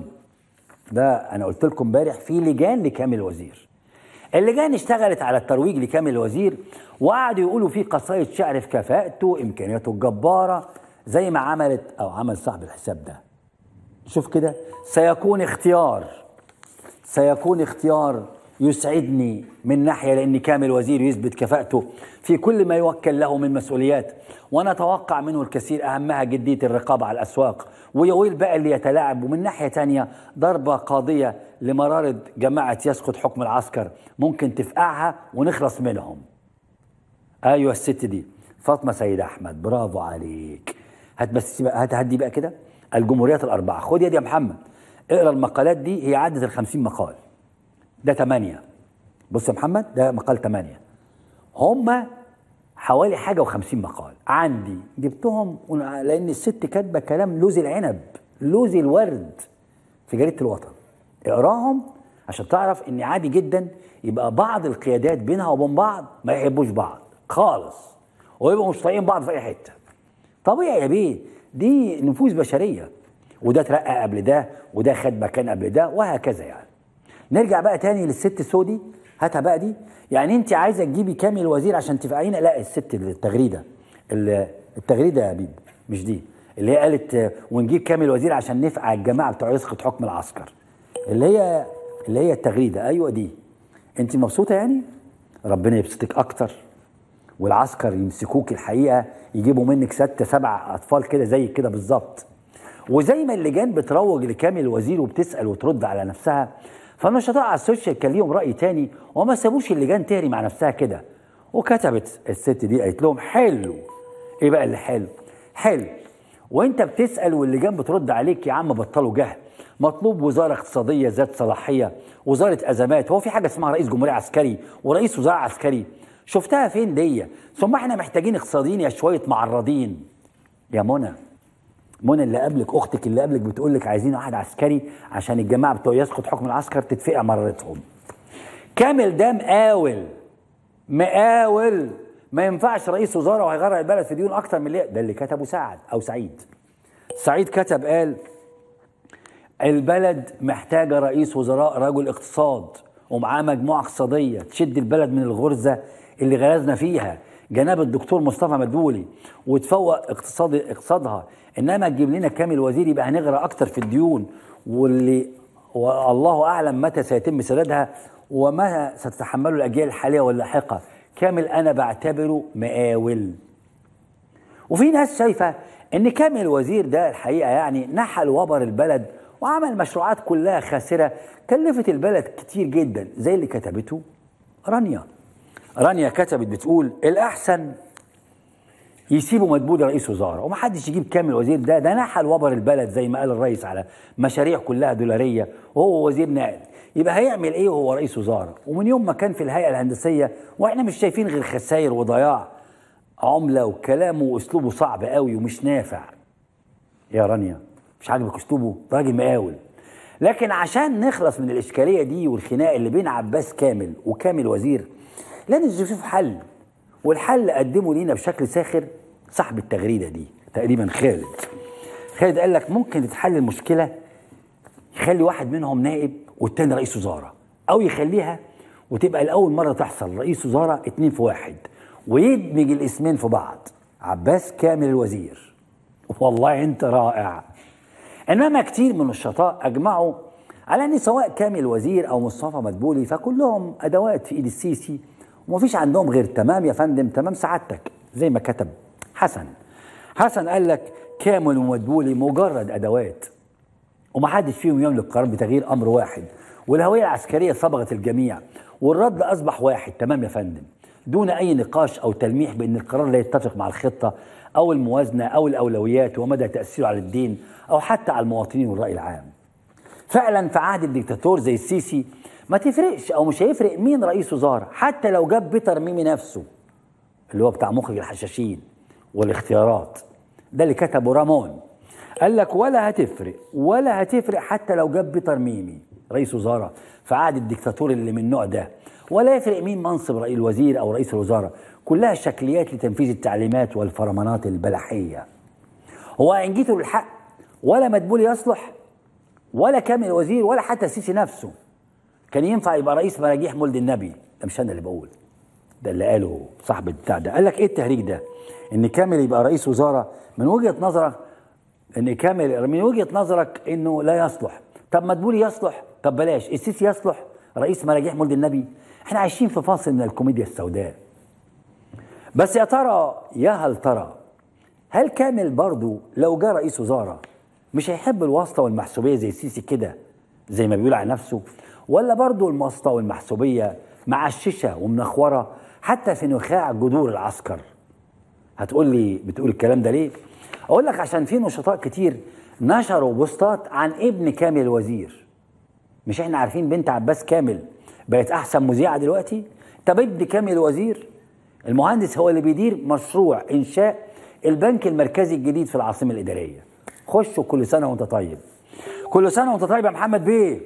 ده انا قلت لكم امبارح في لجان لكامل الوزير اللجان اشتغلت على الترويج لكامل الوزير وقعدوا يقولوا فيه قصايد شعر في كفاءته امكانياته الجباره زي ما عملت او عمل صاحب الحساب ده شوف كده سيكون اختيار سيكون اختيار يسعدني من ناحيه لان كامل وزير يثبت كفاءته في كل ما يوكل له من مسؤوليات ونتوقع منه الكثير اهمها جديه الرقابه على الاسواق ويويل بقى اللي يتلاعب ومن ناحيه ثانيه ضربه قاضيه لمرارة جماعه يسقط حكم العسكر ممكن تفقعها ونخلص منهم ايوه الست دي فاطمه سيد احمد برافو عليك هات بس هات هدي بقى كده الجمهوريات الاربعه خد يا دي يا محمد اقرا المقالات دي هي عدت ال 50 مقال ده ثمانية بص يا محمد ده مقال ثمانية هم حوالي حاجة وخمسين مقال عندي جبتهم لأن الست كاتبة كلام لوز العنب لوز الورد في جريدة الوطن اقراهم عشان تعرف ان عادي جدا يبقى بعض القيادات بينها وبين بعض ما يحبوش بعض خالص ويبقوا مش طايقين بعض في اي حته طبيعي يا بيه دي نفوس بشريه وده اترقى قبل ده وده خد مكان قبل ده وهكذا يعني نرجع بقى تاني للست سودي هاتها بقى دي يعني انت عايزه تجيبي كامل وزير عشان تفقعينا لا الست التغريده التغريده يا بيب مش دي اللي هي قالت ونجيب كامل وزير عشان نفقع الجماعه بتوع يسقط حكم العسكر اللي هي اللي هي التغريده ايوه دي انت مبسوطه يعني ربنا يبسطك اكتر والعسكر يمسكوك الحقيقه يجيبوا منك ستة سبع اطفال كده زي كده بالظبط وزي ما اللجان بتروج لكامل وزير وبتسال وترد على نفسها فالنشطاء على السوشيال كان ليهم راي تاني وما سابوش اللجان تهري مع نفسها كده وكتبت الست دي قالت لهم حلو ايه بقى اللي حلو حلو وانت بتسال واللجان بترد عليك يا عم بطلوا جهل مطلوب وزاره اقتصاديه ذات صلاحيه وزاره ازمات هو في حاجه اسمها رئيس جمهوريه عسكري ورئيس وزراء عسكري شفتها فين دي ثم احنا محتاجين اقتصاديين يا شويه معرضين يا منى منى اللي قبلك اختك اللي قبلك بتقول لك عايزين واحد عسكري عشان الجماعه بتوع يسقط حكم العسكر تتفقع مرتهم كامل ده مقاول مقاول ما ينفعش رئيس وزراء وهيغرق البلد في ديون اكتر من اللي ده اللي كتبه سعد او سعيد سعيد كتب قال البلد محتاجة رئيس وزراء رجل اقتصاد ومعاه مجموعة اقتصادية تشد البلد من الغرزة اللي غرزنا فيها جناب الدكتور مصطفى مدبولي وتفوق اقتصاد اقتصادها انما تجيب لنا كامل وزير يبقى هنغرق اكتر في الديون واللي والله اعلم متى سيتم سدادها وما ستتحمله الاجيال الحاليه واللاحقه كامل انا بعتبره مقاول وفي ناس شايفه ان كامل وزير ده الحقيقه يعني نحل وبر البلد وعمل مشروعات كلها خاسره كلفت البلد كتير جدا زي اللي كتبته رانيا رانيا كتبت بتقول الاحسن يسيبوا مدبولي رئيس وزاره ومحدش يجيب كامل وزير ده ده نحل وبر البلد زي ما قال الرئيس على مشاريع كلها دولاريه وهو وزير نقل يبقى هيعمل ايه وهو رئيس وزاره ومن يوم ما كان في الهيئه الهندسيه واحنا مش شايفين غير خسائر وضياع عمله وكلامه واسلوبه صعب قوي ومش نافع يا رانيا مش عاجبك اسلوبه ده راجل مقاول لكن عشان نخلص من الاشكاليه دي والخناق اللي بين عباس كامل وكامل وزير لازم نشوف حل والحل قدمه لينا بشكل ساخر صاحب التغريده دي تقريبا خالد خالد قال لك ممكن تتحل المشكله يخلي واحد منهم نائب والتاني رئيس وزاره او يخليها وتبقى لاول مره تحصل رئيس وزاره اتنين في واحد ويدمج الاسمين في بعض عباس كامل الوزير والله انت رائع انما كتير من الشطاء اجمعوا على ان سواء كامل وزير او مصطفى مدبولي فكلهم ادوات في ايد السيسي ومفيش عندهم غير تمام يا فندم تمام سعادتك زي ما كتب حسن حسن قال لك كامل ومدبولي مجرد ادوات ومحدش فيهم يملك قرار بتغيير امر واحد والهويه العسكريه صبغت الجميع والرد اصبح واحد تمام يا فندم دون اي نقاش او تلميح بان القرار لا يتفق مع الخطه او الموازنه او الاولويات ومدى تاثيره على الدين او حتى على المواطنين والراي العام. فعلا في عهد الدكتاتور زي السيسي ما تفرقش او مش هيفرق مين رئيس وزاره حتى لو جاب بيتر ميمي نفسه اللي هو بتاع مخرج الحشاشين والاختيارات ده اللي كتبه رامون قال لك ولا هتفرق ولا هتفرق حتى لو جاب بيتر ميمي رئيس وزراء في عهد الدكتاتور اللي من النوع ده ولا يفرق مين منصب رئيس الوزير او رئيس الوزراء كلها شكليات لتنفيذ التعليمات والفرمانات البلحيه هو ان جيتوا للحق ولا مدبول يصلح ولا كامل وزير ولا حتى السيسي نفسه كان ينفع يبقى رئيس مراجيح مولد النبي ده مش انا اللي بقول ده اللي قاله صاحب البتاع ده قال لك ايه التهريج ده ان كامل يبقى رئيس وزاره من وجهه نظرك ان كامل من وجهه نظرك انه لا يصلح طب مدبولي يصلح طب بلاش السيسي يصلح رئيس مراجيح مولد النبي احنا عايشين في فاصل من الكوميديا السوداء بس يا ترى يا هل ترى هل كامل برضو لو جاء رئيس وزاره مش هيحب الواسطه والمحسوبيه زي السيسي كده زي ما بيقول على نفسه ولا برضو الواسطه والمحسوبيه معششه ومنخوره حتى في نخاع جذور العسكر هتقول لي بتقول الكلام ده ليه اقول لك عشان في نشطاء كتير نشروا بوستات عن ابن كامل الوزير مش احنا عارفين بنت عباس كامل بقت احسن مذيعه دلوقتي طب ابن كامل الوزير المهندس هو اللي بيدير مشروع انشاء البنك المركزي الجديد في العاصمه الاداريه خشوا كل سنه وانت طيب كل سنه وانت طيب يا محمد بيه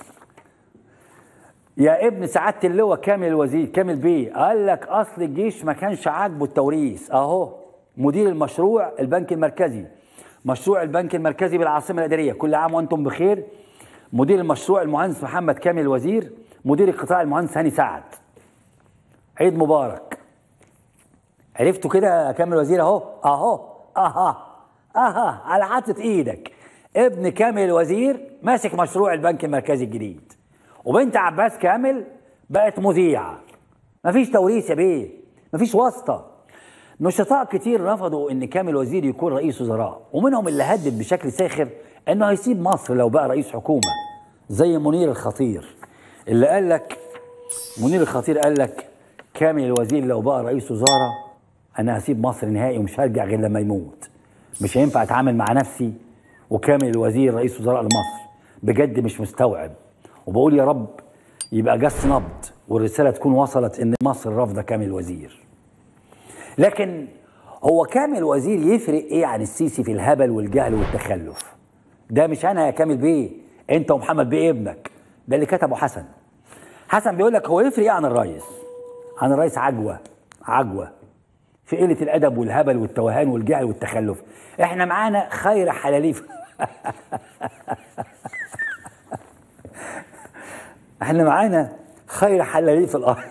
يا ابن سعاده اللواء كامل الوزير كامل بيه قال لك اصل الجيش ما كانش عاجبه التوريث اهو مدير المشروع البنك المركزي مشروع البنك المركزي بالعاصمه الاداريه كل عام وانتم بخير مدير المشروع المهندس محمد كامل الوزير مدير القطاع المهندس هاني سعد عيد مبارك عرفتوا كده يا كامل الوزير اهو اهو اها اها على حاطط ايدك ابن كامل الوزير ماسك مشروع البنك المركزي الجديد وبنت عباس كامل بقت مذيعه مفيش توريث يا بيه مفيش واسطه نشطاء كتير رفضوا ان كامل وزير يكون رئيس وزراء ومنهم اللي هدد بشكل ساخر انه هيسيب مصر لو بقى رئيس حكومه زي منير الخطير اللي قال لك منير الخطير قال لك كامل الوزير لو بقى رئيس وزاره انا هسيب مصر نهائي ومش هرجع غير لما يموت مش هينفع اتعامل مع نفسي وكامل الوزير رئيس وزراء لمصر بجد مش مستوعب وبقول يا رب يبقى جس نبض والرساله تكون وصلت ان مصر رافضه كامل الوزير لكن هو كامل وزير يفرق ايه عن السيسي في الهبل والجهل والتخلف ده مش انا يا كامل بيه انت ومحمد بيه ابنك ده اللي كتبه حسن حسن بيقول لك هو يفرق ايه عن الرئيس عن الرئيس عجوه عجوه في قله الادب والهبل والتوهان والجهل والتخلف احنا معانا خير حلاليف احنا معانا خير حلالين في الارض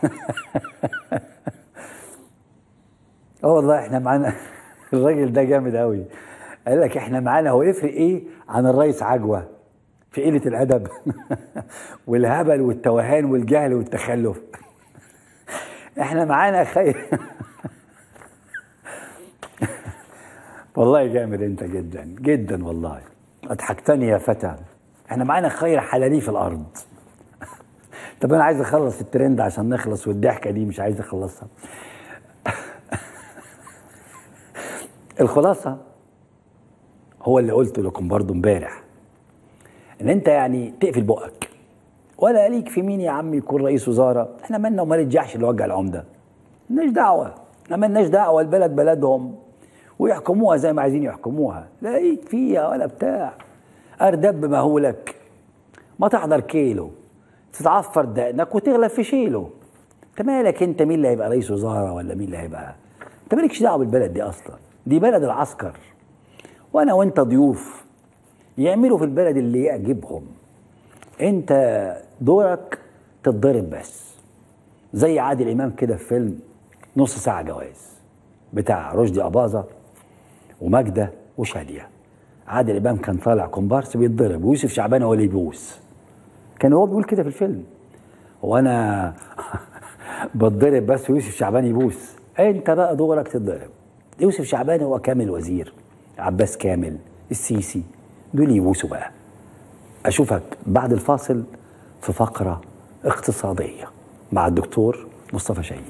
اه والله احنا معانا الراجل ده جامد قوي قال لك احنا معانا هو يفرق ايه عن الرئيس عجوه في قله الادب والهبل والتوهان والجهل والتخلف احنا معانا خير والله جامد انت جدا جدا والله اضحكتني يا فتى احنا معانا خير حلالي في الارض طب انا عايز اخلص الترند عشان نخلص والضحكه دي مش عايز اخلصها الخلاصه هو اللي قلت لكم برضو امبارح ان انت يعني تقفل بقك ولا ليك في مين يا عم يكون رئيس وزاره احنا مالنا ومال الجحش اللي وجع العمده مالناش دعوه احنا مالناش دعوه البلد بلدهم ويحكموها زي ما عايزين يحكموها لا ليك فيها ولا بتاع اردب مهولك ما تحضر كيلو تتعفر دقنك وتغلب في شيله انت مالك انت مين اللي هيبقى رئيس وزراء ولا مين اللي هيبقى انت مالكش دعوه بالبلد دي اصلا دي بلد العسكر وانا وانت ضيوف يعملوا في البلد اللي يعجبهم انت دورك تتضرب بس زي عادل امام كده في فيلم نص ساعه جواز بتاع رشدي اباظه وماجده وشاديه عادل امام كان طالع كومبارس بيتضرب ويوسف شعبان هو اللي يبوس كان هو بيقول كده في الفيلم وانا بتضرب بس ويوسف شعبان يبوس انت بقى دورك تتضرب يوسف شعبان هو كامل وزير عباس كامل السيسي دول يبوسوا بقى اشوفك بعد الفاصل في فقره اقتصاديه مع الدكتور مصطفى شاهين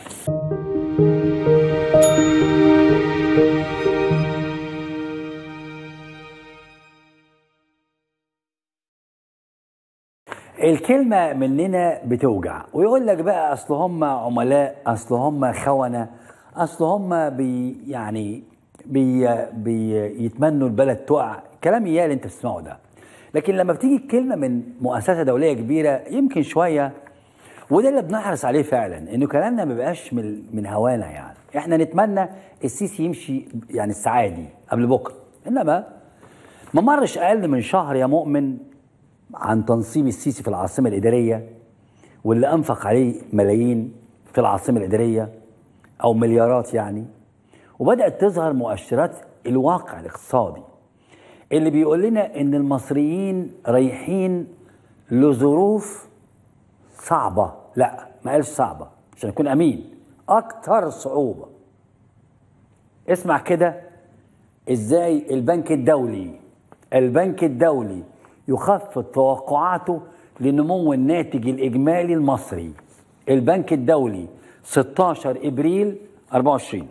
الكلمة مننا بتوجع ويقول لك بقى أصل هم عملاء أصل هم خونة أصل هم بي يعني بي بيتمنوا البلد تقع كلام إياه اللي أنت بتسمعه ده لكن لما بتيجي الكلمة من مؤسسة دولية كبيرة يمكن شوية وده اللي بنحرص عليه فعلا انه كلامنا ما بيبقاش من من هوانا يعني احنا نتمنى السيسي يمشي يعني الساعه دي قبل بكره انما ما مرش اقل من شهر يا مؤمن عن تنصيب السيسي في العاصمه الاداريه واللي انفق عليه ملايين في العاصمه الاداريه او مليارات يعني وبدات تظهر مؤشرات الواقع الاقتصادي اللي بيقول لنا ان المصريين رايحين لظروف صعبة لا ما قالش صعبة عشان أكون أمين أكثر صعوبة اسمع كده إزاي البنك الدولي البنك الدولي يخفض توقعاته لنمو الناتج الإجمالي المصري البنك الدولي 16 إبريل 24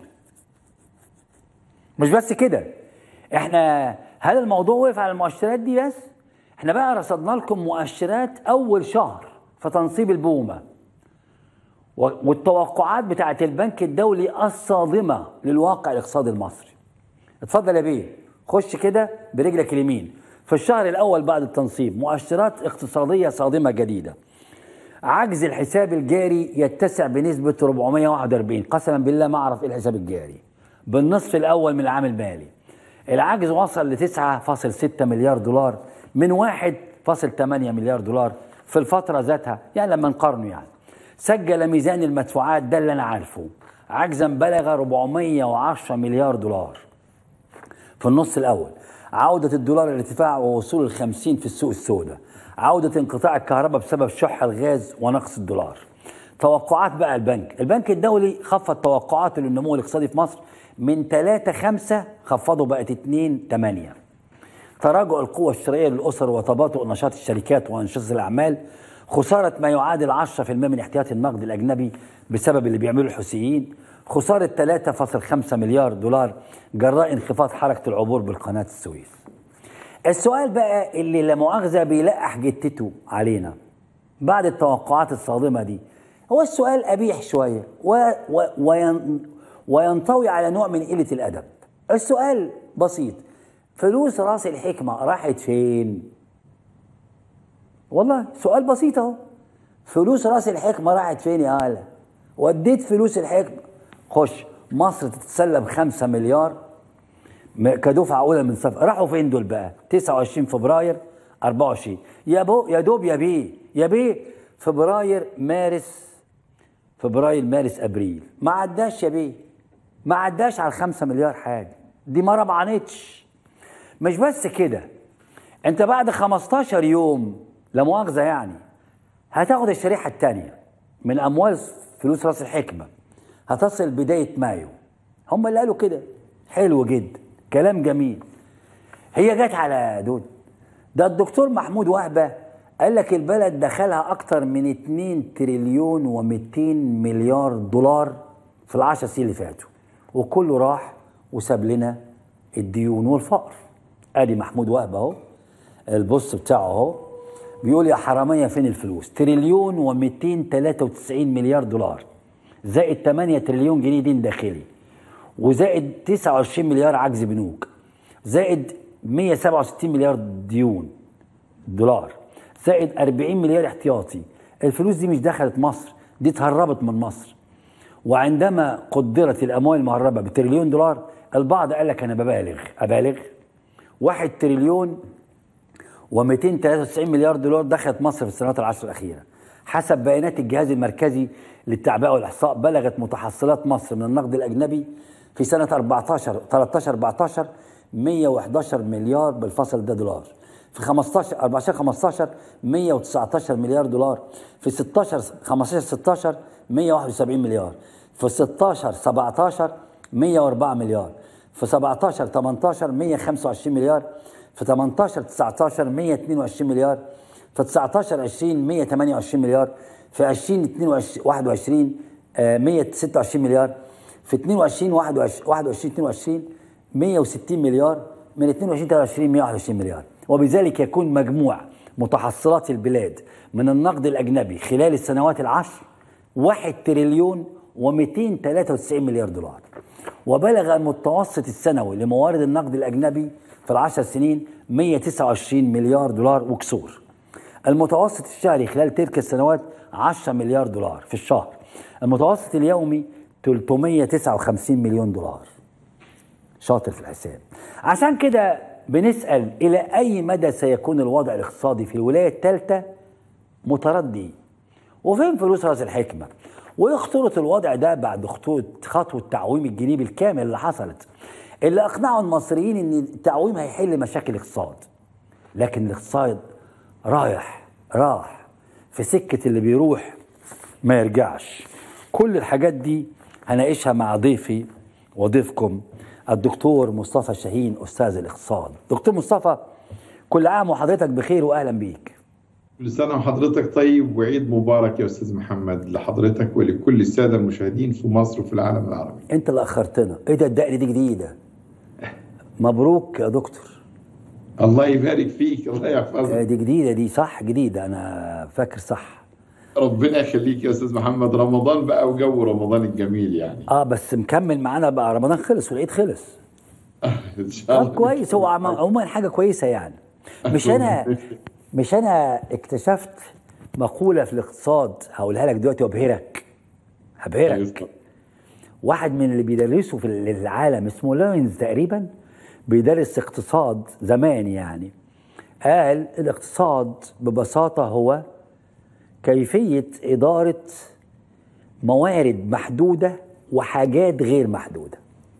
مش بس كده احنا هل الموضوع وقف على المؤشرات دي بس احنا بقى رصدنا لكم مؤشرات اول شهر في تنصيب البومة والتوقعات بتاعت البنك الدولي الصادمة للواقع الاقتصادي المصري اتفضل يا بيه خش كده برجلك اليمين في الشهر الأول بعد التنصيب مؤشرات اقتصادية صادمة جديدة عجز الحساب الجاري يتسع بنسبة 441 قسما بالله ما أعرف إيه الحساب الجاري بالنصف الأول من العام المالي العجز وصل ل 9.6 مليار دولار من 1.8 مليار دولار في الفترة ذاتها يعني لما نقارنه يعني سجل ميزان المدفوعات ده اللي أنا عارفه عجزا بلغ 410 مليار دولار في النص الأول عودة الدولار الارتفاع ووصول الخمسين في السوق السوداء عودة انقطاع الكهرباء بسبب شح الغاز ونقص الدولار توقعات بقى البنك البنك الدولي خفض توقعاته للنمو الاقتصادي في مصر من 3 5 خفضه بقت 2 8 تراجع القوة الشرائية للأسر وتباطؤ نشاط الشركات وأنشطة الأعمال خسارة ما يعادل 10% من احتياطي النقد الأجنبي بسبب اللي بيعمله الحوثيين خسارة 3.5 مليار دولار جراء انخفاض حركة العبور بالقناة السويس السؤال بقى اللي لا مؤاخذة بيلقح جتته علينا بعد التوقعات الصادمة دي هو السؤال قبيح شوية و و وين وينطوي على نوع من قلة الأدب السؤال بسيط فلوس راس الحكمة راحت فين؟ والله سؤال بسيط اهو فلوس راس الحكمة راحت فين يا هلا؟ وديت فلوس الحكمة خش مصر تتسلم خمسة مليار كدفعه اولى من صف راحوا فين دول بقى 29 فبراير 24 يا بو يا دوب يا بيه يا بيه فبراير مارس فبراير مارس ابريل ما عداش يا بيه ما عداش على 5 مليار حاجه دي ما ربعنتش مش بس كده انت بعد 15 يوم لا مؤاخذه يعني هتاخد الشريحه الثانيه من اموال فلوس راس الحكمه هتصل بدايه مايو هم اللي قالوا كده حلو جدا كلام جميل هي جت على دول ده الدكتور محمود وهبه قال لك البلد دخلها اكتر من 2 تريليون و200 مليار دولار في العشر سنين اللي فاتوا وكله راح وساب لنا الديون والفقر ادي محمود وهبه اهو البص بتاعه اهو بيقول يا حراميه فين الفلوس تريليون و293 مليار دولار زائد 8 تريليون جنيه دين داخلي وزائد 29 مليار عجز بنوك زائد 167 مليار ديون دولار زائد 40 مليار احتياطي الفلوس دي مش دخلت مصر دي اتهربت من مصر وعندما قدرت الاموال المهربه بتريليون دولار البعض قال لك انا ببالغ ابالغ واحد تريليون و293 مليار دولار دخلت مصر في السنوات العشر الاخيره حسب بيانات الجهاز المركزي للتعبئه والاحصاء بلغت متحصلات مصر من النقد الاجنبي في سنه 14 13 14 111 مليار بالفصل ده دولار في 15 14 15 119 مليار دولار في 16 15 16 171 مليار في 16 17 104 مليار في 17 18 125 مليار في 18 19 122 مليار في 19 20 128 مليار في 20 22 21 126 مليار في 22 21 22 160 مليار من 22 23 121 مليار وبذلك يكون مجموع متحصلات البلاد من النقد الأجنبي خلال السنوات العشر 1 تريليون و293 مليار دولار وبلغ المتوسط السنوي لموارد النقد الأجنبي في العشر سنين 129 مليار دولار وكسور المتوسط الشهري خلال تلك السنوات 10 مليار دولار في الشهر المتوسط اليومي 359 مليون دولار شاطر في الحساب عشان كده بنسأل إلى أي مدى سيكون الوضع الاقتصادي في الولاية الثالثة متردي وفين فلوس رأس الحكمة وإيه خطورة الوضع ده بعد خطوة خطوة تعويم الجنيه بالكامل اللي حصلت اللي أقنعوا المصريين إن التعويم هيحل مشاكل الاقتصاد لكن الاقتصاد رايح راح في سكة اللي بيروح ما يرجعش كل الحاجات دي هناقشها مع ضيفي وضيفكم الدكتور مصطفى شاهين استاذ الاقتصاد دكتور مصطفى كل عام وحضرتك بخير واهلا بيك كل سنه وحضرتك طيب وعيد مبارك يا استاذ محمد لحضرتك ولكل الساده المشاهدين في مصر وفي العالم العربي انت اللي اخرتنا ايه ده الدقن دي جديده مبروك يا دكتور الله يبارك فيك الله يحفظك دي جديده دي صح جديده انا فاكر صح ربنا يخليك يا استاذ محمد رمضان بقى وجو رمضان الجميل يعني اه بس مكمل معانا بقى رمضان خلص والعيد خلص ان شاء الله طب كويس هو عموما حاجه كويسه يعني مش انا مش انا اكتشفت مقوله في الاقتصاد هقولها لك دلوقتي وابهرك هبهرك واحد من اللي بيدرسوا في العالم اسمه لاينز تقريبا بيدرس اقتصاد زمان يعني قال الاقتصاد ببساطه هو كيفيه اداره موارد محدوده وحاجات غير محدوده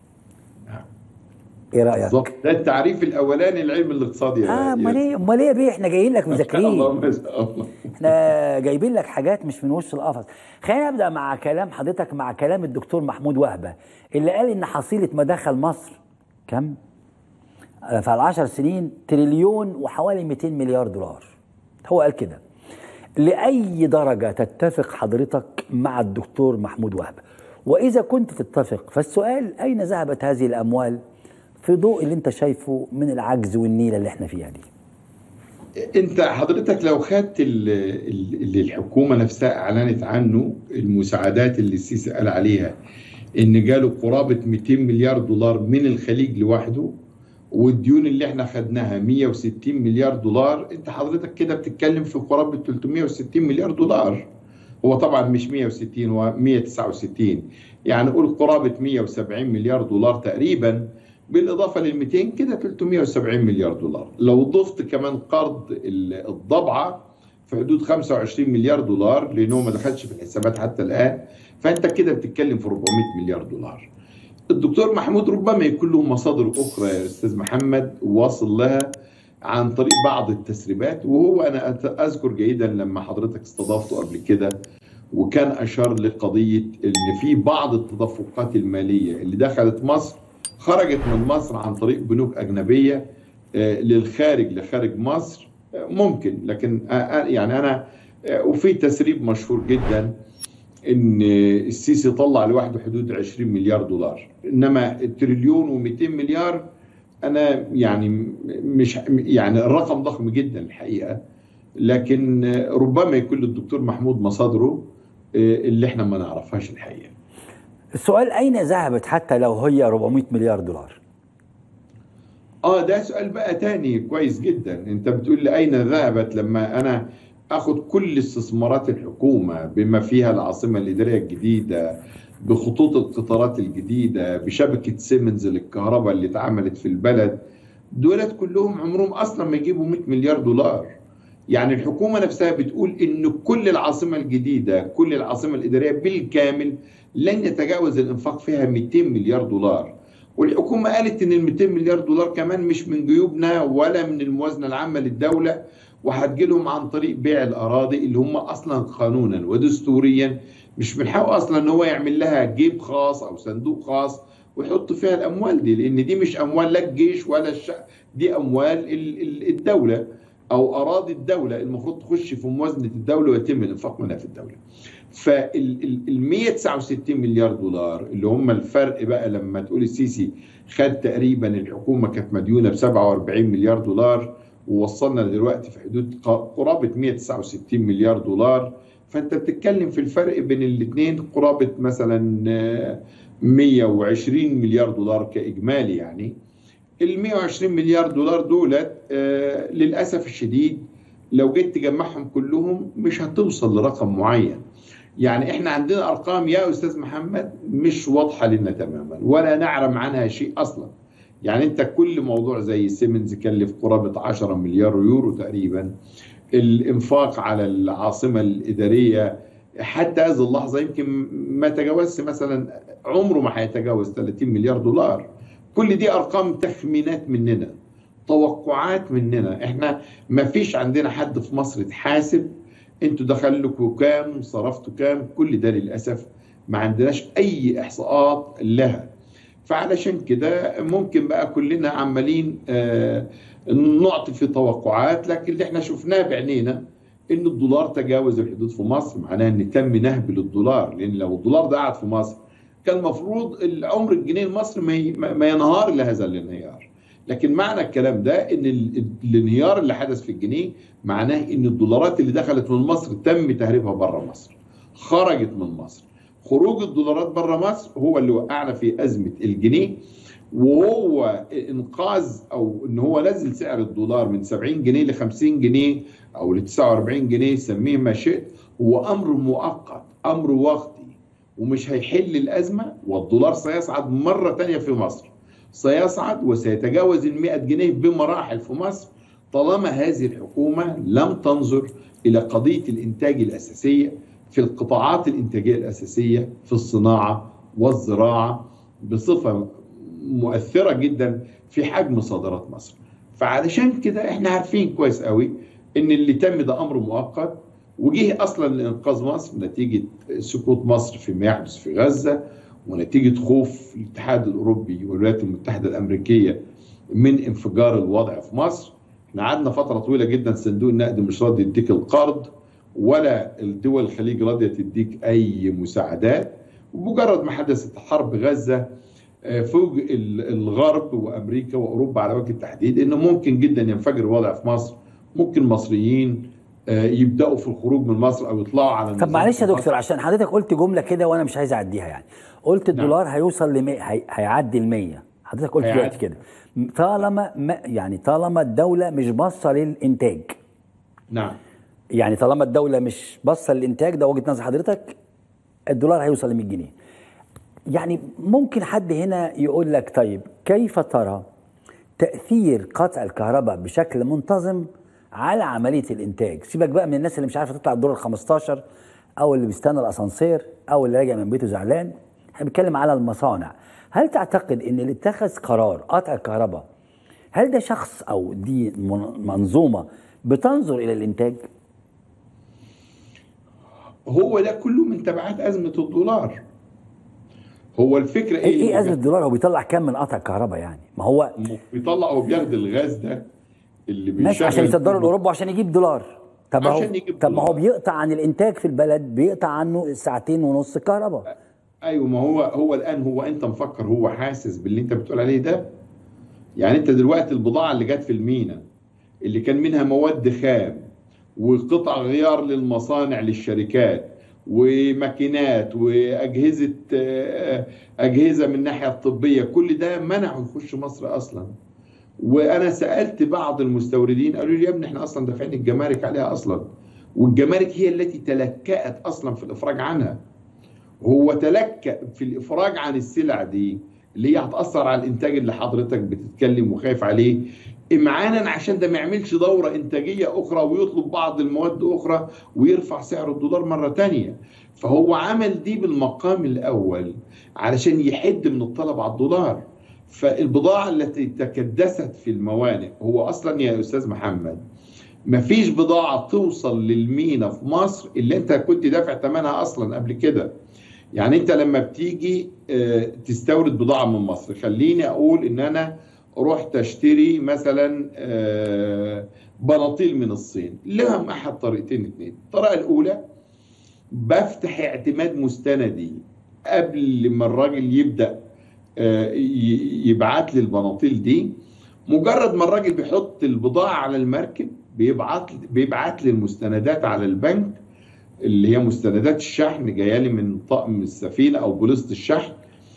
ايه رايك؟ بالظبط ده التعريف الاولاني للعلم الاقتصادي اه امال ايه امال ايه يا بيه احنا جايين لك مذاكرين الله الله احنا جايبين لك حاجات مش من وش القفص خلينا نبدا مع كلام حضرتك مع كلام الدكتور محمود وهبه اللي قال ان حصيله مداخل مصر كم؟ في العشر سنين تريليون وحوالي 200 مليار دولار هو قال كده لأي درجة تتفق حضرتك مع الدكتور محمود وهبة وإذا كنت تتفق فالسؤال أين ذهبت هذه الأموال في ضوء اللي انت شايفه من العجز والنيلة اللي احنا فيها دي انت حضرتك لو خدت اللي الحكومة نفسها اعلنت عنه المساعدات اللي السيسي قال عليها ان جاله قرابة 200 مليار دولار من الخليج لوحده والديون اللي احنا خدناها 160 مليار دولار انت حضرتك كده بتتكلم في قرابه 360 مليار دولار هو طبعا مش 160 هو 169 يعني قول قرابه 170 مليار دولار تقريبا بالاضافه لل 200 كده 370 مليار دولار لو ضفت كمان قرض ال- الضبعه في حدود 25 مليار دولار لانه ما دخلش في الحسابات حتى الان فانت كده بتتكلم في 400 مليار دولار الدكتور محمود ربما يكون له مصادر اخرى يا استاذ محمد واصل لها عن طريق بعض التسريبات وهو انا أت- اذكر جيدا لما حضرتك استضافته قبل كده وكان اشار لقضيه ان في بعض التدفقات الماليه اللي دخلت مصر خرجت من مصر عن طريق بنوك اجنبيه آه، للخارج لخارج مصر آه، ممكن لكن آه، آه، يعني انا آه، وفي تسريب مشهور جدا ان السيسي طلع لوحده حدود 20 مليار دولار انما التريليون و200 مليار انا يعني مش يعني الرقم ضخم جدا الحقيقه لكن ربما يكون للدكتور محمود مصادره اللي احنا ما نعرفهاش الحقيقه السؤال اين ذهبت حتى لو هي 400 مليار دولار اه ده سؤال بقى تاني كويس جدا انت بتقول لي اين ذهبت لما انا اخد كل استثمارات الحكومه بما فيها العاصمه الاداريه الجديده بخطوط القطارات الجديده بشبكه سيمنز للكهرباء اللي اتعملت في البلد دولت كلهم عمرهم اصلا ما يجيبوا 100 مليار دولار يعني الحكومه نفسها بتقول ان كل العاصمه الجديده كل العاصمه الاداريه بالكامل لن يتجاوز الانفاق فيها 200 مليار دولار والحكومه قالت ان ال 200 مليار دولار كمان مش من جيوبنا ولا من الموازنه العامه للدوله وهتجي لهم عن طريق بيع الاراضي اللي هم اصلا قانونا ودستوريا مش من حقه اصلا ان هو يعمل لها جيب خاص او صندوق خاص ويحط فيها الاموال دي لان دي مش اموال لا الجيش ولا الشعب دي اموال ال- ال- الدوله او اراضي الدوله المفروض تخش في موازنه الدوله ويتم الانفاق منها في الدوله. فال 169 مليار دولار اللي هم الفرق بقى لما تقول السيسي خد تقريبا الحكومه كانت مديونه ب 47 مليار دولار ووصلنا دلوقتي في حدود ق- قرابه 169 مليار دولار فانت بتتكلم في الفرق بين الاثنين قرابه مثلا آه، 120 مليار دولار كاجمالي يعني ال 120 مليار دولار دولت آه، للاسف الشديد لو جيت تجمعهم كلهم مش هتوصل لرقم معين يعني احنا عندنا ارقام يا استاذ محمد مش واضحه لنا تماما ولا نعلم عنها شيء اصلا يعني انت كل موضوع زي سيمنز كلف قرابه 10 مليار يورو تقريبا الانفاق على العاصمه الاداريه حتى هذه اللحظه يمكن ما تجاوزش مثلا عمره ما هيتجاوز 30 مليار دولار كل دي ارقام تخمينات مننا توقعات مننا احنا ما فيش عندنا حد في مصر اتحاسب انتوا دخل لكم كام صرفتوا كام كل ده للاسف ما عندناش اي احصاءات لها فعلشان كده ممكن بقى كلنا عمالين آه نعطي في توقعات لكن اللي احنا شفناه بعينينا ان الدولار تجاوز الحدود في مصر معناه ان تم نهب للدولار لان لو الدولار ده قعد في مصر كان المفروض العمر الجنيه المصري ما ي- ما ينهار لهذا الانهيار لكن معنى الكلام ده ان ال- الانهيار اللي حدث في الجنيه معناه ان الدولارات اللي دخلت من مصر تم تهريبها بره مصر خرجت من مصر خروج الدولارات بره مصر هو اللي وقعنا في ازمه الجنيه وهو انقاذ او ان هو نزل سعر الدولار من 70 جنيه ل 50 جنيه او ل 49 جنيه سميه ما شئت هو امر مؤقت امر وقتي ومش هيحل الازمه والدولار سيصعد مره ثانيه في مصر سيصعد وسيتجاوز ال 100 جنيه بمراحل في مصر طالما هذه الحكومه لم تنظر الى قضيه الانتاج الاساسيه في القطاعات الانتاجيه الاساسيه في الصناعه والزراعه بصفه مؤثره جدا في حجم صادرات مصر. فعلشان كده احنا عارفين كويس قوي ان اللي تم ده امر مؤقت وجه اصلا لانقاذ مصر نتيجه سقوط مصر فيما يحدث في غزه ونتيجه خوف الاتحاد الاوروبي والولايات المتحده الامريكيه من انفجار الوضع في مصر. احنا قعدنا فتره طويله جدا صندوق النقد مش راضي يديك القرض ولا الدول الخليج راضيه تديك اي مساعدات ومجرد ما حدثت حرب غزه آه، فوجئ ال- الغرب وامريكا واوروبا على وجه التحديد انه ممكن جدا ينفجر الوضع في مصر ممكن مصريين آه، يبداوا في الخروج من مصر او يطلعوا على طب النظام معلش يا في دكتور عشان حضرتك قلت جمله كده وانا مش عايز اعديها يعني قلت الدولار هيوصل ل 100 هي... هيعدي ال 100 حضرتك قلت هيعدي. دلوقتي كده طالما ما يعني طالما الدوله مش باصه للانتاج نعم يعني طالما الدوله مش باصه للانتاج ده وجهه نظر حضرتك الدولار هيوصل ل 100 جنيه يعني ممكن حد هنا يقول لك طيب كيف ترى تاثير قطع الكهرباء بشكل منتظم على عمليه الانتاج سيبك بقى من الناس اللي مش عارفه تطلع الدور ال 15 او اللي بيستنى الاسانسير او اللي راجع من بيته زعلان احنا بنتكلم على المصانع هل تعتقد ان اللي اتخذ قرار قطع الكهرباء هل ده شخص او دي من- منظومه بتنظر الى الانتاج هو ده كله من تبعات ازمه الدولار هو الفكره ايه ايه ايه ازمه الدولار هو بيطلع كام من قطع الكهرباء يعني ما هو بيطلع هو بياخد الغاز ده اللي ماشي بيشغل عشان يصدره لاوروبا عشان يجيب دولار طب هو عشان يجيب طب ما هو دولار. بيقطع عن الانتاج في البلد بيقطع عنه ساعتين ونص كهرباء ايوه ما هو هو الان هو انت مفكر هو حاسس باللي انت بتقول عليه ده يعني انت دلوقتي البضاعه اللي جت في المينا اللي كان منها مواد خام وقطع غيار للمصانع للشركات وماكينات واجهزه آه، اجهزه من الناحيه الطبيه كل ده منعوا يخش مصر اصلا وانا سالت بعض المستوردين قالوا لي يا ابني احنا اصلا دافعين الجمارك عليها اصلا والجمارك هي التي تلكأت اصلا في الافراج عنها هو تلكأ في الافراج عن السلع دي اللي هي هتاثر على الانتاج اللي حضرتك بتتكلم وخايف عليه امعانا عشان ده ما يعملش دوره انتاجيه اخرى ويطلب بعض المواد اخرى ويرفع سعر الدولار مره تانية فهو عمل دي بالمقام الاول علشان يحد من الطلب على الدولار فالبضاعه التي تكدست في الموانئ هو اصلا يا استاذ محمد مفيش بضاعه توصل للمينا في مصر اللي انت كنت دافع ثمنها اصلا قبل كده يعني انت لما بتيجي آه، تستورد بضاعه من مصر خليني اقول ان انا رحت اشتري مثلا آه، بناطيل من الصين لهم احد طريقتين اتنين الطريقه الاولى بفتح اعتماد مستندي قبل ما الراجل يبدا آه، ي- يبعت لي البناطيل دي مجرد ما الراجل بيحط البضاعه على المركب بيبعت بيبعت لي المستندات على البنك اللي هي مستندات الشحن جايه لي من طقم السفينه او بوليصه الشحن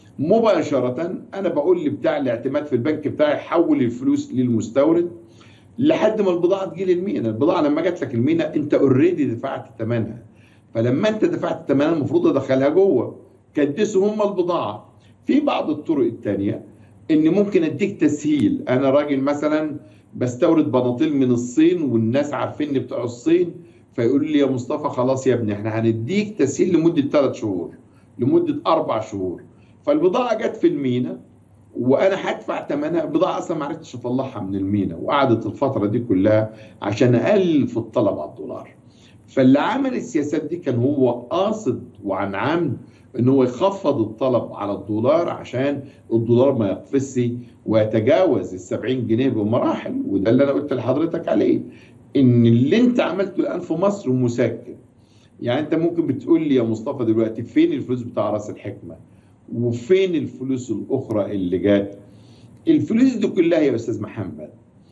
مباشره انا بقول لبتاع الاعتماد في البنك بتاعي حول الفلوس للمستورد لحد ما البضاعه تجي لي المينا البضاعه لما جات لك المينا انت اوريدي دفعت ثمنها فلما انت دفعت ثمنها المفروض ادخلها جوه كدسوا هم البضاعه في بعض الطرق الثانيه ان ممكن اديك تسهيل انا راجل مثلا بستورد بناطيل من الصين والناس عارفيني بتوع الصين فيقول لي يا مصطفى خلاص يا ابني احنا هنديك تسهيل لمده ثلاث شهور لمده اربع شهور فالبضاعه جت في المينا وانا هدفع ثمنها البضاعه اصلا ما عرفتش اطلعها من المينا وقعدت الفتره دي كلها عشان اقلل في الطلب على الدولار فاللي عمل السياسات دي كان هو قاصد وعن عمد ان هو يخفض الطلب على الدولار عشان الدولار ما يقفزش ويتجاوز ال 70 جنيه بمراحل وده اللي انا قلت لحضرتك عليه ان اللي انت عملته الان في مصر مسكن يعني انت ممكن بتقول لي يا مصطفى دلوقتي فين الفلوس بتاع راس الحكمه وفين الفلوس الاخرى اللي جات الفلوس دي كلها يا استاذ محمد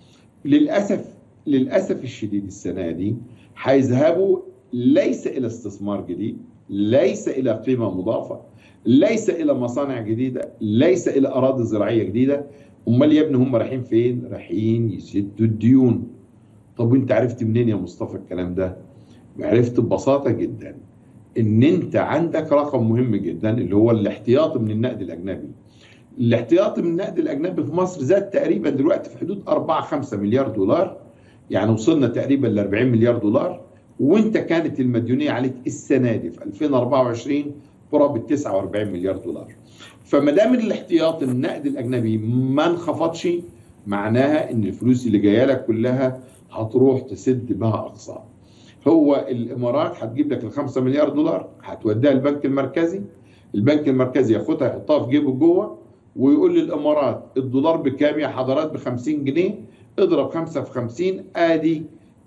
للاسف للاسف الشديد السنه دي هيذهبوا ليس الى استثمار جديد ليس الى قيمه مضافه ليس الى مصانع جديده ليس الى اراضي زراعيه جديده امال يا ابني هم رايحين فين رايحين يسدوا الديون طب وانت عرفت منين يا مصطفى الكلام ده عرفت ببساطه جدا ان انت عندك رقم مهم جدا اللي هو الاحتياط من النقد الاجنبي الاحتياط من النقد الاجنبي في مصر زاد تقريبا دلوقتي في حدود 4 5 مليار دولار يعني وصلنا تقريبا ل 40 مليار دولار وانت كانت المديونيه عليك السنه دي في 2024 قرابه 49 مليار دولار فما دام الاحتياط النقد الاجنبي ما انخفضش معناها ان الفلوس اللي جايه لك كلها هتروح تسد بها اقساط هو الامارات هتجيب لك ال 5 مليار دولار هتوديها البنك المركزي البنك المركزي ياخدها يحطها في جيبه جوه ويقول للامارات الدولار بكام يا حضرات ب 50 جنيه اضرب 5 في 50 ادي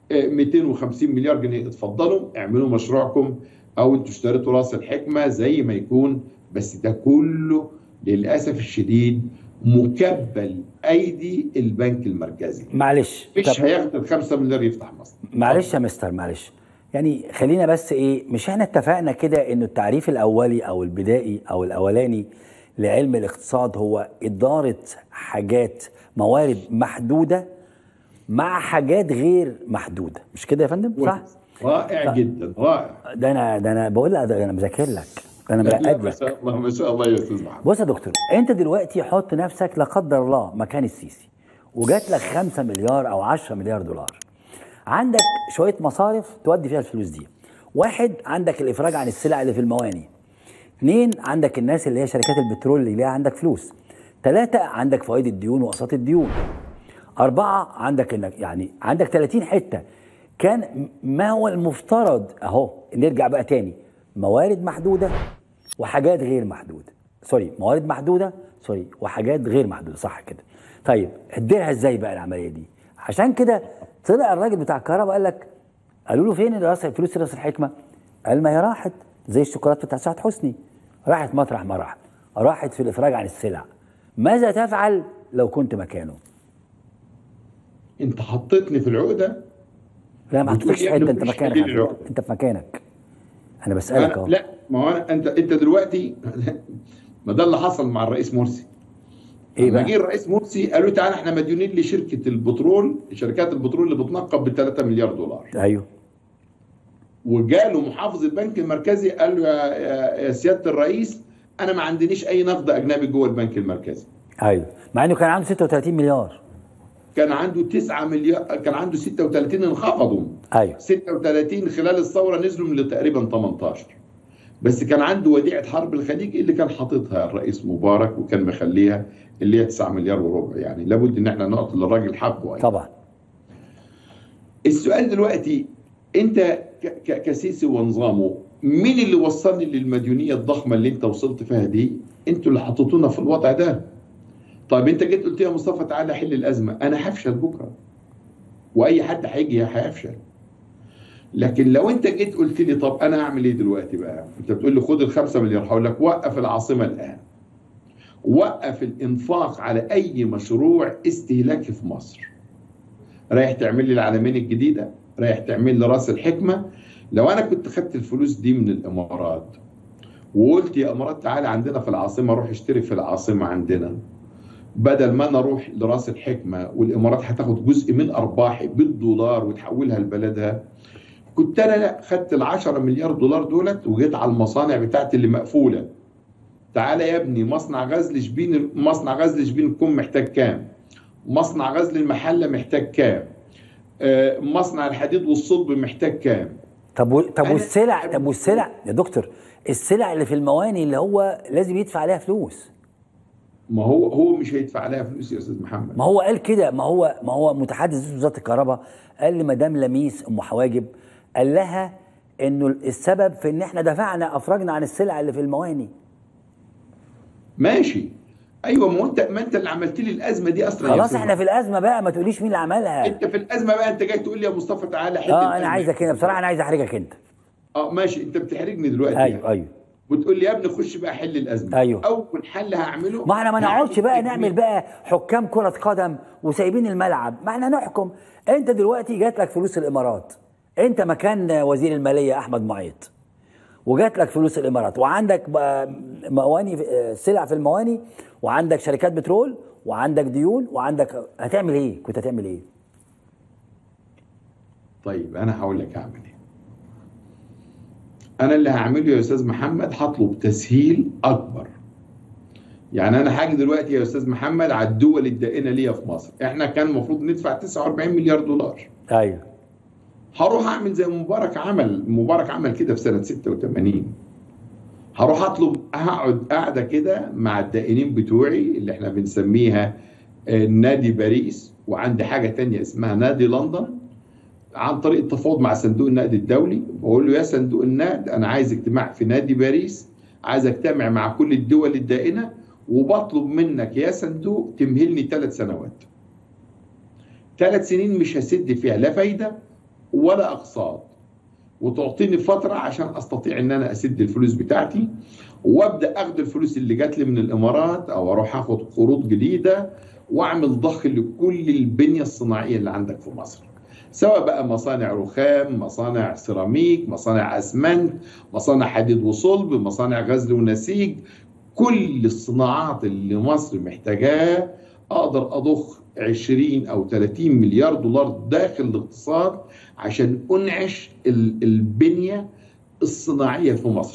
250 مليار جنيه اتفضلوا اعملوا مشروعكم او انتوا اشتريتوا راس الحكمه زي ما يكون بس ده كله للاسف الشديد مكبل ايدي البنك المركزي معلش مش هياخد ال 5 مليار يفتح مصر معلش يا مستر معلش يعني خلينا بس ايه مش احنا اتفقنا كده انه التعريف الاولي او البدائي او الاولاني لعلم الاقتصاد هو اداره حاجات موارد محدوده مع حاجات غير محدوده مش كده يا فندم صح رائع جدا رائع ده انا ده انا بقول لك ده انا مذاكر لك انا لا، برقد ما لك شاء الله ما شاء الله يا استاذ محمد بص يا دكتور انت دلوقتي حط نفسك لا قدر الله مكان السيسي وجات لك 5 مليار او 10 مليار دولار عندك شويه مصارف تودي فيها الفلوس دي واحد عندك الافراج عن السلع اللي في المواني اثنين عندك الناس اللي هي شركات البترول اللي ليها عندك فلوس ثلاثة عندك فوائد الديون وأقساط الديون أربعة عندك إنك يعني عندك 30 حتة كان ما هو المفترض أهو نرجع بقى تاني موارد محدودة وحاجات غير محدودة سوري موارد محدودة سوري وحاجات غير محدودة صح كده طيب اديرها ازاي بقى العملية دي عشان كده طلع الراجل بتاع الكهرباء قال لك قالوا له فين راس فلوس راس الحكمة قال ما هي راحت زي الشوكولاتة بتاع سعد حسني راحت مطرح ما راحت راحت في الإفراج عن السلع ماذا تفعل لو كنت مكانه انت حطيتني في العقده لا ما بتقول حطيتكش يا ابني حته انت مش مكانك حليل على فكرة. العقد. انت في مكانك انا بسالك أنا اهو لا ما هو أنا- انت انت دلوقتي ما ده اللي حصل مع الرئيس مرسي ايه لما بقى جه الرئيس مرسي قالوا تعالى احنا مديونين لشركه البترول شركات البترول اللي بتنقب ب 3 مليار دولار ايوه وجاله محافظ البنك المركزي قال له يا, يا, يا سياده الرئيس انا ما عندنيش اي نقد اجنبي جوه البنك المركزي ايوه مع انه كان عنده 36 مليار كان عنده 9 مليار كان عنده 36 انخفضوا ايوه 36 خلال الثوره نزلوا من تقريبا 18 بس كان عنده وديعه حرب الخليج اللي كان حاططها الرئيس مبارك وكان مخليها اللي هي 9 مليار وربع يعني لابد ان احنا نعطي للراجل حقه أيضا. طبعا السؤال دلوقتي انت ك- ك- كسيسي ونظامه مين اللي وصلني للمديونيه الضخمه اللي انت وصلت فيها دي؟ انتوا اللي حطيتونا في الوضع ده. طيب انت جيت قلت يا مصطفى تعالى حل الازمه، انا هفشل بكره. واي حد هيجي هيفشل. لكن لو انت جيت قلت لي طب انا اعمل ايه دلوقتي بقى؟ انت بتقول لي خد الخمسة مليار هقول لك وقف العاصمه الان. وقف الانفاق على اي مشروع استهلاكي في مصر. رايح تعمل لي العالمين الجديده رايح تعمل لي راس الحكمه لو انا كنت خدت الفلوس دي من الامارات وقلت يا امارات تعالى عندنا في العاصمه روح اشتري في العاصمه عندنا بدل ما انا اروح لراس الحكمه والامارات هتاخد جزء من ارباحي بالدولار وتحولها لبلدها كنت انا لا خدت ال 10 مليار دولار دولت وجيت على المصانع بتاعتي اللي مقفوله تعالى يا ابني مصنع غزل شبين مصنع غزل شبين الكم محتاج كام؟ مصنع غزل المحله محتاج كام؟ آه، مصنع الحديد والصلب محتاج كام؟ طب و... طب أنا- والسلع طب والسلع يا دكتور السلع اللي في المواني اللي هو لازم يدفع عليها فلوس ما هو هو مش هيدفع عليها فلوس يا استاذ محمد ما هو قال كده ما هو ما هو متحدث وزاره الكهرباء قال لمدام لميس ام حواجب قال لها انه السبب في ان احنا دفعنا افرجنا عن السلع اللي في المواني ماشي ايوه ما هو انت ما انت اللي عملت لي الازمه دي اصلا يا خلاص أستاذ احنا في الازمه بقى ما تقوليش مين اللي عملها انت في الازمه بقى انت جاي تقول لي يا مصطفى تعالى حل اه الأزمة. انا عايزك هنا بصراحه انا عايز احرجك انت اه ماشي انت بتحرجني دلوقتي ايوه ايوه وتقول لي يا ابني خش بقى حل الازمه أيوه. اول حل هعمله ما احنا ما نقعدش بقى هعمل نعمل بقى حكام كرة قدم وسايبين الملعب ما احنا نحكم انت دلوقتي جات لك فلوس الامارات انت مكان وزير المالية احمد معيط وجات لك فلوس الامارات وعندك بقى مواني سلع في المواني وعندك شركات بترول وعندك ديون وعندك هتعمل ايه كنت هتعمل ايه طيب انا هقول لك اعمل ايه انا اللي هعمله يا استاذ محمد هطلب تسهيل اكبر يعني انا هاجي دلوقتي يا استاذ محمد على الدول الدائنه ليا في مصر احنا كان المفروض ندفع 49 مليار دولار ايوه هروح اعمل زي مبارك عمل مبارك عمل كده في سنه 86 هروح اطلب هقعد قاعده كده مع الدائنين بتوعي اللي احنا بنسميها آه، نادي باريس وعندي حاجه تانية اسمها نادي لندن عن طريق التفاوض مع صندوق النقد الدولي بقول له يا صندوق النقد انا عايز اجتماع في نادي باريس عايز اجتمع مع كل الدول الدائنه وبطلب منك يا صندوق تمهلني ثلاث سنوات ثلاث سنين مش هسد فيها لا فايده ولا اقساط وتعطيني فتره عشان استطيع ان انا اسد الفلوس بتاعتي وابدا اخد الفلوس اللي جات لي من الامارات او اروح اخد قروض جديده واعمل ضخ لكل البنيه الصناعيه اللي عندك في مصر سواء بقى مصانع رخام مصانع سيراميك مصانع اسمنت مصانع حديد وصلب مصانع غزل ونسيج كل الصناعات اللي مصر محتاجاها اقدر اضخ 20 او 30 مليار دولار داخل الاقتصاد عشان انعش ال- البنيه الصناعيه في مصر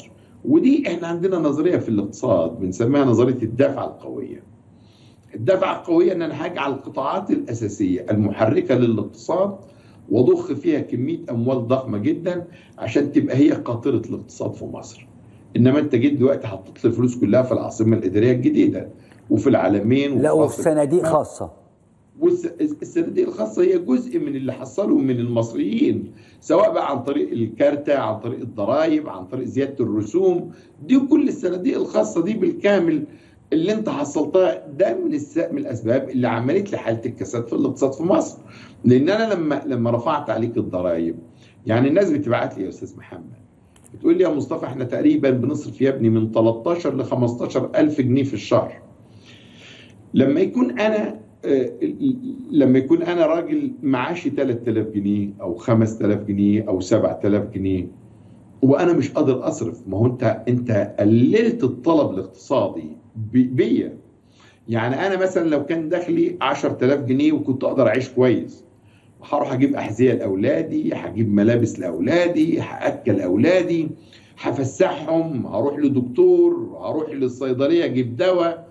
ودي احنا عندنا نظريه في الاقتصاد بنسميها نظريه الدفعه القويه الدفعه القويه ان انا هجعل القطاعات الاساسيه المحركه للاقتصاد وضخ فيها كميه اموال ضخمه جدا عشان تبقى هي قاطره الاقتصاد في مصر انما انت جيت دلوقتي حطيت لي الفلوس كلها في العاصمه الاداريه الجديده وفي العالمين لا وفي وفي صناديق خاصه والصناديق الخاصه هي جزء من اللي حصله من المصريين سواء بقى عن طريق الكارتة عن طريق الضرائب عن طريق زياده الرسوم دي كل الصناديق الخاصه دي بالكامل اللي انت حصلتها ده من من الاسباب اللي عملت لي حاله الكساد في الاقتصاد في مصر لان انا لما لما رفعت عليك الضرائب يعني الناس بتبعت لي يا استاذ محمد بتقول لي يا مصطفى احنا تقريبا بنصرف يا ابني من 13 ل 15 الف جنيه في الشهر لما يكون انا لما يكون انا راجل معاشي 3000 جنيه او 5000 جنيه او 7000 جنيه وانا مش قادر اصرف ما هو انت انت قللت الطلب الاقتصادي بيا يعني انا مثلا لو كان دخلي 10000 جنيه وكنت اقدر اعيش كويس هروح اجيب احذيه لاولادي هجيب ملابس لاولادي هاكل اولادي هفسحهم هروح لدكتور هروح للصيدليه اجيب دواء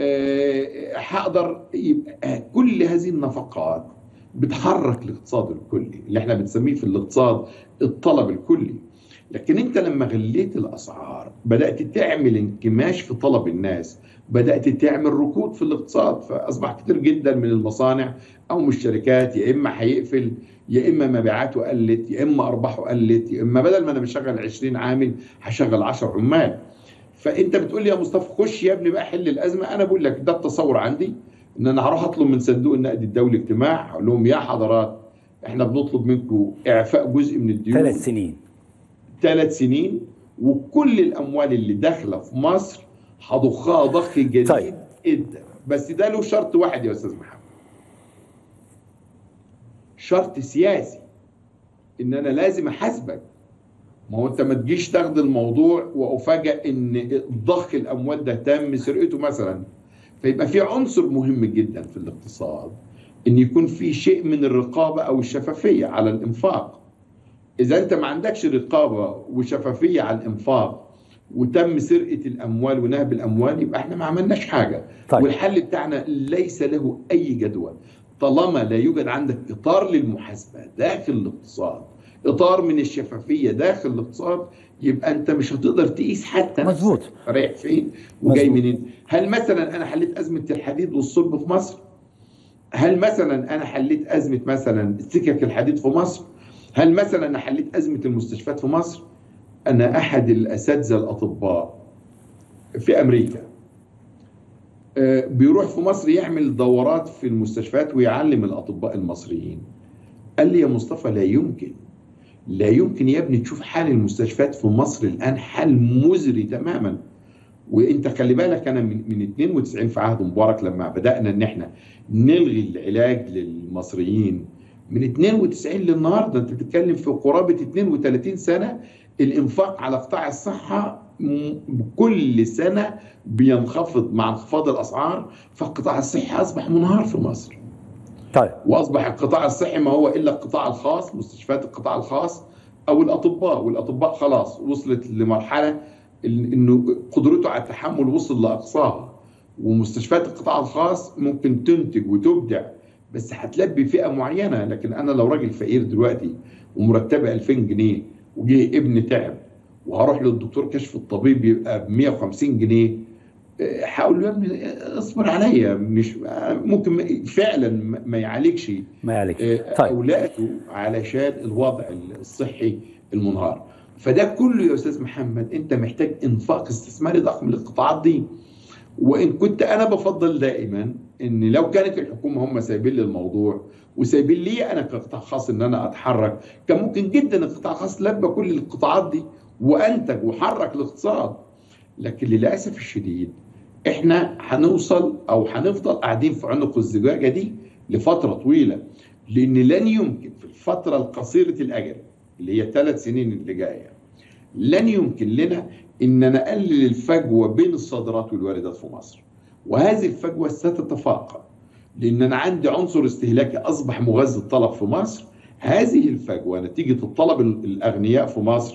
هقدر يبقى كل هذه النفقات بتحرك الاقتصاد الكلي اللي احنا بنسميه في الاقتصاد الطلب الكلي لكن انت لما غليت الاسعار بدات تعمل انكماش في طلب الناس بدات تعمل ركود في الاقتصاد فاصبح كتير جدا من المصانع او من الشركات يا اما هيقفل يا اما مبيعاته قلت يا اما ارباحه قلت يا اما بدل ما انا بشغل 20 عامل هشغل 10 عمال فانت بتقول لي يا مصطفى خش يا ابني بقى حل الازمه انا بقول لك ده التصور عندي ان انا هروح اطلب من صندوق النقد الدولي اجتماع هقول لهم يا حضرات احنا بنطلب منكم اعفاء جزء من الديون ثلاث سنين ثلاث سنين وكل الاموال اللي داخله في مصر هضخها ضخ جديد طيب. جدا بس ده له شرط واحد يا استاذ محمد شرط سياسي ان انا لازم احاسبك ما هو انت ما تجيش تاخد الموضوع وافاجئ ان ضخ الاموال ده تم سرقته مثلا فيبقى في عنصر مهم جدا في الاقتصاد ان يكون في شيء من الرقابه او الشفافيه على الانفاق اذا انت ما عندكش رقابه وشفافيه على الانفاق وتم سرقه الاموال ونهب الاموال يبقى احنا ما عملناش حاجه طيب. والحل بتاعنا ليس له اي جدوى طالما لا يوجد عندك اطار للمحاسبه داخل الاقتصاد اطار من الشفافيه داخل الاقتصاد يبقى انت مش هتقدر تقيس حتى مظبوط رايح فين وجاي منين هل مثلا انا حليت ازمه الحديد والصلب في مصر هل مثلا انا حليت ازمه مثلا سكك الحديد في مصر هل مثلا انا حليت ازمه المستشفيات في مصر انا احد الاساتذه الاطباء في امريكا بيروح في مصر يعمل دورات في المستشفيات ويعلم الاطباء المصريين قال لي يا مصطفى لا يمكن لا يمكن يا ابني تشوف حال المستشفيات في مصر الان حال مزري تماما وانت خلي بالك انا من, من 92 في عهد مبارك لما بدانا ان احنا نلغي العلاج للمصريين من 92 للنهارده انت بتتكلم في قرابه 32 سنه الانفاق على قطاع الصحه كل سنه بينخفض مع انخفاض الاسعار فالقطاع الصحي اصبح منهار في مصر. طيب واصبح القطاع الصحي ما هو الا القطاع الخاص مستشفيات القطاع الخاص او الاطباء والاطباء خلاص وصلت لمرحله انه قدرته على التحمل وصل لاقصاها ومستشفيات القطاع الخاص ممكن تنتج وتبدع بس هتلبي فئه معينه لكن انا لو راجل فقير دلوقتي ومرتبه 2000 جنيه وجه ابن تعب وهروح للدكتور كشف الطبيب يبقى ب 150 جنيه هقول له يا ابني اصبر عليا مش ممكن فعلا ما يعالجش ما يعالجش طيب. اولاده علشان الوضع الصحي المنهار فده كله يا استاذ محمد انت محتاج انفاق استثماري ضخم للقطاعات دي وان كنت انا بفضل دائما ان لو كانت الحكومه هم سايبين لي الموضوع وسايبين لي انا كقطاع خاص ان انا اتحرك كان ممكن جدا القطاع الخاص لبى كل القطاعات دي وانتج وحرك الاقتصاد لكن للاسف الشديد احنا هنوصل او هنفضل قاعدين في عنق الزجاجه دي لفتره طويله لان لن يمكن في الفتره القصيره الاجل اللي هي ثلاث سنين اللي جايه لن يمكن لنا ان نقلل الفجوه بين الصادرات والواردات في مصر وهذه الفجوه ستتفاقم لان انا عندي عنصر استهلاكي اصبح مغذي الطلب في مصر هذه الفجوه نتيجه الطلب الاغنياء في مصر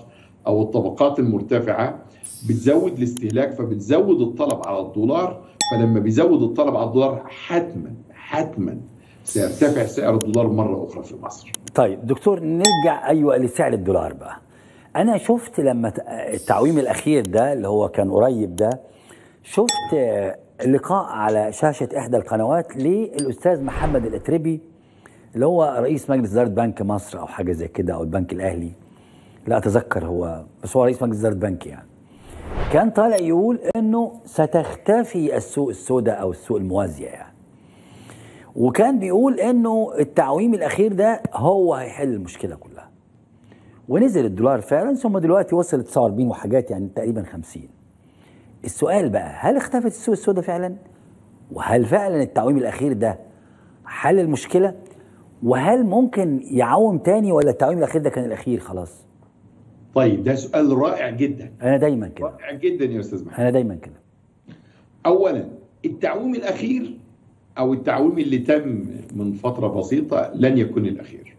او الطبقات المرتفعه بتزود الاستهلاك فبتزود الطلب على الدولار فلما بيزود الطلب على الدولار حتما حتما سيرتفع سعر الدولار مره اخرى في مصر. طيب دكتور نرجع ايوه لسعر الدولار بقى. انا شفت لما التعويم الاخير ده اللي هو كان قريب ده شفت لقاء على شاشه احدى القنوات للاستاذ محمد الاتربي اللي هو رئيس مجلس اداره بنك مصر او حاجه زي كده او البنك الاهلي لا اتذكر هو بس هو رئيس مجلس اداره بنك يعني كان طالع يقول انه ستختفي السوق السوداء او السوق الموازيه يعني وكان بيقول انه التعويم الاخير ده هو هيحل المشكله كلها ونزل الدولار فعلا ثم دلوقتي وصل 49 وحاجات يعني تقريبا 50 السؤال بقى هل اختفت السوق السوداء فعلا وهل فعلا التعويم الاخير ده حل المشكله وهل ممكن يعوم تاني ولا التعويم الاخير ده كان الاخير خلاص طيب ده سؤال رائع جدا انا دايما كده رائع جدا يا استاذ محمد انا دايما كده اولا التعويم الاخير او التعويم اللي تم من فتره بسيطه لن يكون الاخير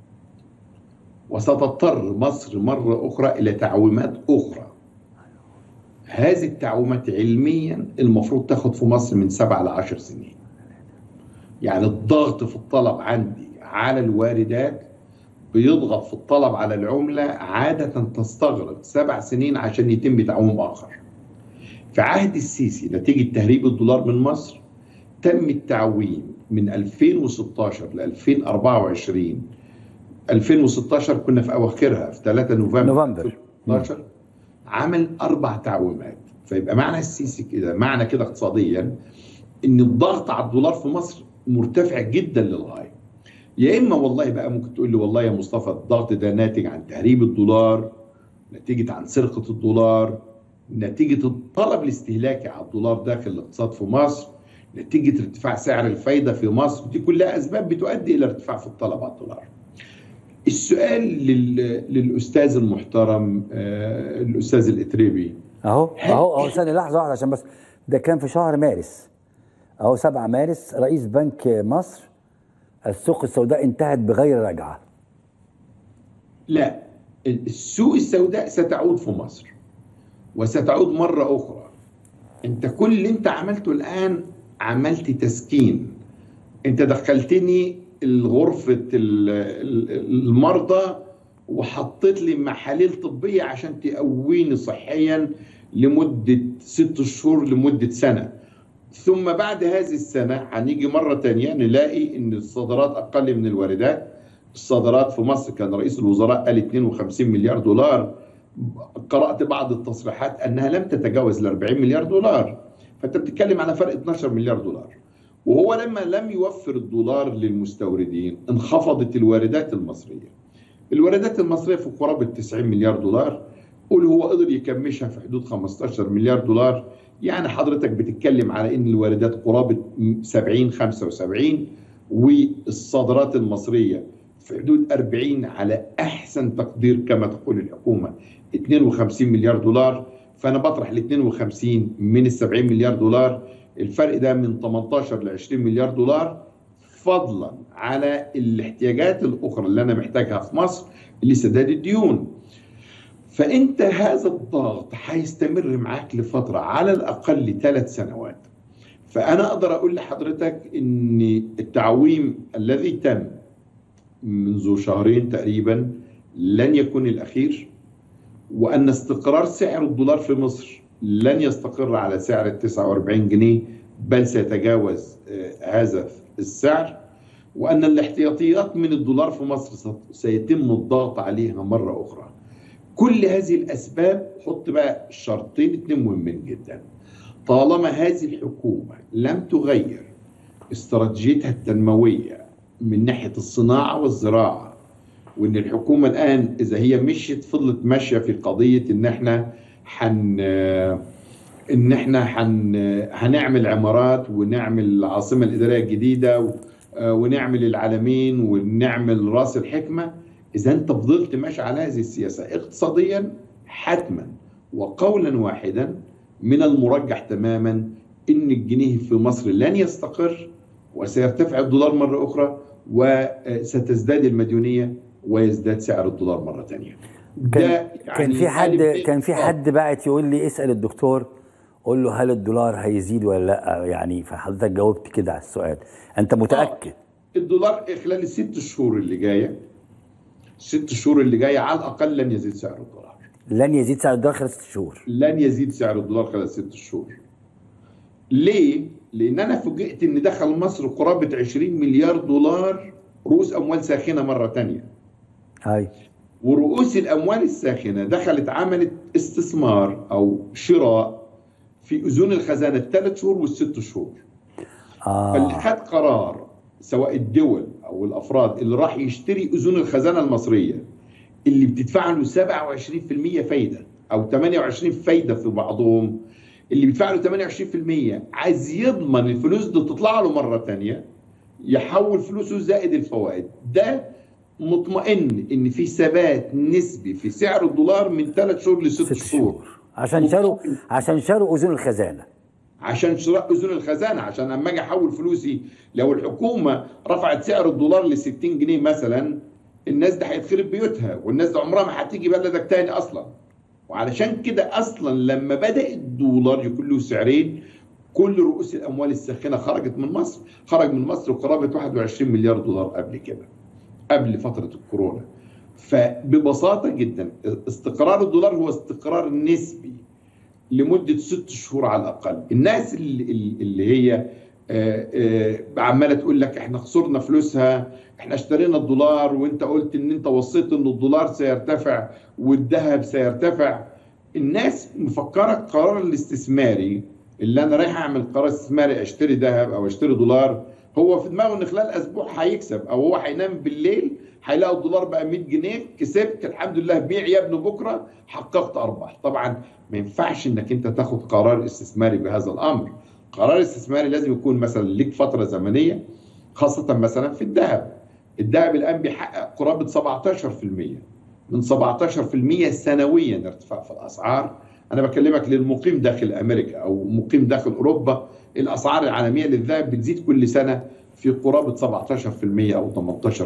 وستضطر مصر مره اخرى الى تعويمات اخرى هذه التعويمات علميا المفروض تاخد في مصر من سبع ل 10 سنين يعني الضغط في الطلب عندي على الواردات بيضغط في الطلب على العملة عادة تستغرق سبع سنين عشان يتم تعويم آخر في عهد السيسي نتيجة تهريب الدولار من مصر تم التعويم من 2016 ل 2024 2016 كنا في أواخرها في 3 نوفمبر نوفمبر 2016 عمل أربع تعويمات فيبقى معنى السيسي كده معنى كده اقتصاديا ان الضغط على الدولار في مصر مرتفع جدا للغايه يا اما والله بقى ممكن تقول لي والله يا مصطفى الضغط ده ناتج عن تهريب الدولار نتيجه عن سرقه الدولار نتيجه الطلب الاستهلاكي على الدولار داخل الاقتصاد في مصر نتيجه ارتفاع سعر الفايده في مصر دي كلها اسباب بتؤدي الى ارتفاع في الطلب على الدولار السؤال لل... للاستاذ المحترم آه الاستاذ الاتريبي اهو اهو اهو ثانيه لحظه واحده عشان بس ده كان في شهر مارس اهو 7 مارس رئيس بنك مصر السوق السوداء انتهت بغير رجعه لا السوق السوداء ستعود في مصر وستعود مرة أخرى أنت كل اللي أنت عملته الآن عملت تسكين أنت دخلتني الغرفة المرضى وحطيت لي محاليل طبية عشان تقويني صحيا لمدة ست شهور لمدة سنة ثم بعد هذه السنة هنيجي مرة تانية نلاقي إن الصادرات أقل من الواردات الصادرات في مصر كان رئيس الوزراء قال 52 مليار دولار قرأت بعض التصريحات أنها لم تتجاوز ال 40 مليار دولار فأنت بتتكلم على فرق 12 مليار دولار وهو لما لم يوفر الدولار للمستوردين انخفضت الواردات المصرية الواردات المصرية في قرابة 90 مليار دولار قول هو قدر يكمشها في حدود 15 مليار دولار يعني حضرتك بتتكلم على ان الواردات قرابه 70 75 والصادرات المصريه في حدود 40 على احسن تقدير كما تقول الحكومه 52 مليار دولار فانا بطرح ال 52 من ال 70 مليار دولار الفرق ده من 18 ل 20 مليار دولار فضلا على الاحتياجات الاخرى اللي انا محتاجها في مصر لسداد الديون فانت هذا الضغط هيستمر معاك لفتره على الاقل ثلاث سنوات فانا اقدر اقول لحضرتك ان التعويم الذي تم منذ شهرين تقريبا لن يكون الاخير وان استقرار سعر الدولار في مصر لن يستقر على سعر ال 49 جنيه بل سيتجاوز هذا السعر وان الاحتياطيات من الدولار في مصر سيتم الضغط عليها مره اخرى كل هذه الاسباب حط بقى شرطين اتنين مهمين جدا طالما هذه الحكومه لم تغير استراتيجيتها التنمويه من ناحيه الصناعه والزراعه وان الحكومه الان اذا هي مشيت فضلت ماشيه في قضيه ان احنا حن ان احنا حن هنعمل عمارات ونعمل العاصمه الاداريه الجديده ونعمل العالمين ونعمل راس الحكمه إذا أنت فضلت ماشي على هذه السياسة اقتصاديا حتما وقولا واحدا من المرجح تماما إن الجنيه في مصر لن يستقر وسيرتفع الدولار مرة أخرى وستزداد المديونية ويزداد سعر الدولار مرة ثانية كان ده كان يعني في حد ألف ب كان في آه. حد باعت يقول لي اسال الدكتور قول له هل الدولار هيزيد ولا لا يعني فحضرتك جاوبت كده على السؤال انت متاكد الدولار خلال الست شهور اللي جايه الست شهور اللي جايه على الاقل لن يزيد سعر الدولار لن يزيد سعر الدولار خلال ست شهور لن يزيد سعر الدولار خلال ست شهور ليه؟ لان انا فوجئت ان دخل مصر قرابه 20 مليار دولار رؤوس اموال ساخنه مره تانية هاي ورؤوس الاموال الساخنه دخلت عملت استثمار او شراء في اذون الخزانه الثلاث شهور والست شهور فاللي اه خد قرار سواء الدول او الافراد اللي راح يشتري اذون الخزانه المصريه اللي بتدفع له 27% فايده او 28 فايده في بعضهم اللي بيدفع له 28% عايز يضمن الفلوس دي تطلع له مره ثانيه يحول فلوسه زائد الفوائد ده مطمئن ان في ثبات نسبي في سعر الدولار من ثلاث شهور لست ست شهور شهور عشان شالوا عشان شالوا اذون الخزانه عشان شراء اذون الخزانه عشان اما اجي احول فلوسي لو الحكومه رفعت سعر الدولار ل 60 جنيه مثلا الناس دي هيتخرب بيوتها والناس دي عمرها ما هتيجي بلدك تاني اصلا وعلشان كده اصلا لما بدا الدولار يكون له سعرين كل رؤوس الاموال الساخنه خرجت من مصر خرج من مصر قرابه 21 مليار دولار قبل كده قبل فتره الكورونا فببساطه جدا استقرار الدولار هو استقرار نسبي لمده ست شهور على الاقل الناس اللي, اللي هي آه، آه، عماله تقول لك احنا خسرنا فلوسها احنا اشترينا الدولار وانت قلت ان انت وصيت ان الدولار سيرتفع والذهب سيرتفع الناس مفكره القرار الاستثماري اللي انا رايح اعمل قرار استثماري اشتري ذهب او اشتري دولار هو في دماغه ان خلال اسبوع هيكسب او هو هينام بالليل هيلاقي الدولار بقى 100 جنيه كسبت الحمد لله بيع يا ابني بكره حققت ارباح طبعا ما ينفعش انك انت تاخد قرار استثماري بهذا الامر قرار استثماري لازم يكون مثلا ليك فتره زمنيه خاصه مثلا في الذهب الذهب الان بيحقق قرابه 17% من 17% سنويا ارتفاع في الاسعار انا بكلمك للمقيم داخل امريكا او مقيم داخل اوروبا الاسعار العالميه للذهب بتزيد كل سنه في قرابه 17% او 18%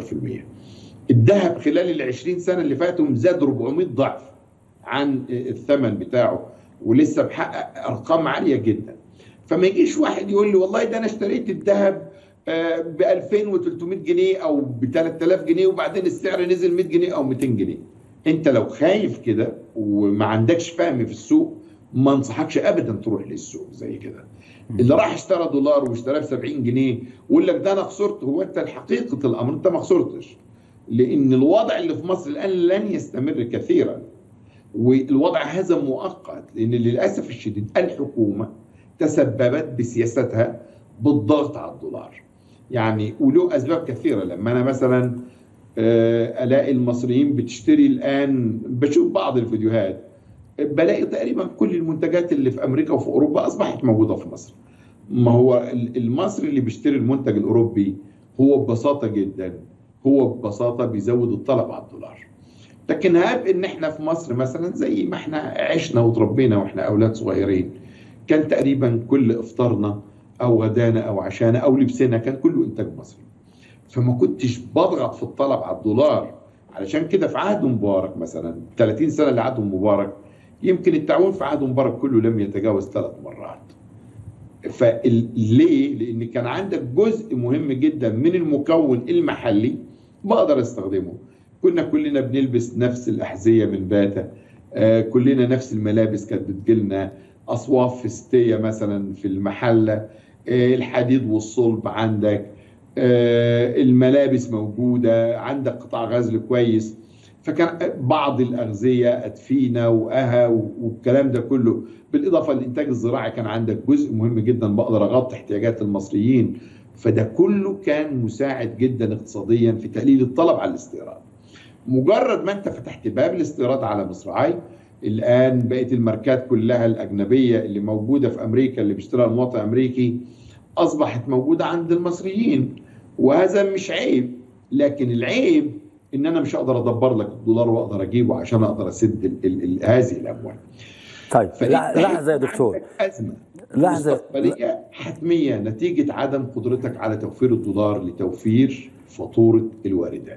الذهب خلال ال 20 سنه اللي فاتوا زاد 400 ضعف عن الثمن بتاعه ولسه بحقق ارقام عاليه جدا فما يجيش واحد يقول لي والله ده انا اشتريت الذهب ب 2300 جنيه او ب 3000 جنيه وبعدين السعر نزل 100 جنيه او 200 جنيه انت لو خايف كده وما عندكش فهم في السوق ما انصحكش ابدا تروح للسوق زي كده اللي راح اشترى دولار واشتراه ب 70 جنيه ويقول لك ده انا خسرت هو انت حقيقه الامر انت ما خسرتش لان الوضع اللي في مصر الان لن يستمر كثيرا والوضع هذا مؤقت لان للاسف الشديد الحكومه تسببت بسياستها بالضغط على الدولار يعني وله اسباب كثيره لما انا مثلا الاقي المصريين بتشتري الان بشوف بعض الفيديوهات بلاقي تقريبا كل المنتجات اللي في امريكا وفي اوروبا اصبحت موجوده في مصر ما هو المصري اللي بيشتري المنتج الاوروبي هو ببساطه جدا هو ببساطه بيزود الطلب على الدولار لكن هاب ان احنا في مصر مثلا زي ما احنا عشنا وتربينا واحنا اولاد صغيرين كان تقريبا كل افطارنا او غدانا او عشانا او لبسنا كان كله انتاج مصري فما كنتش بضغط في الطلب على الدولار علشان كده في عهد مبارك مثلا 30 سنه اللي عهد مبارك يمكن التعاون في عهد مبارك كله لم يتجاوز ثلاث مرات فليه؟ لان كان عندك جزء مهم جدا من المكون المحلي بقدر استخدمه كنا كلنا بنلبس نفس الاحذيه من باتا آه كلنا نفس الملابس كانت بتجيلنا اصواف فستيه مثلا في المحله آه الحديد والصلب عندك آه الملابس موجوده عندك قطع غزل كويس فكان بعض الاغذيه ادفينه واها والكلام ده كله بالاضافه للانتاج الزراعي كان عندك جزء مهم جدا بقدر اغطي احتياجات المصريين فده كله كان مساعد جدا اقتصاديا في تقليل الطلب على الاستيراد مجرد ما انت فتحت باب الاستيراد على مصراعي الان بقت الماركات كلها الاجنبيه اللي موجوده في امريكا اللي بيشتريها المواطن الامريكي اصبحت موجوده عند المصريين وهذا مش عيب لكن العيب ان انا مش هقدر ادبر لك الدولار واقدر اجيبه عشان اقدر اسد ال ال ال هذه الاموال طيب لحظه يا دكتور ازمه لحظه مستقبليه حتميه نتيجه عدم قدرتك على توفير الدولار لتوفير فاتوره الواردات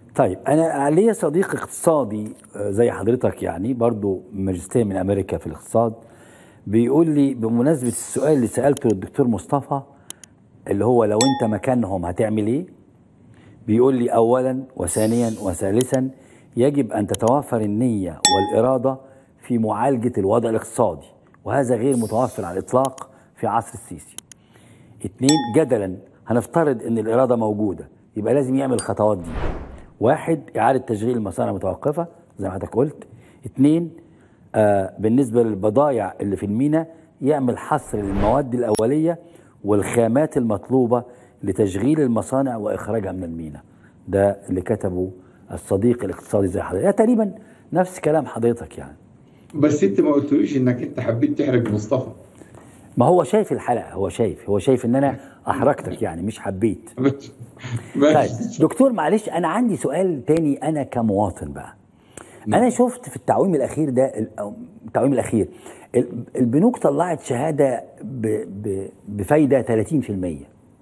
طيب انا ليا صديق اقتصادي آه، زي حضرتك يعني برضو ماجستير من امريكا في الاقتصاد بيقول لي بمناسبه السؤال اللي سالته للدكتور مصطفى اللي هو لو انت مكانهم هتعمل ايه بيقول لي اولا وثانيا وثالثا يجب ان تتوفر النيه والاراده في معالجه الوضع الاقتصادي وهذا غير متوفر على الاطلاق في عصر السيسي اتنين جدلا هنفترض ان الاراده موجوده يبقى لازم يعمل الخطوات دي واحد اعاده تشغيل المصانع المتوقفه زي ما حضرتك قلت اتنين آه بالنسبه للبضائع اللي في المينا يعمل حصر للمواد الاوليه والخامات المطلوبه لتشغيل المصانع واخراجها من المينا ده اللي كتبه الصديق الاقتصادي زي حضرتك ده تقريبا نفس كلام حضرتك يعني بس انت ما قلتليش انك انت حبيت تحرج مصطفى ما هو شايف الحلقه هو شايف هو شايف ان انا احرجتك يعني مش حبيت ماشي طيب ماشي دكتور معلش انا عندي سؤال تاني انا كمواطن بقى انا شفت في التعويم الاخير ده ال- أو التعويم الاخير ال- البنوك طلعت شهاده ب ب بفايده 30%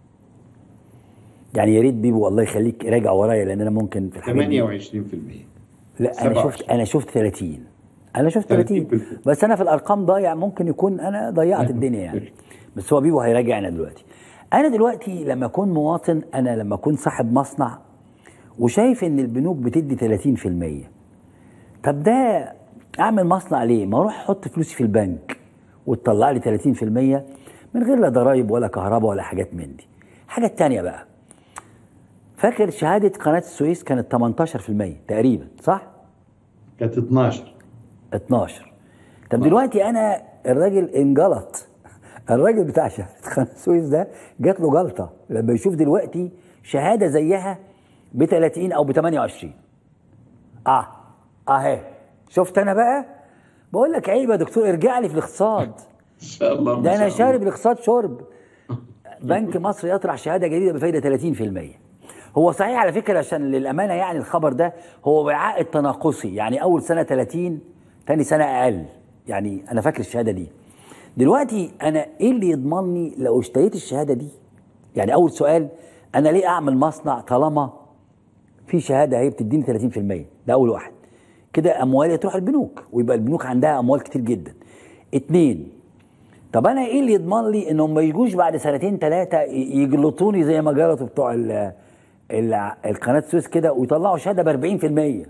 يعني يا ريت بيبو الله يخليك راجع ورايا لان انا ممكن في الحاجات دي 28% لا انا 27. شفت انا شفت 30 انا شفت 30 30%. بس انا في الارقام ضايع ممكن يكون انا ضيعت الدنيا يعني بس هو بيبو هيراجعنا دلوقتي انا دلوقتي لما اكون مواطن انا لما اكون صاحب مصنع وشايف ان البنوك بتدي 30% طب ده اعمل مصنع ليه ما اروح احط فلوسي في البنك وتطلع لي 30% من غير لا ضرايب ولا كهرباء ولا حاجات من دي حاجه تانية بقى فاكر شهاده قناه السويس كانت 18% تقريبا صح كانت 12 12 طب دلوقتي انا الراجل انجلط الراجل بتاع شهاده قناه السويس ده جات له جلطه لما يشوف دلوقتي شهاده زيها ب 30 او ب 28 اه اهي شفت انا بقى بقول لك عيب يا دكتور ارجع لي في الاقتصاد ان شاء الله ما ده انا شاء الله. شارب الاقتصاد شرب بنك مصر يطرح شهاده جديده بفايده 30% هو صحيح على فكره عشان للامانه يعني الخبر ده هو وعاء التناقصي يعني اول سنه 30 تاني سنه اقل يعني انا فاكر الشهاده دي دلوقتي انا ايه اللي يضمنني لو اشتريت الشهاده دي يعني اول سؤال انا ليه اعمل مصنع طالما في شهاده هي بتديني 30% ده اول واحد كده اموالي تروح البنوك ويبقى البنوك عندها اموال كتير جدا اتنين طب انا ايه اللي يضمن لي انهم ما يجوش بعد سنتين ثلاثه يجلطوني زي ما جلطوا بتوع ال ال القناه السويس كده ويطلعوا شهاده ب 40%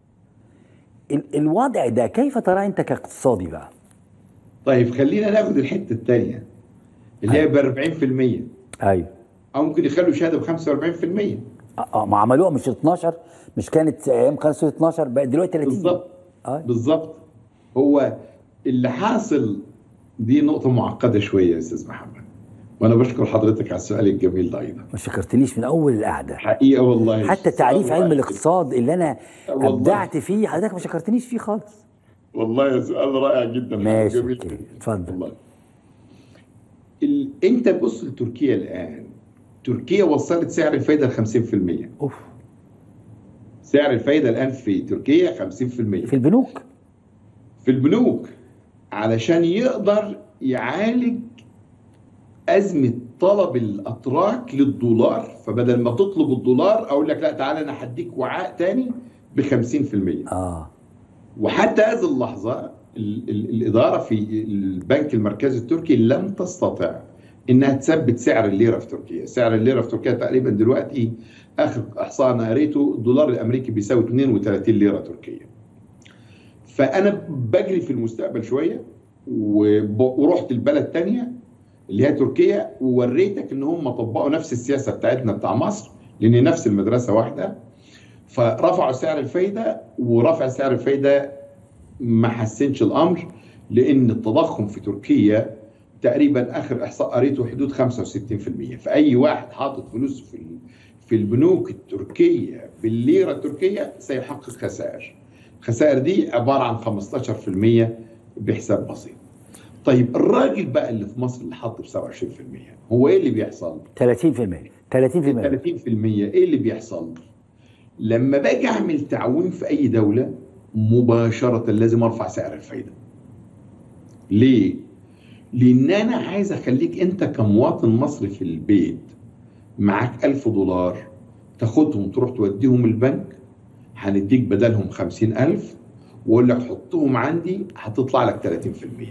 ال الوضع ده كيف ترى انت كاقتصادي بقى؟ طيب خلينا ناخد الحته الثانيه اللي هي ب 40% ايوه او ممكن يخلوا شهاده ب 45% اه آه، ما عملوها مش 12 مش كانت ايام قناه السويس 12 بقت دلوقتي 30 بالظبط اه بالظبط هو اللي حاصل دي نقطه معقده شويه يا استاذ محمد وانا بشكر حضرتك على السؤال الجميل ده ايضا ما شكرتني من اول القعده حقيقه والله حتى تعريف سؤال علم رائع الاقتصاد اللي انا والله. ابدعت فيه حضرتك ما شكرتنيش فيه خالص جداً. والله سؤال رائع جدا ماشي جميل اوكي جداً. اتفضل والله ال... انت بص لتركيا الان تركيا وصلت سعر الفايده ل 50% اوف سعر الفايده الان في تركيا 50% في البنوك في البنوك علشان يقدر يعالج أزمة طلب الأتراك للدولار فبدل ما تطلب الدولار أقول لك لا تعالى أنا هديك وعاء تاني ب 50% اه وحتى هذه اللحظة ال- ال- الإدارة في البنك المركزي التركي لم تستطع إنها تثبت سعر الليرة في تركيا سعر الليرة في تركيا تقريبا دلوقتي آخر إحصاء أنا قريته الدولار الأمريكي بيساوي 32 ليرة تركية فأنا بجري في المستقبل شوية وب- ورحت البلد تانية اللي هي تركيا ووريتك ان هم طبقوا نفس السياسه بتاعتنا بتاع مصر لان نفس المدرسه واحده فرفعوا سعر الفايده ورفع سعر الفايده ما حسنش الامر لان التضخم في تركيا تقريبا اخر احصاء قريته حدود 65% فاي واحد حاطط فلوسه في ال- في البنوك التركيه بالليره التركيه سيحقق خسائر الخسائر دي عباره عن 15% بحساب بسيط طيب الراجل بقى اللي في مصر اللي حاط ب 27% هو ايه اللي بيحصل؟ 30% 30% 30% ايه اللي بيحصل؟ لما باجي اعمل تعويم في اي دوله مباشره لازم ارفع سعر الفايده. ليه؟ لان انا عايز اخليك انت كمواطن مصري في البيت معاك ألف دولار تاخدهم تروح توديهم البنك هنديك بدلهم 50000 واقول لك حطهم عندي هتطلع لك 30%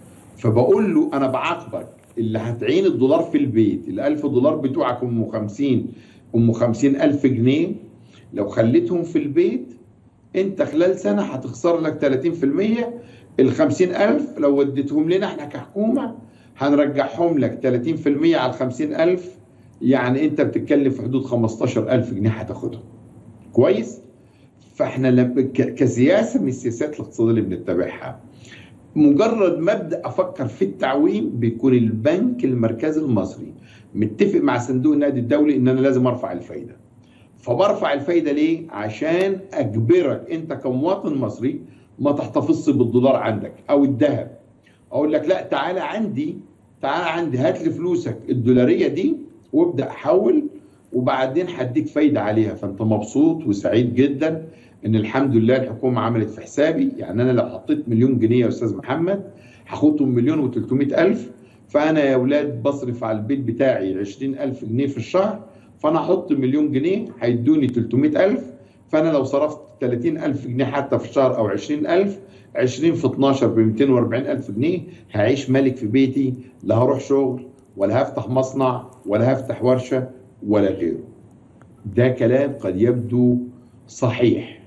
فبقول له انا بعاقبك اللي هتعين الدولار في البيت ال 1000 دولار بتوعك ام 50 ام 50000 جنيه لو خليتهم في البيت انت خلال سنه هتخسر لك 30% ال 50000 لو وديتهم لنا احنا كحكومه هنرجعهم لك 30% على ال 50000 يعني انت بتتكلم في حدود 15000 جنيه هتاخدهم كويس فاحنا لب... كسياسه من السياسات الاقتصاديه اللي بنتبعها مجرد ما ابدا افكر في التعويم بيكون البنك المركزي المصري متفق مع صندوق النقد الدولي ان انا لازم ارفع الفايده فبرفع الفايده ليه عشان اجبرك انت كمواطن مصري ما تحتفظش بالدولار عندك او الذهب اقول لك لا تعالى عندي تعالى عندي هات لي فلوسك الدولاريه دي وابدا حول وبعدين هديك فايده عليها فانت مبسوط وسعيد جدا ان الحمد لله الحكومه عملت في حسابي يعني انا لو حطيت مليون جنيه يا استاذ محمد هاخدهم مليون و300 الف فانا يا اولاد بصرف على البيت بتاعي 20000 جنيه في الشهر فانا احط مليون جنيه هيدوني 300 الف فانا لو صرفت 30000 جنيه حتى في الشهر او 20000 20 في 12 ب 240 الف جنيه هعيش ملك في بيتي لا هروح شغل ولا هفتح مصنع ولا هفتح ورشه ولا غيره ده كلام قد يبدو صحيح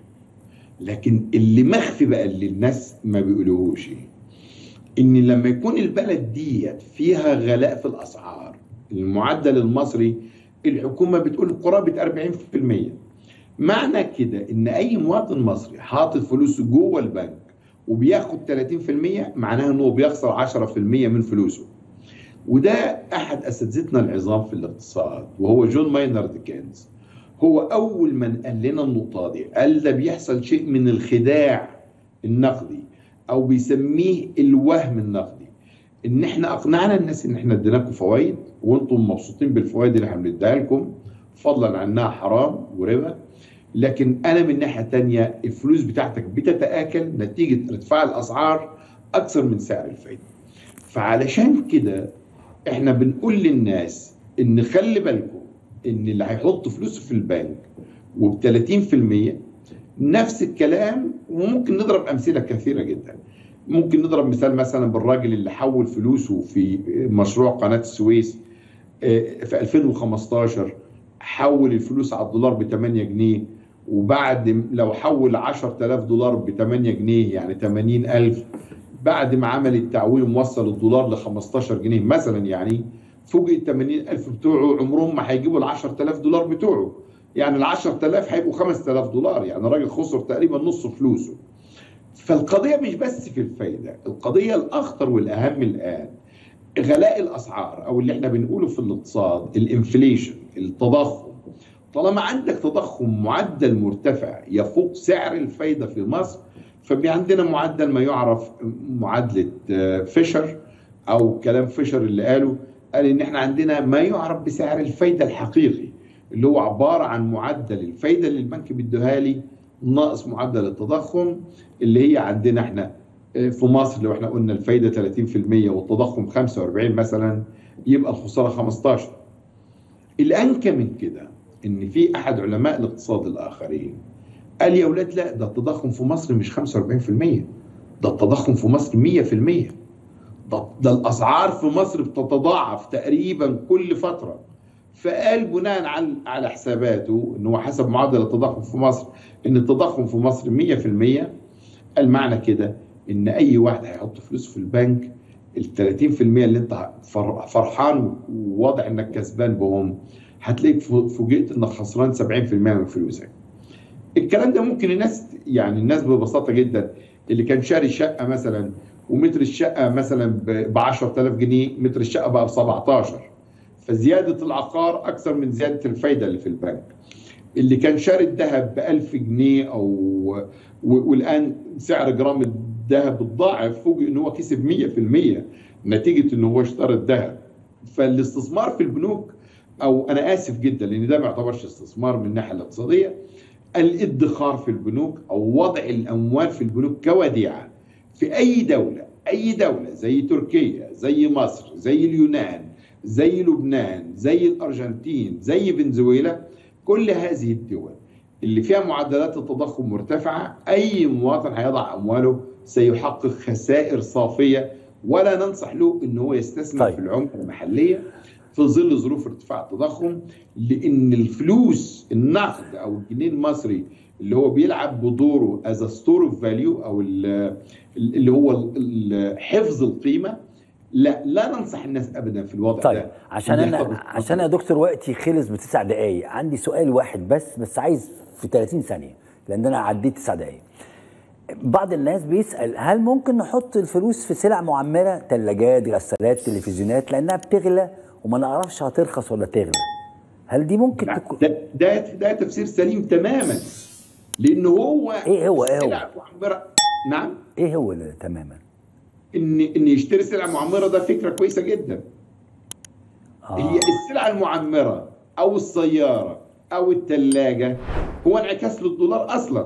لكن اللي مخفي بقى اللي الناس ما بيقولوهوش ان لما يكون البلد ديت فيها غلاء في الاسعار المعدل المصري الحكومه بتقول قرابه 40% معنى كده ان اي مواطن مصري حاطط فلوسه جوه البنك وبياخد 30% معناها انه بيخسر 10% من فلوسه وده احد اساتذتنا العظام في الاقتصاد وهو جون ماينارد كينز هو اول من قال لنا النقطه دي قال ده بيحصل شيء من الخداع النقدي او بيسميه الوهم النقدي ان احنا اقنعنا الناس ان احنا اديناكم فوائد وانتم مبسوطين بالفوائد اللي احنا بنديها لكم فضلا عنها حرام وربا لكن انا من ناحيه تانية الفلوس بتاعتك بتتاكل نتيجه ارتفاع الاسعار اكثر من سعر الفايده فعلشان كده احنا بنقول للناس ان خلي بالكم ان اللي هيحط فلوسه في البنك وب 30% نفس الكلام وممكن نضرب امثله كثيره جدا ممكن نضرب مثال مثلا بالراجل اللي حول فلوسه في مشروع قناه السويس في 2015 حول الفلوس على الدولار ب 8 جنيه وبعد لو حول 10000 دولار ب 8 جنيه يعني 80000 بعد ما عمل التعويم وصل الدولار ل 15 جنيه مثلا يعني فوجئ ال 80000 بتوعه عمرهم ما هيجيبوا ال 10000 دولار بتوعه يعني ال 10000 هيبقوا 5000 دولار يعني الراجل خسر تقريبا نص فلوسه فالقضيه مش بس في الفايده القضيه الاخطر والاهم الان غلاء الاسعار او اللي احنا بنقوله في الاقتصاد الانفليشن التضخم طالما عندك تضخم معدل مرتفع يفوق سعر الفايده في مصر فبي عندنا معدل ما يعرف معادله فيشر او كلام فيشر اللي قاله قال ان احنا عندنا ما يعرف بسعر الفايده الحقيقي اللي هو عباره عن معدل الفايده اللي البنك بيديها لي ناقص معدل التضخم اللي هي عندنا احنا في مصر لو احنا قلنا الفايده 30% والتضخم 45 مثلا يبقى الخساره 15 الانكى من كده ان في احد علماء الاقتصاد الاخرين قال يا اولاد لا ده التضخم في مصر مش 45% ده التضخم في مصر 100% ده, ده الاسعار في مصر بتتضاعف تقريبا كل فتره فقال بناء على على حساباته ان هو حسب معدل التضخم في مصر ان التضخم في مصر 100% المعنى كده ان اي واحد هيحط فلوس في البنك ال 30% اللي انت فرحان وواضح انك كسبان بهم هتلاقيك فوجئت انك خسران 70% من فلوسك. الكلام ده ممكن الناس يعني الناس ببساطه جدا اللي كان شاري شقه مثلا ومتر الشقه مثلا ب 10000 جنيه متر الشقه بقى ب 17 فزياده العقار اكثر من زياده الفايده اللي في البنك. اللي كان شاري الذهب ب 1000 جنيه او والان سعر جرام الذهب اتضاعف فوجئ ان هو كسب 100% نتيجه ان هو اشترى الذهب فالاستثمار في البنوك او انا اسف جدا لان ده ما يعتبرش استثمار من الناحيه الاقتصاديه الادخار في البنوك او وضع الاموال في البنوك كوديعه في اي دوله اي دوله زي تركيا زي مصر زي اليونان زي لبنان زي الارجنتين زي فنزويلا كل هذه الدول اللي فيها معدلات التضخم مرتفعه اي مواطن هيضع امواله سيحقق خسائر صافيه ولا ننصح له ان هو يستثمر طيب. طيب. في العمله المحليه في ظل ظروف ارتفاع التضخم لان الفلوس النقد او الجنيه المصري اللي هو بيلعب بدوره از ستور اوف فاليو او ال- اللي هو ال- ال- حفظ القيمه لا لا ننصح الناس ابدا في الوضع طيب ده عشان إن انا يحفظ عشان يا دكتور وقتي خلص بتسع دقايق عندي سؤال واحد بس بس عايز في 30 ثانيه لان انا عديت تسع دقايق بعض الناس بيسال هل ممكن نحط الفلوس في سلع معمره ثلاجات غسالات تلفزيونات لانها بتغلى وما نعرفش هترخص ولا تغلى هل دي ممكن تكون ده ده ده تفسير سليم تماما لان هو إيه هو- إيه هو؟ سلع معمره نعم ايه هو اللي تماما ان ان يشتري سلع معمره ده فكره كويسه جدا آه. هي السلعه المعمره او السياره او الثلاجه هو انعكاس للدولار اصلا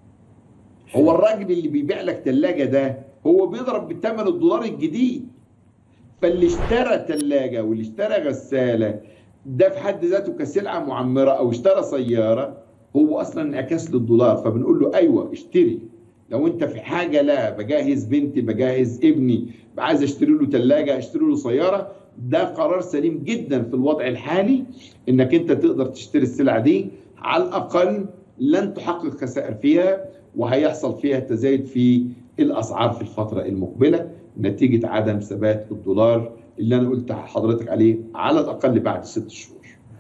هو الراجل اللي بيبيع لك ثلاجه ده هو بيضرب بثمن الدولار الجديد فاللي اشترى ثلاجه واللي اشترى غساله ده في حد ذاته كسلعه معمره او اشترى سياره هو اصلا انعكاس للدولار فبنقول له ايوه اشتري لو انت في حاجه لا بجهز بنتي بجهز ابني عايز اشتري له ثلاجه اشتري له سياره ده قرار سليم جدا في الوضع الحالي انك انت تقدر تشتري السلعه دي على الاقل لن تحقق خسائر فيها وهيحصل فيها تزايد في الاسعار في الفتره المقبله نتيجه عدم ثبات الدولار اللي انا قلت لحضرتك عليه على الاقل بعد ست شهور.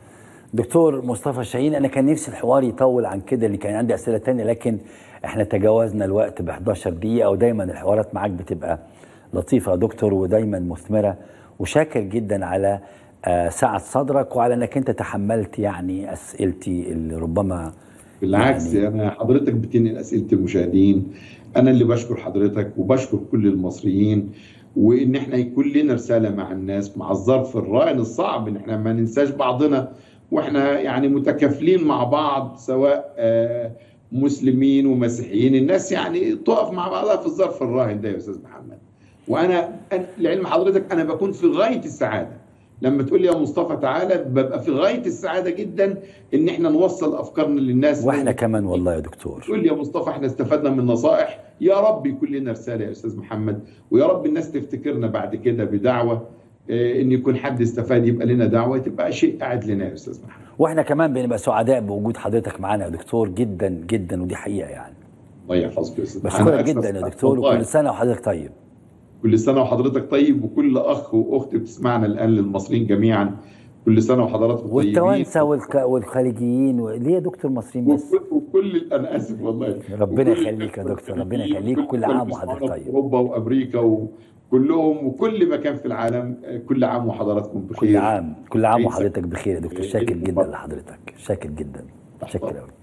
دكتور مصطفى شاهين انا كان نفسي الحوار يطول عن كده اللي كان عندي اسئله تانية لكن احنا تجاوزنا الوقت ب 11 دقيقه ودايما الحوارات معاك بتبقى لطيفه يا دكتور ودايما مثمره وشاكر جدا على آه، سعه صدرك وعلى انك انت تحملت يعني اسئلتي اللي ربما بالعكس يعني- يعني انا حضرتك بتنقل اسئله المشاهدين انا اللي بشكر حضرتك وبشكر كل المصريين وان احنا يكون لنا رساله مع الناس مع الظرف الراهن الصعب ان احنا ما ننساش بعضنا واحنا يعني متكافلين مع بعض سواء آه، مسلمين ومسيحيين الناس يعني تقف مع بعضها في الظرف الراهن ده يا استاذ محمد وانا أنا- لعلم حضرتك انا بكون في غايه السعاده لما تقول لي يا مصطفى تعالى ببقى في غايه السعاده جدا ان احنا نوصل افكارنا للناس واحنا كمان والله يا دكتور تقول لي يا مصطفى احنا استفدنا من نصائح يا رب يكون لنا رساله يا استاذ محمد ويا رب الناس تفتكرنا بعد كده بدعوه آه، ان يكون حد استفاد يبقى لنا دعوه تبقى شيء قاعد لنا يا استاذ محمد واحنا كمان بنبقى سعداء بوجود حضرتك معانا يا دكتور جدا جدا ودي حقيقه يعني الله يحفظك يا استاذ بشكرك أنا جدا يا أسعد دكتور والله. وكل سنه وحضرتك طيب كل سنه وحضرتك طيب وكل اخ واخت بتسمعنا الان للمصريين جميعا كل سنه وحضراتكم طيبين والتوانسه والك... والخليجيين و... ليه يا دكتور مصريين بس وكل- وكل انا اسف والله ربنا وكل- يخليك يا دكتور، ربنا يخليك. كل عام وحضرتك بيسمعونا طيب. في اوروبا وامريكا وكلهم وكل مكان في العالم آه، كل عام وحضراتكم بخير كل عام كل عام عيد وحضرتك بخير يا دكتور عيد شاكر جدا مبارك. لحضرتك شاكر جدا تحت شاكر أمرك. قوي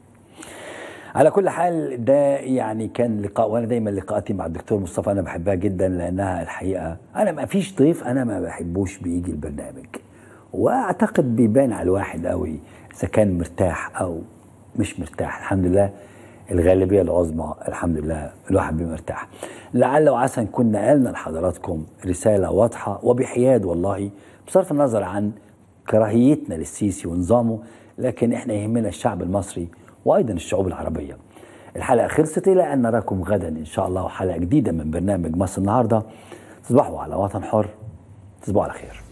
على كل حال ده يعني كان لقاء وانا دايما لقاءاتي مع الدكتور مصطفى انا بحبها جدا لانها الحقيقه انا ما فيش ضيف انا ما بحبوش بيجي البرنامج واعتقد بيبان على الواحد قوي اذا كان مرتاح او مش مرتاح الحمد لله الغالبيه العظمى الحمد لله الواحد بيبقى مرتاح لعل وعسى نكون نقلنا لحضراتكم رساله واضحه وبحياد والله بصرف النظر عن كراهيتنا للسيسي ونظامه لكن احنا يهمنا الشعب المصري وايضا الشعوب العربيه. الحلقه خلصت الى ان نراكم غدا ان شاء الله وحلقه جديده من برنامج مصر النهارده. تصبحوا على وطن حر تصبحوا على خير.